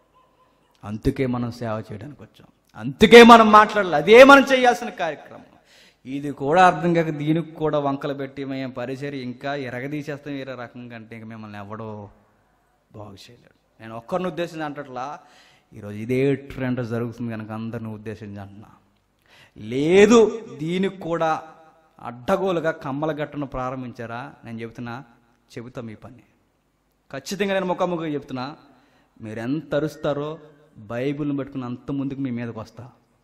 అందుకే మనం సేవ చేయడానికి వచ్చాం అందుకే మనం మాట్లాడాలి అదే మనం చేయాల్సిన కార్యక్రమం ఇది కూడా అర్థం కాక దీనికి కూడా వంకలు పెట్టి మేము పరిచయం ఇంకా ఎరగదీసేస్తాం వేరే రకంగా అంటే ఇంక మిమ్మల్ని ఎవడో బాగు చేయలేడు నేను ఒక్కరిని ఉద్దేశించి అంటట్లా ఈరోజు ఇదే ట్రెండ్ జరుగుతుంది కనుక అందరిని ఉద్దేశించి అంటున్నా లేదు దీనికి కూడా అడ్డగోలుగా కమ్మల గట్టను ప్రారంభించారా నేను చెబుతున్నా చెబుతా మీ పని ఖచ్చితంగా నేను ముఖాముఖి చెప్తున్నా మీరు ఎంత అరుస్తారో బైబిల్ని పట్టుకుని అంత ముందుకు మీ మీదకి వస్తా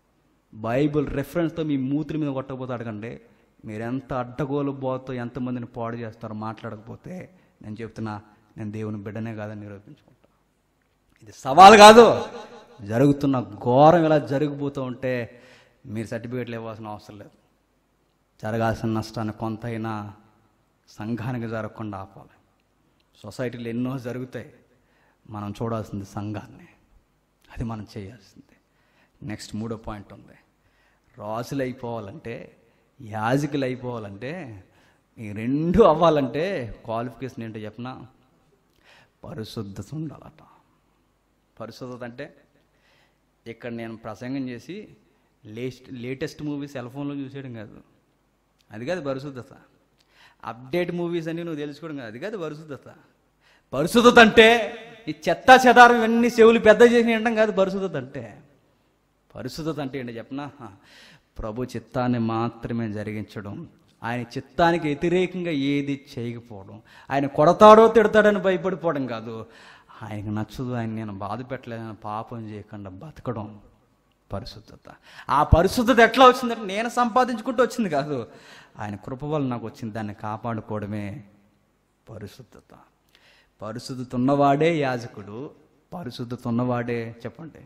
బైబిల్ రెఫరెన్స్తో మీ మూతుల మీద కొట్టకపోతే అడగండి మీరు ఎంత అడ్డగోలు పోతో ఎంతమందిని పాడు చేస్తారో మాట్లాడకపోతే నేను చెప్తున్నా నేను దేవుని బిడ్డనే కాదని నిరూపించుకుంటా ఇది సవాల్ కాదు జరుగుతున్న ఘోరం ఇలా జరిగిపోతూ ఉంటే మీరు సర్టిఫికేట్లు ఇవ్వాల్సిన అవసరం లేదు జరగాల్సిన నష్టాన్ని కొంతైనా సంఘానికి జరగకుండా ఆపాలి సొసైటీలో ఎన్నో జరుగుతాయి మనం చూడాల్సింది సంఘాన్ని అది మనం చేయాల్సింది నెక్స్ట్ మూడో పాయింట్ ఉంది రాజులు అయిపోవాలంటే యాజకులు అయిపోవాలంటే ఈ రెండు అవ్వాలంటే క్వాలిఫికేషన్ ఏంటో చెప్పనా పరిశుద్ధత ఉండాలట పరిశుద్ధత అంటే ఇక్కడ నేను ప్రసంగం చేసి లేస్ట్ లేటెస్ట్ మూవీ సెల్ ఫోన్లో చూసేయడం కాదు అది కాదు పరిశుద్ధత అప్డేట్ మూవీస్ అన్ని నువ్వు తెలుసుకోవడం కాదు అది కాదు పరిశుద్ధత పరిశుద్ధత అంటే ఈ చెత్త చెదారం ఇవన్నీ చెవులు పెద్ద చేసి వినడం కాదు పరిశుద్ధత అంటే పరిశుద్ధత అంటే ఏంటి చెప్పనా ప్రభు చిత్తాన్ని మాత్రమే జరిగించడం ఆయన చిత్తానికి వ్యతిరేకంగా ఏది చేయకపోవడం ఆయన కొడతాడో తిడతాడని భయపడిపోవడం కాదు ఆయనకు నచ్చదు ఆయన నేను బాధ పెట్టలేదని పాపం చేయకుండా బతకడం పరిశుద్ధత ఆ పరిశుద్ధత ఎట్లా వచ్చిందంటే నేను సంపాదించుకుంటూ వచ్చింది కాదు ఆయన కృప వల్ల నాకు వచ్చింది దాన్ని కాపాడుకోవడమే పరిశుద్ధత పరిశుద్ధత ఉన్నవాడే యాజకుడు పరిశుద్ధత ఉన్నవాడే చెప్పండి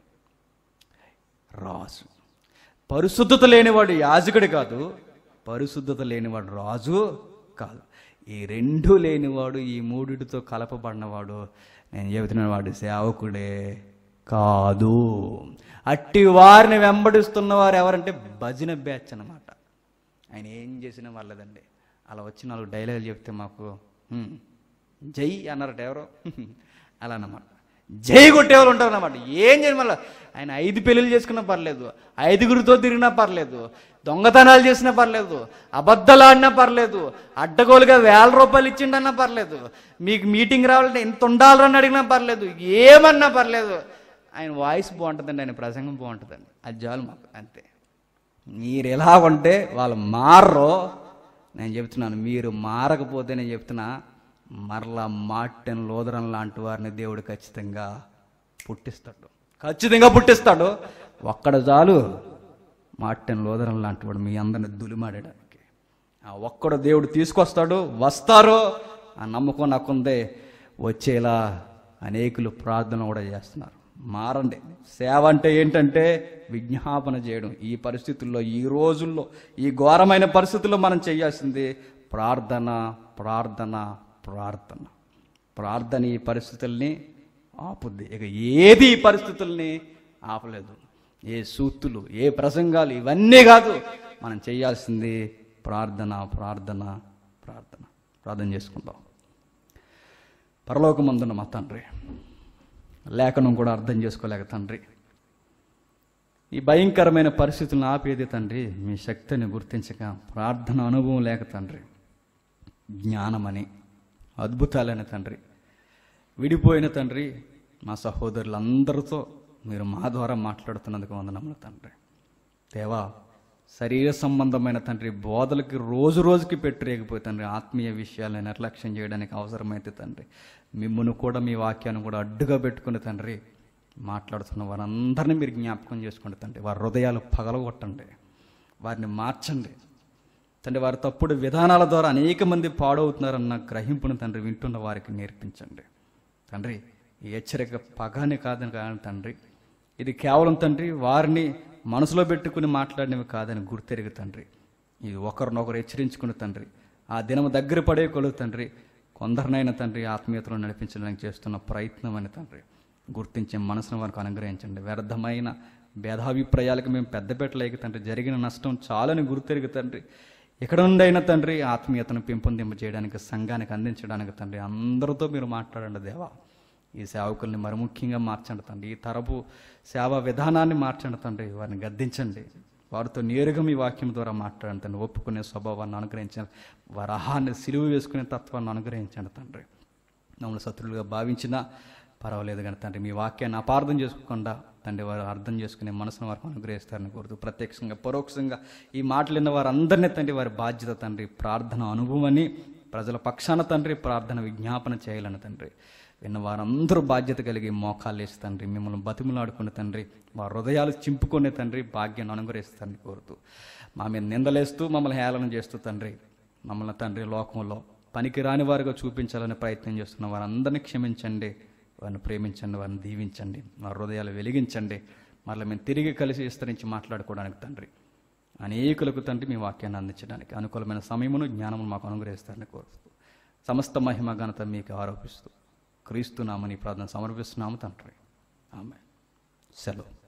రాజు పరిశుద్ధత లేనివాడు యాజకుడు కాదు పరిశుద్ధత లేనివాడు రాజు కాదు ఈ రెండు లేనివాడు ఈ మూడిటితో కలపబడినవాడు నేను చెబుతున్న వాడు సేవకుడే కాదు అట్టి వారిని వెంబడిస్తున్న వారు ఎవరంటే భజన బ్యాచ్ అన్నమాట ఆయన ఏం చేసినా వాళ్ళదండి అలా వచ్చి నాలుగు డైలాగులు చెప్తే మాకు "హ్మ్, జై అన్నారట ఎవరో అలా అన్నమాట జై కొట్టేవాళ్ళు ఉంటారు అన్నమాట ఏం చేయడం వల్ల ఆయన ఐదు పెళ్ళిళ్ళు చేసుకున్నా పర్లేదు ఐదుగురితో తిరిగినా పర్లేదు దొంగతనాలు చేసినా పర్లేదు అబద్ధాలు ఆడినా పర్లేదు అడ్డగోలుగా వేల రూపాయలు ఇచ్చిండన్నా పర్లేదు మీకు మీటింగ్ రావాలంటే ఎంత ఉండాలని అడిగినా పర్లేదు ఏమన్నా పర్లేదు ఆయన వాయిస్ బాగుంటుందండి ఆయన ప్రసంగం బాగుంటుందండి అది చాలు మాకు అంతే మీరు ఎలా ఉంటే వాళ్ళు మారరో నేను చెప్తున్నాను మీరు మారకపోతే నేను చెప్తున్నా మరలా మార్టిన్ లోదరన్ లాంటి వారిని దేవుడు ఖచ్చితంగా పుట్టిస్తాడు ఖచ్చితంగా పుట్టిస్తాడు ఒక్కడ చాలు మార్టిన్ లోదరన్ లాంటి వాడు మీ అందరిని దులిమాడడానికి ఆ ఒక్కడు దేవుడు తీసుకొస్తాడు వస్తారు ఆ నమ్మకం నాకుందే వచ్చేలా అనేకులు ప్రార్థన కూడా చేస్తున్నారు మారండి సేవ అంటే ఏంటంటే విజ్ఞాపన చేయడం ఈ పరిస్థితుల్లో ఈ రోజుల్లో ఈ ఘోరమైన పరిస్థితుల్లో మనం చేయాల్సింది ప్రార్థన ప్రార్థన ప్రార్థన ప్రార్థన ఈ పరిస్థితుల్ని ఆపుద్ది ఇక ఏది ఈ పరిస్థితుల్ని ఆపలేదు ఏ సూక్తులు ఏ ప్రసంగాలు ఇవన్నీ కాదు మనం చేయాల్సింది ప్రార్థన ప్రార్థన ప్రార్థన ప్రార్థన చేసుకుందాం పరలోకమందున మా తండ్రి లేఖనం కూడా అర్థం చేసుకోలేక తండ్రి ఈ భయంకరమైన పరిస్థితులను ఆపేది తండ్రి మీ శక్తిని గుర్తించక ప్రార్థన అనుభవం లేక తండ్రి జ్ఞానమని అద్భుతాలైన తండ్రి విడిపోయిన తండ్రి మా సహోదరులందరితో మీరు మా ద్వారా మాట్లాడుతున్నందుకు వందనములు తండ్రి దేవా శరీర సంబంధమైన తండ్రి బోధలకి రోజు రోజుకి పెట్టరేగిపోయి తండ్రి ఆత్మీయ విషయాలను నిర్లక్ష్యం చేయడానికి అవసరమైతే తండ్రి మిమ్మల్ని కూడా మీ వాక్యాన్ని కూడా అడ్డుగా పెట్టుకుని తండ్రి మాట్లాడుతున్న వారందరినీ మీరు జ్ఞాపకం చేసుకోండి తండ్రి వారి హృదయాలు పగలగొట్టండి వారిని మార్చండి తండ్రి వారి తప్పుడు విధానాల ద్వారా అనేక మంది పాడవుతున్నారన్న గ్రహింపును తండ్రి వింటున్న వారికి నేర్పించండి తండ్రి ఈ హెచ్చరిక పగాని కాదని కాదు తండ్రి ఇది కేవలం తండ్రి వారిని మనసులో పెట్టుకుని మాట్లాడినవి కాదని గుర్తెరిగి తండ్రి ఇది ఒకరినొకరు హెచ్చరించుకుని తండ్రి ఆ దినం దగ్గర పడే కొలు తండ్రి కొందరినైనా తండ్రి ఆత్మీయతలో నడిపించడానికి చేస్తున్న ప్రయత్నం అని తండ్రి గుర్తించే మనసును వారికి అనుగ్రహించండి వ్యర్థమైన భేదాభిప్రాయాలకు మేము పెద్దపెట్టలేక తండ్రి జరిగిన నష్టం చాలని గుర్తెరిగి తండ్రి ఎక్కడ నుండైనా తండ్రి ఆత్మీయతను పెంపొందింప చేయడానికి సంఘానికి అందించడానికి తండ్రి అందరితో మీరు మాట్లాడండి దేవా ఈ సేవకుల్ని మరి ముఖ్యంగా మార్చండి తండ్రి ఈ తరపు సేవా విధానాన్ని మార్చండి తండ్రి వారిని గద్దించండి వారితో నేరుగా మీ వాక్యం ద్వారా మాట్లాడండి తండ్రి ఒప్పుకునే స్వభావాన్ని అనుగ్రహించండి వారి అహాన్ని సిలువ వేసుకునే తత్వాన్ని అనుగ్రహించండి తండ్రి మమ్మల్ని శత్రులుగా భావించినా పర్వాలేదు కానీ తండ్రి మీ వాక్యాన్ని అపార్థం చేసుకోకుండా తండ్రి వారు అర్థం చేసుకునే మనసును వారికి అనుగ్రహిస్తారని కోరుతూ ప్రత్యక్షంగా పరోక్షంగా ఈ మాటలు విన్న వారందరినీ తండ్రి వారి బాధ్యత తండ్రి ప్రార్థన అనుభవమని ప్రజల పక్షాన తండ్రి ప్రార్థన విజ్ఞాపన చేయాలని తండ్రి విన్న వారందరూ బాధ్యత కలిగి మోకాలు వేసి తండ్రి మిమ్మల్ని బతిమలాడుకునే తండ్రి వారి హృదయాలు చింపుకునే తండ్రి భాగ్యాన్ని అనుగ్రహిస్తారని కోరుతూ మా మీద నిందలేస్తూ మమ్మల్ని హేళన చేస్తూ తండ్రి మమ్మల్ని తండ్రి లోకంలో పనికి రాని వారిగా చూపించాలని ప్రయత్నం చేస్తున్న వారందరినీ క్షమించండి వారిని ప్రేమించండి వారిని దీవించండి మా హృదయాలు వెలిగించండి మరలా మేము తిరిగి కలిసి విస్తరించి మాట్లాడుకోవడానికి తండ్రి అనేకులకు తండ్రి మీ వాక్యాన్ని అందించడానికి అనుకూలమైన సమయమును జ్ఞానమును మాకు అనుగ్రహిస్తారని కోరుతూ సమస్త మహిమ ఘనత మీకు ఆరోపిస్తూ క్రీస్తు నామని ప్రార్థన సమర్పిస్తున్నాము తండ్రి ఆమె సెలవు